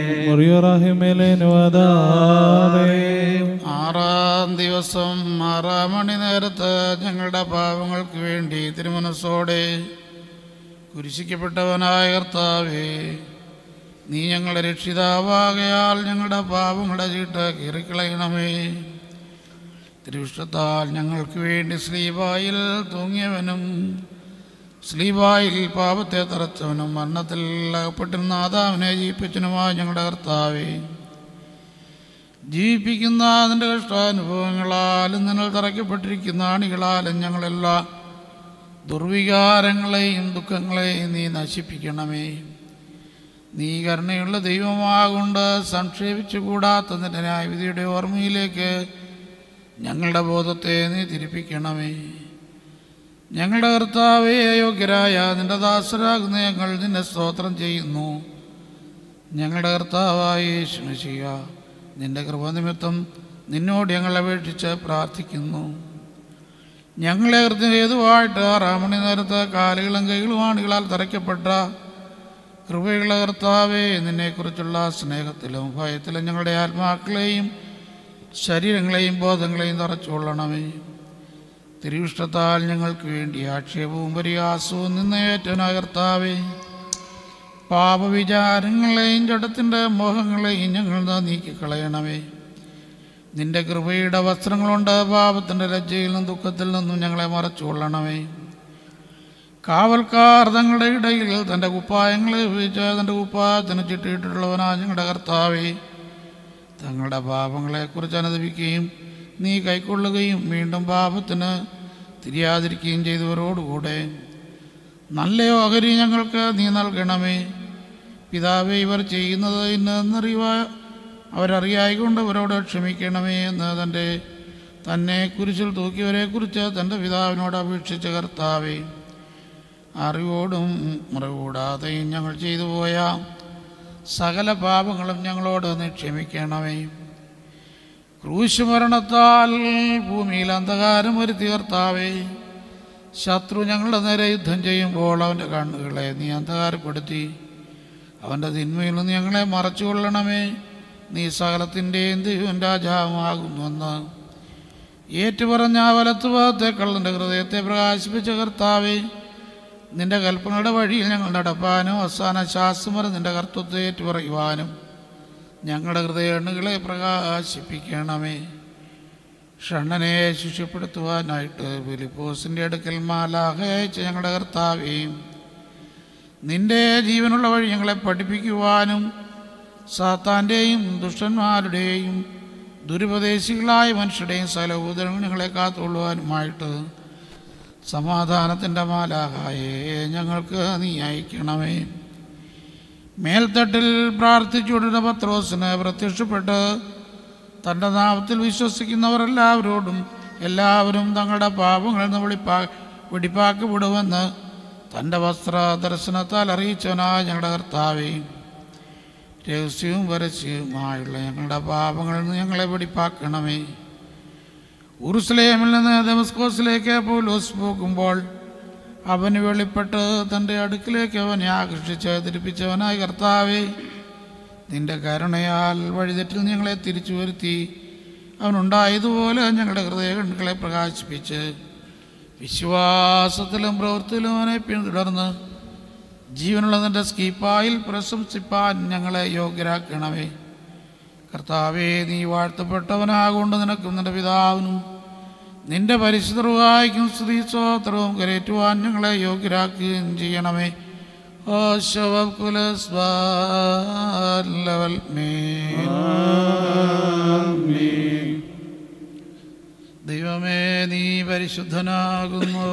മുറിയുറഹിമേലുവതാവേ ആറാം ദിവസം ആറാം മണി നേരത്ത് ഞങ്ങളുടെ പാവങ്ങൾക്ക് വേണ്ടി തിരുമനസ്സോടെ കുരിശിക്കപ്പെട്ടവനായ കർത്താവേ നീ ഞങ്ങളുടെ രക്ഷിതാവാകയാൽ ഞങ്ങളുടെ പാവങ്ങളുടെ ചീട്ട് കീറിക്കളയണമേ തിരുവിഷ്ടത്താൽ ഞങ്ങൾക്ക് വേണ്ടി ശ്രീവായിൽ തൂങ്ങിയവനും ശ്രീവായിൽ പാപത്തെ തറച്ചവനും മരണത്തിൽ അകപ്പെട്ടിരുന്ന ആദാവിനെ ജീവിപ്പിച്ചനുമായ ഞങ്ങളുടെ കർത്താവേ ജീവിപ്പിക്കുന്ന അതിൻ്റെ കഷ്ടാനുഭവങ്ങളാലും നിങ്ങൾ തറയ്ക്കപ്പെട്ടിരിക്കുന്ന അണികളാലും ഞങ്ങളെല്ലാ ദുർവികാരങ്ങളെയും ദുഃഖങ്ങളെയും നീ നശിപ്പിക്കണമേ നീ കരുണയുള്ള ദൈവമാകൊണ്ട് സംക്ഷേപിച്ചു കൂടാത്തതിൻ്റെ ന്യായവിധിയുടെ ഓർമ്മയിലേക്ക് ഞങ്ങളുടെ ബോധത്തെ നീ തിരിപ്പിക്കണമേ ഞങ്ങളുടെ കർത്താവേ അയോഗ്യരായ നിന്റെ ദാസരാകുന്ന ഞങ്ങൾ നിന്നെ സ്തോത്രം ചെയ്യുന്നു ഞങ്ങളുടെ കർത്താവായി ക്ഷമിക്കുക നിന്റെ കൃപനിമിത്തം നിന്നോട് ഞങ്ങൾ അപേക്ഷിച്ച് പ്രാർത്ഥിക്കുന്നു ഞങ്ങളെ ഹൃദയതുമായിട്ട് ആറാം മണി നേരത്ത് കാലുകളും കൈകളും ആണികളാൽ തറയ്ക്കപ്പെട്ട കൃപയുള്ള കർത്താവേ നിന്നെക്കുറിച്ചുള്ള സ്നേഹത്തിലും ഭയത്തിലും ഞങ്ങളുടെ ആത്മാക്കളെയും ശരീരങ്ങളെയും ബോധങ്ങളെയും തറച്ചുകൊള്ളണമേ തിരുവിഷ്ടത്താൽ ഞങ്ങൾക്ക് വേണ്ടി ആക്ഷേപവും പരിഹാസവും നിന്നേറ്റനായ കർത്താവേ പാപവിചാരങ്ങളെയും ജഡത്തിൻ്റെ മോഹങ്ങളെയും ഞങ്ങൾ നീക്കിക്കളയണമേ നിന്റെ കൃപയുടെ വസ്ത്രങ്ങളുണ്ട് പാപത്തിൻ്റെ ലജ്ജയിൽ നിന്നും ദുഃഖത്തിൽ നിന്നും ഞങ്ങളെ മറച്ചുകൊള്ളണമേ കാവൽക്കാർ തങ്ങളുടെ ഇടയിൽ തൻ്റെ കുപ്പായങ്ങളെ ഉപയോഗിച്ച് തൻ്റെ കുപ്പായത്തിന് ചുറ്റിയിട്ടുള്ളവനാ ഞങ്ങളുടെ കർത്താവേ തങ്ങളുടെ പാപങ്ങളെക്കുറിച്ച് അനുദപിക്കുകയും നീ കൈക്കൊള്ളുകയും വീണ്ടും പാപത്തിന് തിരിയാതിരിക്കുകയും ചെയ്തവരോടുകൂടെ നല്ല ഓഹരി ഞങ്ങൾക്ക് നീ നൽകണമേ പിതാവേ ഇവർ ചെയ്യുന്നത് ഇന്നെന്നറിയുക അവരറിയായിക്കൊണ്ട് അവരോട് ക്ഷമിക്കണമേ എന്ന് തൻ്റെ തന്നെ കുരിശിൽ തൂക്കിയവരെക്കുറിച്ച് തൻ്റെ പിതാവിനോട് അപേക്ഷിച്ച കർത്താവേ അറിവോടും മുറികൂടാതെയും ഞങ്ങൾ ചെയ്തു പോയ സകല പാപങ്ങളും ഞങ്ങളോട് നീ ക്ഷമിക്കണമേ ക്രൂശ് മരണത്താൽ ഭൂമിയിൽ അന്ധകാരം വരുത്തി കർത്താവേ ശത്രു ഞങ്ങളുടെ നേരെ യുദ്ധം ചെയ്യുമ്പോൾ അവൻ്റെ കണ്ണുകളെ നീ അന്ധകാരപ്പെടുത്തി അവൻ്റെ തിന്മയിൽ നിന്ന് ഞങ്ങളെ മറച്ചുകൊള്ളണമേ നീ സകലത്തിൻ്റെയും ദൈവം രാജാവുമാകുന്നുവെന്ന് ഏറ്റുപറഞ്ഞ ആ വലത്തുഭാഗത്തെ കള്ളൻ്റെ ഹൃദയത്തെ പ്രകാശിപ്പിച്ച കർത്താവേ നിന്റെ കൽപ്പനയുടെ വഴിയിൽ ഞങ്ങൾ നടപ്പാനും അവസാന ശ്വാസം വരെ നിന്റെ കർത്തൃത്വത്തെ ഏറ്റുപറയുവാനും ഞങ്ങളുടെ ഹൃദയണുകളെ പ്രകാശിപ്പിക്കണമേ ഷണ്ണനെ ശിഷ്യപ്പെടുത്തുവാനായിട്ട് ഫിലിപ്പോസിൻ്റെ അടുക്കൽ മാലാഹ അയച്ച ഞങ്ങളുടെ കർത്താവേയും നിന്റെ ജീവനുള്ള വഴി ഞങ്ങളെ പഠിപ്പിക്കുവാനും സാത്താൻ്റെയും ദുഷ്ടന്മാരുടെയും ദുരുപദേശികളായ മനുഷ്യരുടെയും സകലഭൂതങ്ങൾ ഞങ്ങളെ കാത്തുകൊള്ളുവാനുമായിട്ട് സമാധാനത്തിൻ്റെ മാലാഹായെ ഞങ്ങൾക്ക് നീ അയക്കണമേ മേൽത്തട്ടിൽ പ്രാർത്ഥിച്ചുകൊണ്ടിരുന്ന പത്രോസിന് പ്രത്യക്ഷപ്പെട്ട് തൻ്റെ നാമത്തിൽ വിശ്വസിക്കുന്നവർ എല്ലാവരോടും എല്ലാവരും തങ്ങളുടെ പാപങ്ങളിൽ നിന്ന് വെളിപ്പാ വെടിപ്പാക്കപ്പെടുമെന്ന് തൻ്റെ വസ്ത്ര ദർശനത്താൽ അറിയിച്ചവനായ ഞങ്ങളുടെ കർത്താവേ രഹസ്യവും പരസ്യവുമായുള്ള ഞങ്ങളുടെ പാപങ്ങളിൽ നിന്ന് ഞങ്ങളെ വെടിപ്പാക്കണമേ ഉറുസ്ലേമിൽ നിന്ന് ദമസ്കോസിലേക്ക് പൗലോസ് പോകുമ്പോൾ അവന് വെളിപ്പെട്ട് തൻ്റെ അടുക്കിലേക്ക് അവനെ ആകർഷിച്ച് ധരിപ്പിച്ചവനായ കർത്താവേ നിന്റെ കരുണയാൽ വഴിതെറ്റിൽ ഞങ്ങളെ തിരിച്ചു വരുത്തി അവനുണ്ടായതുപോലെ ഞങ്ങളുടെ ഹൃദയകണ്ണുകളെ പ്രകാശിപ്പിച്ച് വിശ്വാസത്തിലും പ്രവൃത്തിയിലും അവനെ പിന്തുടർന്ന് ജീവനുള്ള നിന്റെ സ്കീപ്പായിൽ പ്രശംസിപ്പാൻ ഞങ്ങളെ യോഗ്യരാക്കണമേ കർത്താവേ നീ വാഴ്ത്തപ്പെട്ടവനാകൊണ്ട് നിനക്കും നിന്റെ പിതാവിനും നിന്റെ പരിശുദ്ധവായിക്കും സ്തുതി സ്തോത്രവും കരേറ്റുവാൻ ഞങ്ങളെ യോഗ്യരാക്കുകയും ചെയ്യണമേ ഓ ശവകുലസ്വാൽ മേ ദൈവമേ നീ പരിശുദ്ധനാകുന്നു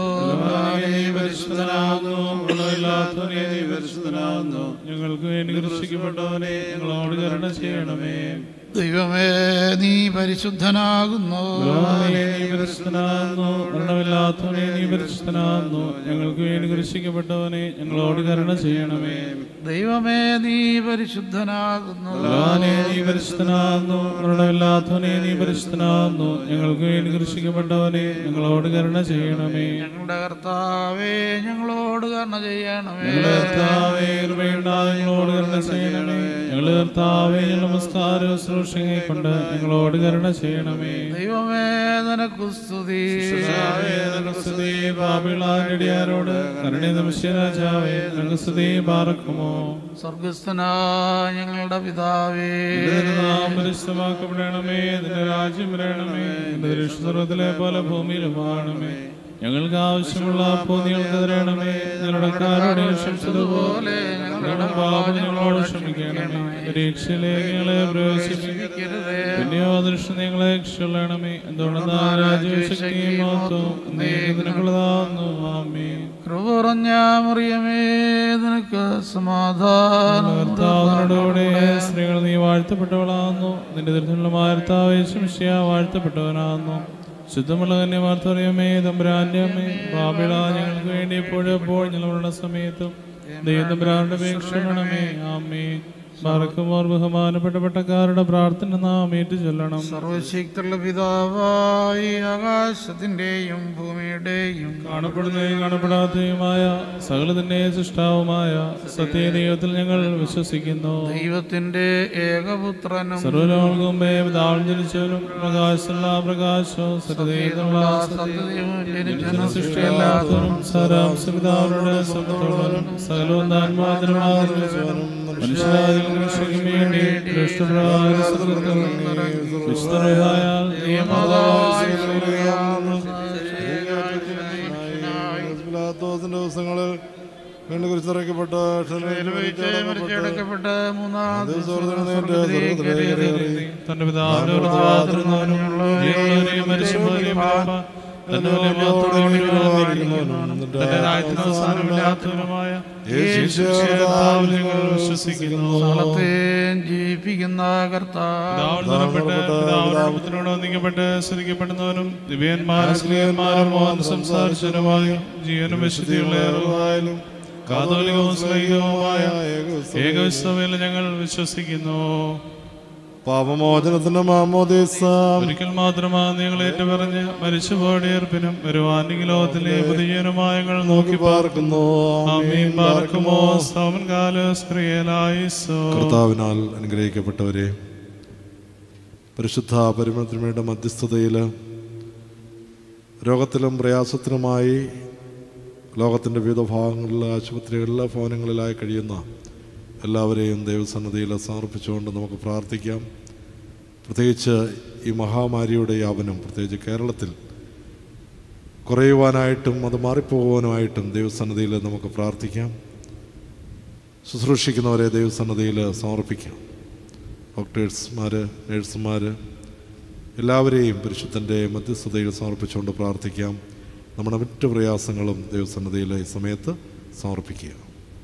ഞങ്ങൾക്ക് വേണ്ടി കൃഷിക്കപ്പെട്ടവനെ ഞങ്ങളോട് കരുണ ചെയ്യണമേ ദൈവമേ നീ പരിശുദ്ധനാകുന്നു പരിശുദ്ധനാകുന്നു മരണമില്ലാത്തവനെ നീ പരിശുദ്ധനാകുന്നു ഞങ്ങൾക്ക് വേണ്ടി കൃഷിക്കപ്പെട്ടവനെ ഞങ്ങളോട് കരുണ ചെയ്യണമേ ദൈവമേ നീ പരിശുദ്ധനാകുന്നു ഭഗവാനെ നീ പരിശുദ്ധനാകുന്നു മരണമില്ലാത്തവനെ നീ പരിശുദ്ധനാകുന്നു ഞങ്ങൾക്ക് വേണ്ടി കൃഷിക്കപ്പെട്ടവനെ ഞങ്ങളോട് കരുണ ചെയ്യണമേ ഞങ്ങളുടെ കർത്താവേ ഞങ്ങളോട് കരുണ ചെയ്യണമേ ഞങ്ങളുടെ കർത്താവേ കൃപയുണ്ടായി ഞങ്ങളോട് കരുണ ചെയ്യണമേ ഞങ്ങളുടെ കർത്താവേ നമസ്കാരം ശുശ്രൂഷയെ കൊണ്ട് ഞങ്ങളോട് കരുണ ചെയ്യണമേ ദൈവമേ നിനക്കു സ്തുതി കർത്താവേ, നിനക്ക് സ്തുതി പാപികളാരോട് കരുണ നമസ്യരാജാവേ നിനക്ക് സ്തുതി പാർക്കുമോ സ്വർഗസ്ഥനായ ഞങ്ങളുടെ പിതാവേ പരിശുദ്ധമാക്കപ്പെടണമേ നിന്റെ രാജ്യം വരണമേ നിന്റെ ദൃഷ്ടത്തിലെ പോലെ ഭൂമിയിലും ആണമേ ഞങ്ങൾക്ക് ആവശ്യമുള്ള അപ്പോ ഞങ്ങൾക്ക് തരണമേ ഞങ്ങളുടെ കാരോടെ ക്ഷമിച്ചതുപോലെ ഞങ്ങളുടെ പാപം ഞങ്ങളോട് ക്ഷമിക്കണമേ പരീക്ഷയിലേക്ക് ഞങ്ങളെ പ്രവേശിപ്പിക്കരുതേ പിന്നെയോ ദൃഷ്ടി ഞങ്ങളെ രക്ഷണമേ എന്തുകൊണ്ടെന്ന് രാജ്യശക്തിയും മഹത്വവും നിനക്കുള്ളതാകുന്നു ആമേ കൃപ പറഞ്ഞ മറിയമേ നിനക്ക് സമാധാനം കർത്താവിനോടുകൂടെ സ്ത്രീകൾ നീ വാഴ്ത്തപ്പെട്ടവളാകുന്നു നിന്റെ ദൃഢമുള്ള മാർത്താവ് ശംശിയ വാഴ്ത്തപ്പെട്ടവനാകുന്നു ശുദ്ധമുള്ള തന്നെ മാർത്തറിയമേ തമ്പുരാന്റെ അമ്മേ പാപിള ഞങ്ങൾക്ക് വേണ്ടി എപ്പോഴും എപ്പോൾ ഞങ്ങളുടെ സമയത്തും ദൈവം തമ്പുരാന്റെ അപേക്ഷണമേ ആമേ മറക്കുമോർ ബഹുമാനപ്പെട്ട പട്ടക്കാരുടെ പ്രാർത്ഥന നാം ഏറ്റു ചൊല്ലണം സർവശക്തിയുള്ള പിതാവായി ആകാശത്തിന്റെയും ഭൂമിയുടെയും കാണപ്പെടുന്നതും കാണപ്പെടാത്തതുമായ സകലത്തിന്റെ സൃഷ്ടാവുമായ സത്യദൈവത്തിൽ ഞങ്ങൾ വിശ്വസിക്കുന്നു ദൈവത്തിന്റെ ഏകപുത്രനും സർവലോകവും മുമ്പേ പിതാവിൽ ജനിച്ചവനും പ്രകാശമുള്ള പ്രകാശവും സത്യദൈവത്തിലുള്ള സത്യദൈവവും ജനിച്ചവനും ജനിച്ചവനും സൃഷ്ടിയല്ലാത്തവനും സാരാംശ പിതാവിനോട് സമത്തോടും സകലവും താൻമാത്രമാകുന്നവനും മനുഷ്യരാജിൽ രക്ഷയ്ക്കും വേണ്ടി ദൃഷ്ടപ്രകാരം സ്വർഗ്ഗത്തിൽ വിശുദ്ധരായാൽ പിലാത്തോസിന്റെ ദിവസങ്ങളിൽ വീണ്ടും കുറിച്ചിറക്കപ്പെട്ട മരിച്ചെടുക്കപ്പെട്ട മൂന്നാം തന്റെ പിതാവിന്റെ ഉത്തരവാദിത്തം ജീവനുള്ളവരെയും മരിച്ചുപോയവരെയും പാപ തന്റെ വലിയ മഹത്വത്തോടുകൂടി തന്റെ രാജ്യത്തിന് അവസാനമില്ലാത്തവനുമായ യേശുവിൽ ഞങ്ങൾ വിശ്വസിക്കുന്നു നാളത്തെയും ജീവിപ്പിക്കുന്ന കർത്താവ് പിതാവിൽ നിറപ്പെട്ട് പിതാവിനോട് പുത്രനോട് ഒന്നിക്കപ്പെട്ട് സ്തുതിക്കപ്പെടുന്നവനും ദിവ്യന്മാരും സ്ത്രീയന്മാരും മോഹൻ സംസാരിച്ചവരുമായ ജീവനും വിശുദ്ധിയുള്ള അറിവായാലും കാതോലികവും സ്ലൈകവുമായ ഏകവിശ്വമയിൽ ഞങ്ങൾ വിശ്വസിക്കുന്നു പാപമോചനത്തിന്റെ മാമോദീസ ഒരിക്കൽ മാത്രമാ നിങ്ങൾ ഏറ്റുപറഞ്ഞ് മരിച്ചുപോടിയർപ്പിനും വരുവാനിക ലോകത്തിലെ പുതിയനുമായ ഞങ്ങൾ നോക്കി പാർക്കുന്നു ആമീൻ പാർക്കുമോ സോമൻ കാല സ്ത്രീയലായിസോ കർത്താവിനാൽ അനുഗ്രഹിക്കപ്പെട്ടവരെ പരിശുദ്ധ പരിമളത്തിനുമയുടെ മധ്യസ്ഥതയിൽ രോഗത്തിലും പ്രയാസത്തിലുമായി ലോകത്തിൻ്റെ വിവിധ ഭാഗങ്ങളിലെ ആശുപത്രികളിലെ ഭവനങ്ങളിലായി കഴിയുന്ന എല്ലാവരെയും ദൈവസന്നദ്ധിയിൽ സമർപ്പിച്ചുകൊണ്ട് നമുക്ക് പ്രാർത്ഥിക്കാം പ്രത്യേകിച്ച് ഈ മഹാമാരിയുടെ വ്യാപനം പ്രത്യേകിച്ച് കേരളത്തിൽ കുറയുവാനായിട്ടും അത് മാറിപ്പോകുവാനുമായിട്ടും ദൈവസന്നദ്ധിയിൽ നമുക്ക് പ്രാർത്ഥിക്കാം ശുശ്രൂഷിക്കുന്നവരെ ദൈവസന്നദ്ധിയിൽ സമർപ്പിക്കാം ഡോക്ടേഴ്സ്മാർ നേഴ്സുമാർ എല്ലാവരെയും പരിശുദ്ധൻ്റെ മധ്യസ്ഥതയിൽ സമർപ്പിച്ചുകൊണ്ട് പ്രാർത്ഥിക്കാം നമ്മുടെ മറ്റു പ്രയാസങ്ങളും ദൈവസന്നദ്ധിയിൽ ഈ സമയത്ത് സമർപ്പിക്കുക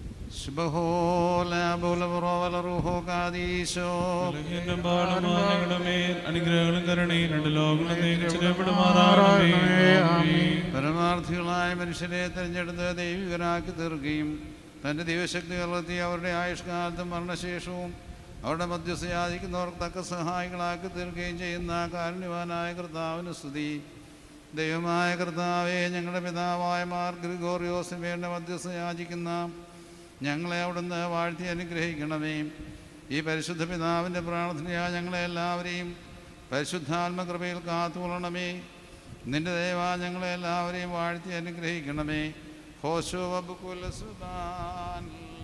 ബലഹീനം പാടുമാ ഞങ്ങളുടെ മേൽ അനുഗ്രഹങ്ങളും കരുണയും രണ്ട് ലോകങ്ങളും നീക്കിച്ചിടപ്പെടുമാറാകണമേ. ആമീൻ. പരമാർത്ഥികളായ മനുഷ്യരെ തിരഞ്ഞെടുത്ത് ദൈവികരാക്കി തീർക്കുകയും തൻ്റെ ദൈവശക്തി വളർത്തി അവരുടെ ആയുഷ്കാലത്തും മരണശേഷവും അവരുടെ മധ്യസ്ഥ യാചിക്കുന്നവർക്ക് തക്ക സഹായികളാക്കി തീർക്കുകയും ചെയ്യുന്ന കാരുണ്യവാനായ കർത്താവിന് സ്തുതി ദൈവമായ കർത്താവെ ഞങ്ങളുടെ പിതാവായ മാർ ഗ്രിഗോറിയോസിമയുടെ മധ്യസ്ഥ യാചിക്കുന്ന ഞങ്ങളെ അവിടുന്ന് വാഴ്ത്തി അനുഗ്രഹിക്കണമേ ഈ പരിശുദ്ധ പിതാവിൻ്റെ പ്രാർത്ഥനയാ ഞങ്ങളെ എല്ലാവരെയും പരിശുദ്ധാത്മകൃപയിൽ കാത്തുകൊള്ളണമേ നിന്റെ ദൈവ ഞങ്ങളെ എല്ലാവരെയും വാഴ്ത്തി അനുഗ്രഹിക്കണമേ ഹോശോ വബുക്കുല സുബാൻ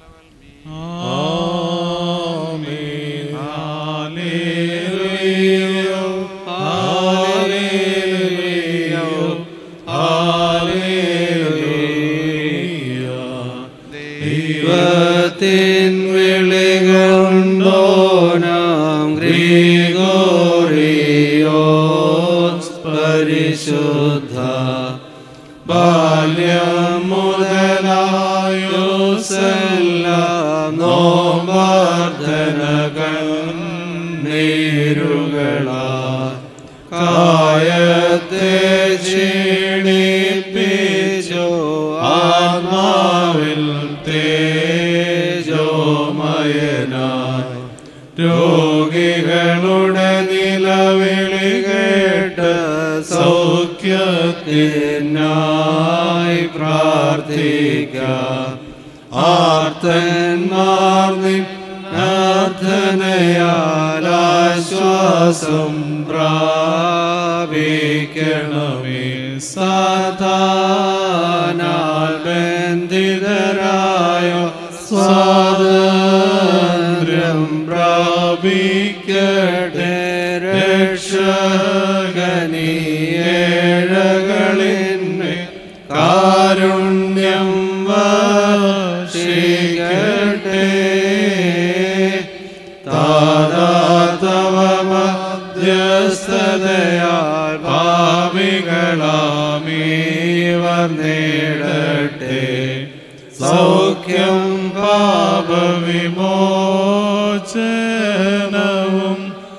ആമീൻ. ഹല്ലേലൂയ. ഹല്ലേലൂയ. ഹല്ലേലൂയ. ദൈവത്തിൻ വിളികളുണ്ടോ നാം ഗ്രിഗോറിയോസ് പരിശുദ്ധ ബാല്യം മുതലായുസെല്ലാം നോമ്പർദ്ധനകൾ നീരുകളാ കായത്തെ ക്ഷീണിപ്പിച്ചു ആത്മാവിൽ തേജോമയനായി രോഗികളുടെ നിലവിളി കേട്ട് സൗഖ്യത്തിനായി പ്രാർത്ഥിക്കാം ആർത്തന്മാർ നിൻ പ്രാർത്ഥനയാൽ ആശ്വാസം പ്രാപിക്കണമേ സാധാനാൽ ബന്ധിതരായ സ്വാതന്ത്ര്യം പ്രാപിക്കട്ടെ രക്ഷകനീയേഴകളിന്മേ കാരുണ്യം വർഷിക്കട്ടെ താതാതവ മധ്യസ്ഥതയാൽ ഭാവികളാമീവർ നേടട്ടെ സൗഖ്യം പാപവിമോചനവും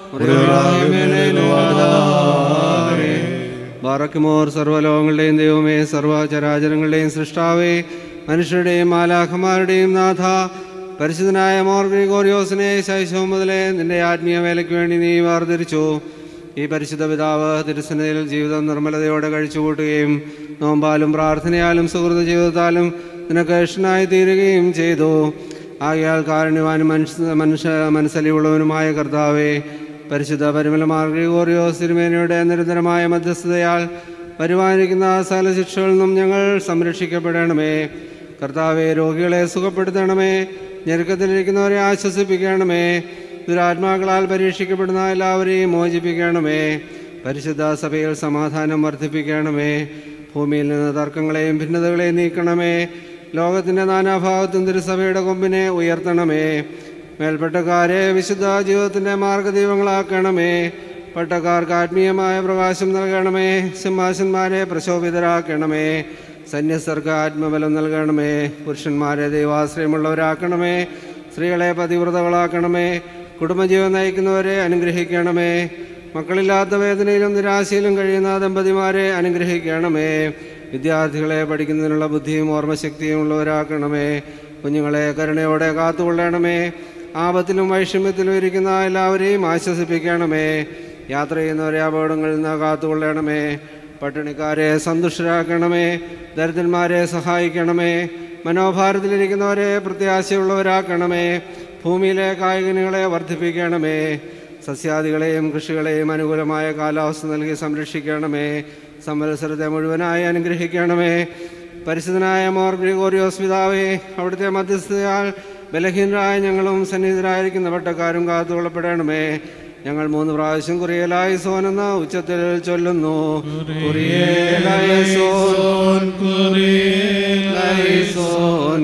ബാറക്കുമോർ സർവ്വലോകങ്ങളുടെയും ദൈവമേ സർവ്വചരാചരങ്ങളുടെയും സൃഷ്ടാവേ മനുഷ്യരുടെയും മാലാഖമാരുടെയും നാഥ പരിശുദ്ധനായ മോർ ഗ്രിഗോറിയോസിനെ ശൈശവം മുതലേ നിന്റെ ആത്മീയ വേലയ്ക്ക് വേണ്ടി നീ വേർതിരിച്ചു ഈ പരിശുദ്ധ പിതാവ് തിരുസനയിൽ ജീവിതം നിർമ്മലതയോടെ കഴിച്ചുകൂട്ടുകയും നോമ്പാലും പ്രാർത്ഥനയാലും സുഹൃത ജീവിതത്താലും നിനക്ക് ഇഷ്ടനായി തീരുകയും ചെയ്തു ആകയാൽ കാരുണ്യവാനും മനുഷ്യ മനുഷ്യ മനസ്സലിവുള്ളവനുമായ കർത്താവെ പരിശുദ്ധ പരിമല മാർഗ്രിഗോറിയോസ് തിരുമേനയുടെ നിരന്തരമായ മധ്യസ്ഥതയാൽ വരുവാനിരിക്കുന്ന സകല ശിക്ഷകളിൽ നിന്നും ഞങ്ങൾ സംരക്ഷിക്കപ്പെടണമേ കർത്താവെ രോഗികളെ സുഖപ്പെടുത്തണമേ ഞെരുക്കത്തിലിരിക്കുന്നവരെ ആശ്വസിപ്പിക്കണമേ ദുരാത്മാക്കളാൽ പരീക്ഷിക്കപ്പെടുന്ന എല്ലാവരെയും മോചിപ്പിക്കണമേ പരിശുദ്ധ സഭയിൽ സമാധാനം വർദ്ധിപ്പിക്കണമേ ഭൂമിയിൽ നിന്ന് തർക്കങ്ങളെയും ഭിന്നതകളെയും നീക്കണമേ ലോകത്തിൻ്റെ നാനാഭാഗത്തും തിരുസഭയുടെ കൊമ്പിനെ ഉയർത്തണമേ മേൽപ്പെട്ടക്കാരെ വിശുദ്ധ ജീവിതത്തിൻ്റെ മാർഗദീപങ്ങളാക്കണമേ പട്ടക്കാർക്ക് ആത്മീയമായ പ്രകാശം നൽകണമേ സിംഹാസന്മാരെ പ്രശോഭിതരാക്കണമേ സന്യസ്തർക്ക് ആത്മബലം നൽകണമേ പുരുഷന്മാരെ ദൈവാശ്രയമുള്ളവരാക്കണമേ സ്ത്രീകളെ പതിവ്രതകളാക്കണമേ കുടുംബജീവൻ നയിക്കുന്നവരെ അനുഗ്രഹിക്കണമേ മക്കളില്ലാത്ത വേദനയിലും നിരാശയിലും കഴിയുന്ന ദമ്പതിമാരെ അനുഗ്രഹിക്കണമേ വിദ്യാർത്ഥികളെ പഠിക്കുന്നതിനുള്ള ബുദ്ധിയും ഓർമ്മശക്തിയും ഉള്ളവരാക്കണമേ കുഞ്ഞുങ്ങളെ കരുണയോടെ കാത്തുകൊള്ളണമേ ആപത്തിലും വൈഷമ്യത്തിലും ഇരിക്കുന്ന എല്ലാവരെയും ആശ്വസിപ്പിക്കണമേ യാത്ര ചെയ്യുന്നവരെ അപകടങ്ങളിൽ നിന്ന് കാത്തുകൊള്ളണമേ പട്ടിണിക്കാരെ സന്തുഷ്ടരാക്കണമേ ദരിദ്രന്മാരെ സഹായിക്കണമേ മനോഭാരത്തിലിരിക്കുന്നവരെ പ്രത്യാശയുള്ളവരാക്കണമേ ഭൂമിയിലെ കായികനികളെ വർദ്ധിപ്പിക്കണമേ സസ്യാദികളെയും കൃഷികളെയും അനുകൂലമായ കാലാവസ്ഥ നൽകി സംരക്ഷിക്കണമേ സംവത്സരത്തെ മുഴുവനായി അനുഗ്രഹിക്കണമേ പരിശുദ്ധനായ മോർ ഗ്രിഗോറിയോസ് പിതാവേ അവിടുത്തെ മധ്യസ്ഥയാൽ ബലഹീനരായ ഞങ്ങളും സന്നിഹിതരായിരിക്കുന്ന പട്ടക്കാരും കാത്തുകൊള്ളപ്പെടണമേ ഞങ്ങൾ മൂന്ന് പ്രാവശ്യം കുറിയലായി സോൻ എന്ന ഉച്ചത്തിൽ ചൊല്ലുന്നു കുറിയേലായി സോൻ കുറിയേലായി സോൻ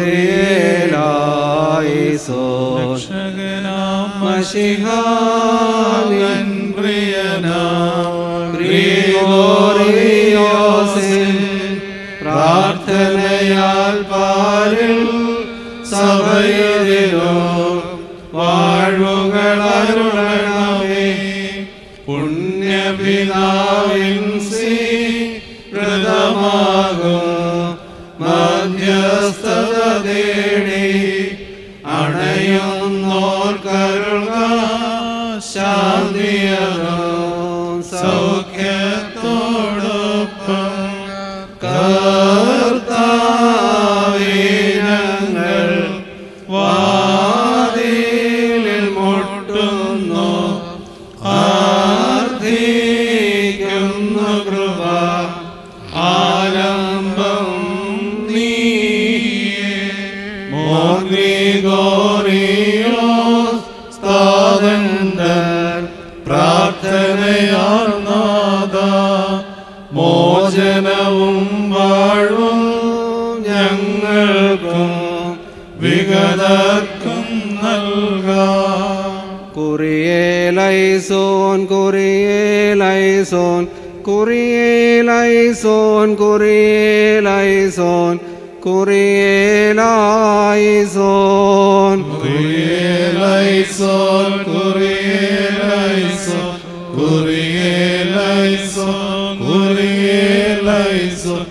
കുറിയേലായി സോൻ രക്ഷകനാം മഷിഹാവൻ പ്രിയനാം ഗ്രിഗോറിയോസിൻ പ്രാർത്ഥനയാൽ പാരിൽ സഭയിലോ വാഴ്വുകളരുളണമേ പുണ്യപിതാവിൻ സ്വീകൃതമാകും മധ്യസ്ഥത തേടി അണയുന്നോർക്കരുള ശാന്തിയതോ സൗഖ്യത്തോടൊപ്പം കർത്താവേ ഞങ്ങൾ വാതിലിൽ മുട്ടുന്നു ആർത്തിക്കുന്നു കൃപ ആലംബം നീയേ മോഗ്രിഗോറിയോ സ്ഥാതന്തൻ പ്രാർത്ഥനയാൽ നാദ മോചനവും വാഴ്വും ഞങ്ങൾക്കും വിഗതർക്കും നൽകാം കുറിയേലൈസോൻ കുറിയേലൈസോൻ കുറിയേലൈസോൻ കുറിയേലൈസോൻ കുറിയേലൈസോൻ കുറിയേലൈസോൻ കുറിയേലൈസോൻ കുറിയേലൈസോൻ കുറിയേലൈസോൻ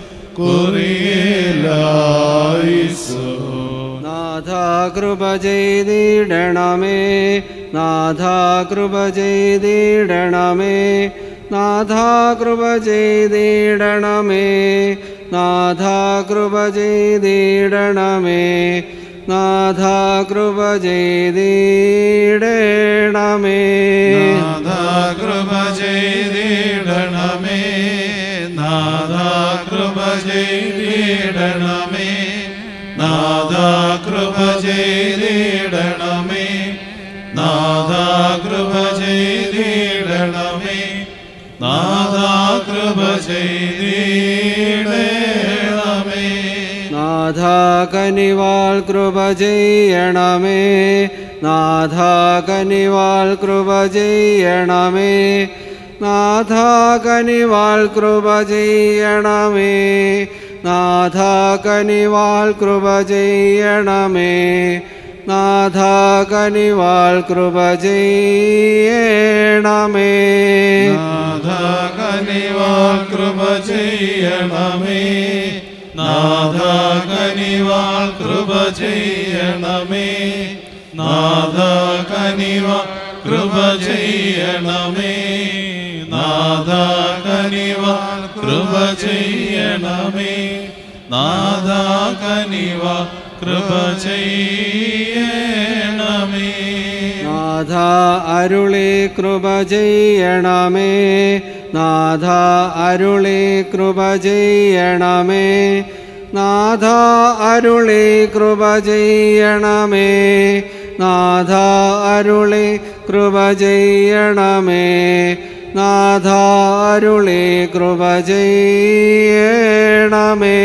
കുറിയേലൈസോൻ നാഥ കൃപ ചെയ്തിടണമേ നാഥ കൃപ ചെയ്തിടണമേ നാഥ കൃപ ചെയ്തിടണമേ നാഥ കൃപ ചെയ്തിടണമേ നാഥ കൃപ ചെയ്തിടണമേ നാഥ കൃപ ചെയ്തിടണമേ നാഥ കൃപ ചെയ്തിടണമേ നാഥ കൃപ ചെയ്തിടണമേ നാഥ കൃപ ചെയ്തിടണമേ നാഥ കൃപ ചെയ്തിടണമേ നാഥ കനിവാൾ കൃപ ചെയ്യണമേ നാഥ കനിവാൾ കൃപ ചെയ്യണമേ നാഥ കനിവാൾ കൃപ ചെയ്യണമേ നാഥ കനിവാൾ കൃപ ചെയ്യണമേ നാഥ കനിവാൾ കൃപ ചെയ്യണമേ നാഥ കനിവാൾ കൃപ ചെയ്യണമേ നാഥ കനിവാൾ കൃപ ചെയ്യണമേ നാഥ കനിവാൾ കൃപ ചെയ്യണമേ നാഥ കനിവാൾ കൃപ ചെയ്യണമേ നാഥ കനിവാൾ കൃപ ചെയ്യണമേ നാഥ അരുളി കൃപ ചെയ്യണമേ നാഥ അരുളി കൃപ ചെയ്യണമേ നാഥ അരുളി കൃപ ചെയ്യണമേ നാഥ അരുളി കൃപ ചെയ്യണമേ നാഥ അരുളി കൃപ ചെയ്യണമേ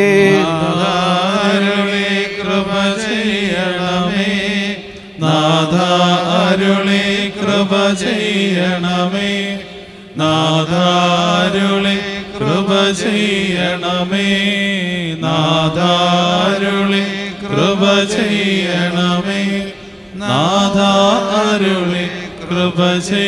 അരുളി കൃപ ചെയ്യണമേ നാഥ അരുളി കൃപ ചെയ്യണമേ നാഥ അരുളി കൃപ ചെയ്യണമേ നാഥ അരുളി കൃപ ചെയ്യണമേ നാഥ അരുളി കൃപ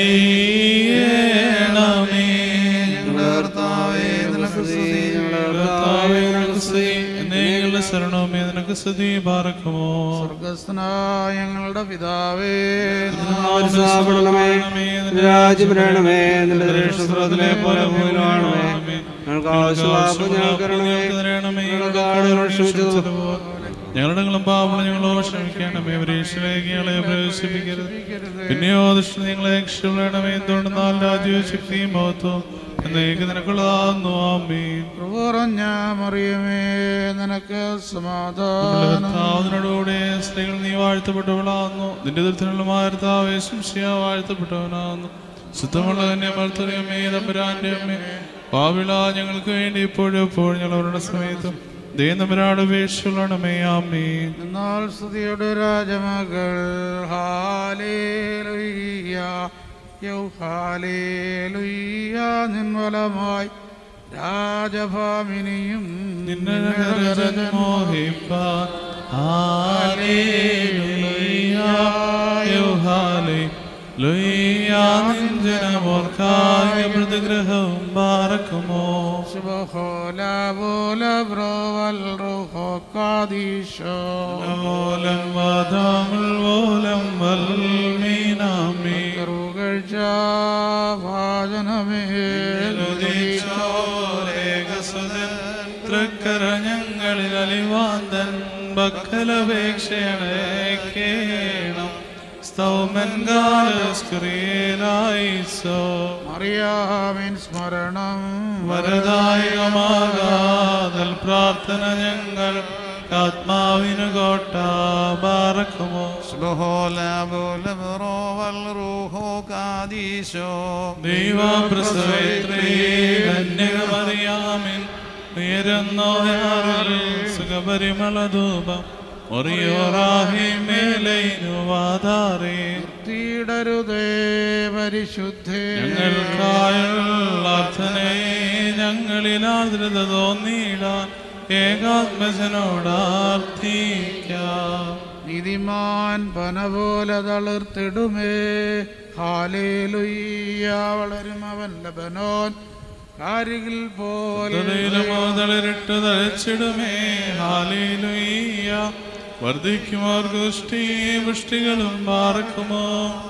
ചെയ്യണമേ കർത്താവേ നിനക്ക് സ്തുതി കർത്താവേ, നിനക്ക് സ്തുതി. എന്നേക്കുള്ള ശരണമേ നിനക്ക് സ്തുതി പാർക്കുമോ സ്വർഗസ്ഥനായ ഞങ്ങളുടെ പിതാവേ സാപടണമേ രാജ്യം വരണമേ നിന്റെ ദൃഷ്ടത്തിലെ പോലെ ഭൂമിയിലാണമേ ഞങ്ങൾക്ക് ആവശ്യമുള്ള അപ്പം ഞങ്ങൾക്ക് തരണമേ ഞങ്ങൾക്ക് ആടുകളോട് ക്ഷമിച്ചതുപോലെ ഞങ്ങളുടെ പാപങ്ങൾ ഞങ്ങളോട് ക്ഷമിക്കണമേ പരീക്ഷയിലേക്ക് ഞങ്ങളെ പ്രവേശിപ്പിക്കരുത് പിന്നെയോ ദൃഷ്ടി ഞങ്ങളെ രക്ഷപ്പെടണമേ എന്തുകൊണ്ടെന്നാൽ രാജ്യവും ശക്തിയും മഹത്വം എന്നേക്ക് നിനക്കുള്ളതാകുന്നു ആമീൻ കുറഞ്ഞ മറിയമേ നിനക്ക് സമാധാനം ഭർത്താവിനോടുകൂടെ സ്ത്രീകൾ നീ വാഴ്ത്തപ്പെട്ടവളാകുന്നു നിന്റെ ദൃത്തിനുള്ള മാർത്താവേശം ശിയ വാഴ്ത്തപ്പെട്ടവനാകുന്നു ശുദ്ധമുള്ള തന്നെ മർത്തറിയമ്മേ തമ്പുരാന്റെ അമ്മേ പാവിള ഞങ്ങൾക്ക് വേണ്ടി ഇപ്പോഴും എപ്പോഴും ഞങ്ങളവരുടെ സമയത്തും ദേനമരാട് ഉപേക്ഷിച്ചുള്ളണമേ ആമീൻ എന്നാൽ സ്തുതിയുടെ രാജമകൾ ഹാലേലുയ്യ യൗ ഹാലേലുയ്യ നിൻവലമായി രാജഭാമിനിയും നിന്നെ മോഹിപ്പാൻ ഹാലേലൂയ ലുയ്യ നിഞ്ചനമോർക്കായ പ്രതിഗ്രഹവും പാറക്കുമോ ശുഭഹോല ബോല ബ്രോവൽ റുഹോ കാദീശോ ഓലം വാദാമുൽ ഓലം വൽമീനാമി കറുകഴ്ച ഭാജനമേ തൃക്കര ഞങ്ങളിൽ അലിവാന്തൻ ബക്കലപേക്ഷണേക്കേണം സ്തൗമൻ കാലസ്ക്രിയലായിസോ മറിയാമിൻ സ്മരണം വരദായകമാകാതൽ പ്രാർത്ഥന ഞങ്ങൾ ആത്മാവിന് കോട്ട പാറക്കുമോ ദൈവപ്രസവേത്രീ കന്യകമറിയാമിൻ ഉയരുന്നോയാറിൽ സുഖപരിമളധൂപം ഒറിയോറാഹിമേലൈനുവാതാറേ തീടരുതേ പരിശുദ്ധേ ഞങ്ങൾക്കായുള്ള അർത്ഥനയെ ഞങ്ങളിൽ ആർദ്രത തോന്നിയിടാൻ ഏകാത്മജനോടാർത്ഥിക്കാം നീതിമാൻ പന പോലെ തളിർത്തിടുമേ ഹാലേലുയ്യ വളരും അവൻ ലബനോൻ കാരികിൽ പോലെ മുതലിട്ട് തഴച്ചിടുമേ ഹാലേലുയ്യ വർദ്ധിക്കുമോർക്ക് ദുഷ്ടി പുഷ്ടികളും പാർക്കുമോ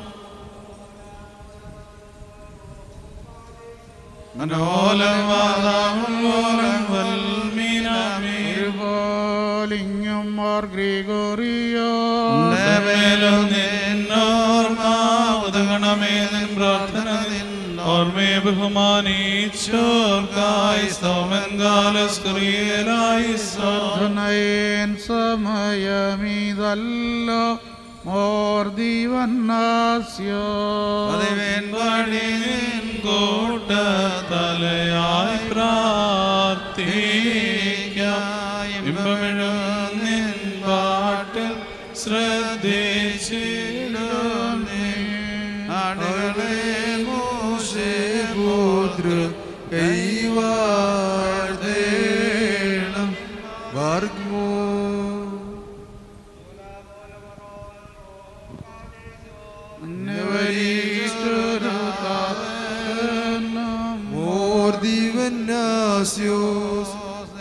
മനോലം വൽമീനാമേ പോലിങ്ങും ഓർ ഗ്രിഗോറിയോ മേലും നിന്നോർമ്മ ഉതകണമേ നിൻ പ്രാർത്ഥന നിൻ ഓർമ്മയെ ബഹുമാനിച്ചോർക്കായി സൗമൻകാലസ്ക്രിയലായി ധനയൻ സമയമീതല്ലോ മോർ ദീവന്നാസ്യോ കൂട്ട തലയായി പ്രാർത്ഥിക്കാം ഇമ്പമിഴും നിൻ പാട്ടിൽ ശ്രദ്ധിച്ചിടുന്നേ ആടുകളെ മോശെ പുത്ര കൈവാഴ്ത്തേണം വർഗ്മോ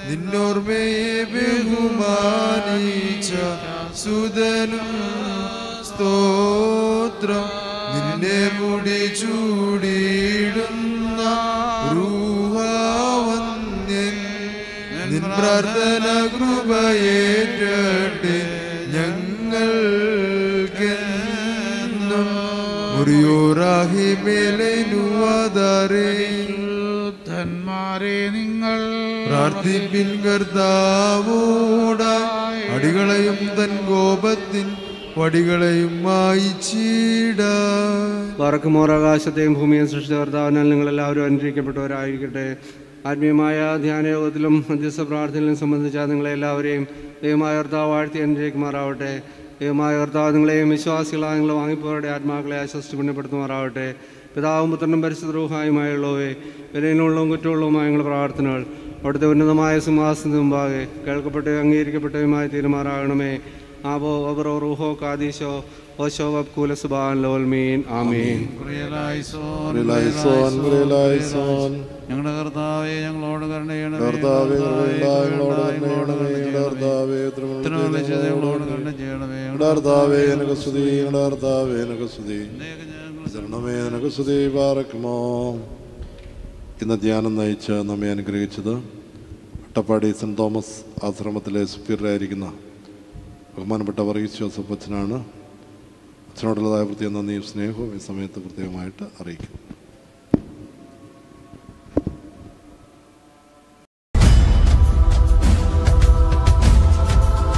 നിന്നോർമ്മയെ ബഹുമാനിച്ച സുതനും സ്തോത്രം നിന്നെ മുടി ചൂടിയിടുന്ന റൂഹാവന്യൻ നിൻ പ്രാർത്ഥന കൃപയേറ്റട്ടെ ഞങ്ങൾക്കെന്നും മുറിയോറാഹിമേലുവാദാരേ ധന്മാരെ നിങ്ങൾ പ്രാർത്ഥിപ്പിൻ കർത്താവോടായി അടികളെയും തൻ കോപത്തിൻ വടികളെയും മായിച്ചീട വറക്കുമോർ ആകാശത്തെയും ഭൂമിയെയും സൃഷ്ടിച്ച കർത്താവിനാൽ നിങ്ങളെല്ലാവരും അനുഗ്രഹിക്കപ്പെട്ടവരായിരിക്കട്ടെ ആത്മീയമായ ധ്യാനയോഗത്തിലും മധ്യസ്ഥ പ്രാർത്ഥനയിലും സംബന്ധിച്ച നിങ്ങളെല്ലാവരെയും ദൈവമായ കർത്താവ് വാഴ്ത്തി അനുഗ്രഹിക്കുമാറാവട്ടെ ദൈവമായ കർത്താവ് നിങ്ങളെയും വിശ്വാസികളായ നിങ്ങൾ വാങ്ങിപ്പോരുടെ ആത്മാക്കളെ ആശ്വസിച്ച് പുണ്യപ്പെടുത്തുമാറാവട്ടെ പിതാവും പുത്രനും പരിശുദ്ധരൂഹായുമായുള്ളവേ വിലയിലുള്ളവും കുറ്റമുള്ളവുമായ ഞങ്ങളുടെ പ്രാർത്ഥനകൾ അവിടുത്തെ ഉന്നതമായ സിംഹാസനത്തിന് മുമ്പാകെ കേൾക്കപ്പെട്ട അംഗീകരിക്കപ്പെട്ടവയുമായി തീരുമാറാകണമേ ആബോ അബറോ റൂഹോ കാദീശോ ഓശോ വബ്കൂല സുബാൻ ലോൽമീൻ ആമീൻ പ്രിയലായിസോൻ, ഗ്രേലായിസോൻ, ഗ്രേലായിസോൻ. ഞങ്ങളുടെ കർത്താവെ ഞങ്ങളോട് കരുണ കർത്താവേ, കരുണയുണ്ടായി ഞങ്ങളോട് കരുണ ചെയ്യണമേ. കർത്താവേ, തിരുമുൻപിൽ ഞങ്ങളോട് കരുണ ചെയ്യണമേ ഞങ്ങളുടെ കർത്താവേ, നിനക്ക് സ്തുതി ഞങ്ങളുടെ കർത്താവേ, നിനക്ക് സ്തുതി ശരണമേ നിനക്ക് സ്തുതി പാറക്കുമോ ഇന്ന് ധ്യാനം നയിച്ച് നമ്മെ അനുഗ്രഹിച്ചത് അട്ടപ്പാടി സെൻറ് തോമസ് ആശ്രമത്തിലെ സുപ്പീരിയറായിരിക്കുന്ന ബഹുമാനപ്പെട്ട വർഗീസ് ജോസഫ് അച്ഛനാണ് അച്ഛനോടുള്ളതായ പ്രത്യേക നന്ദിയും സ്നേഹവും ഈ സമയത്ത് പ്രത്യേകമായിട്ട് അറിയിക്കും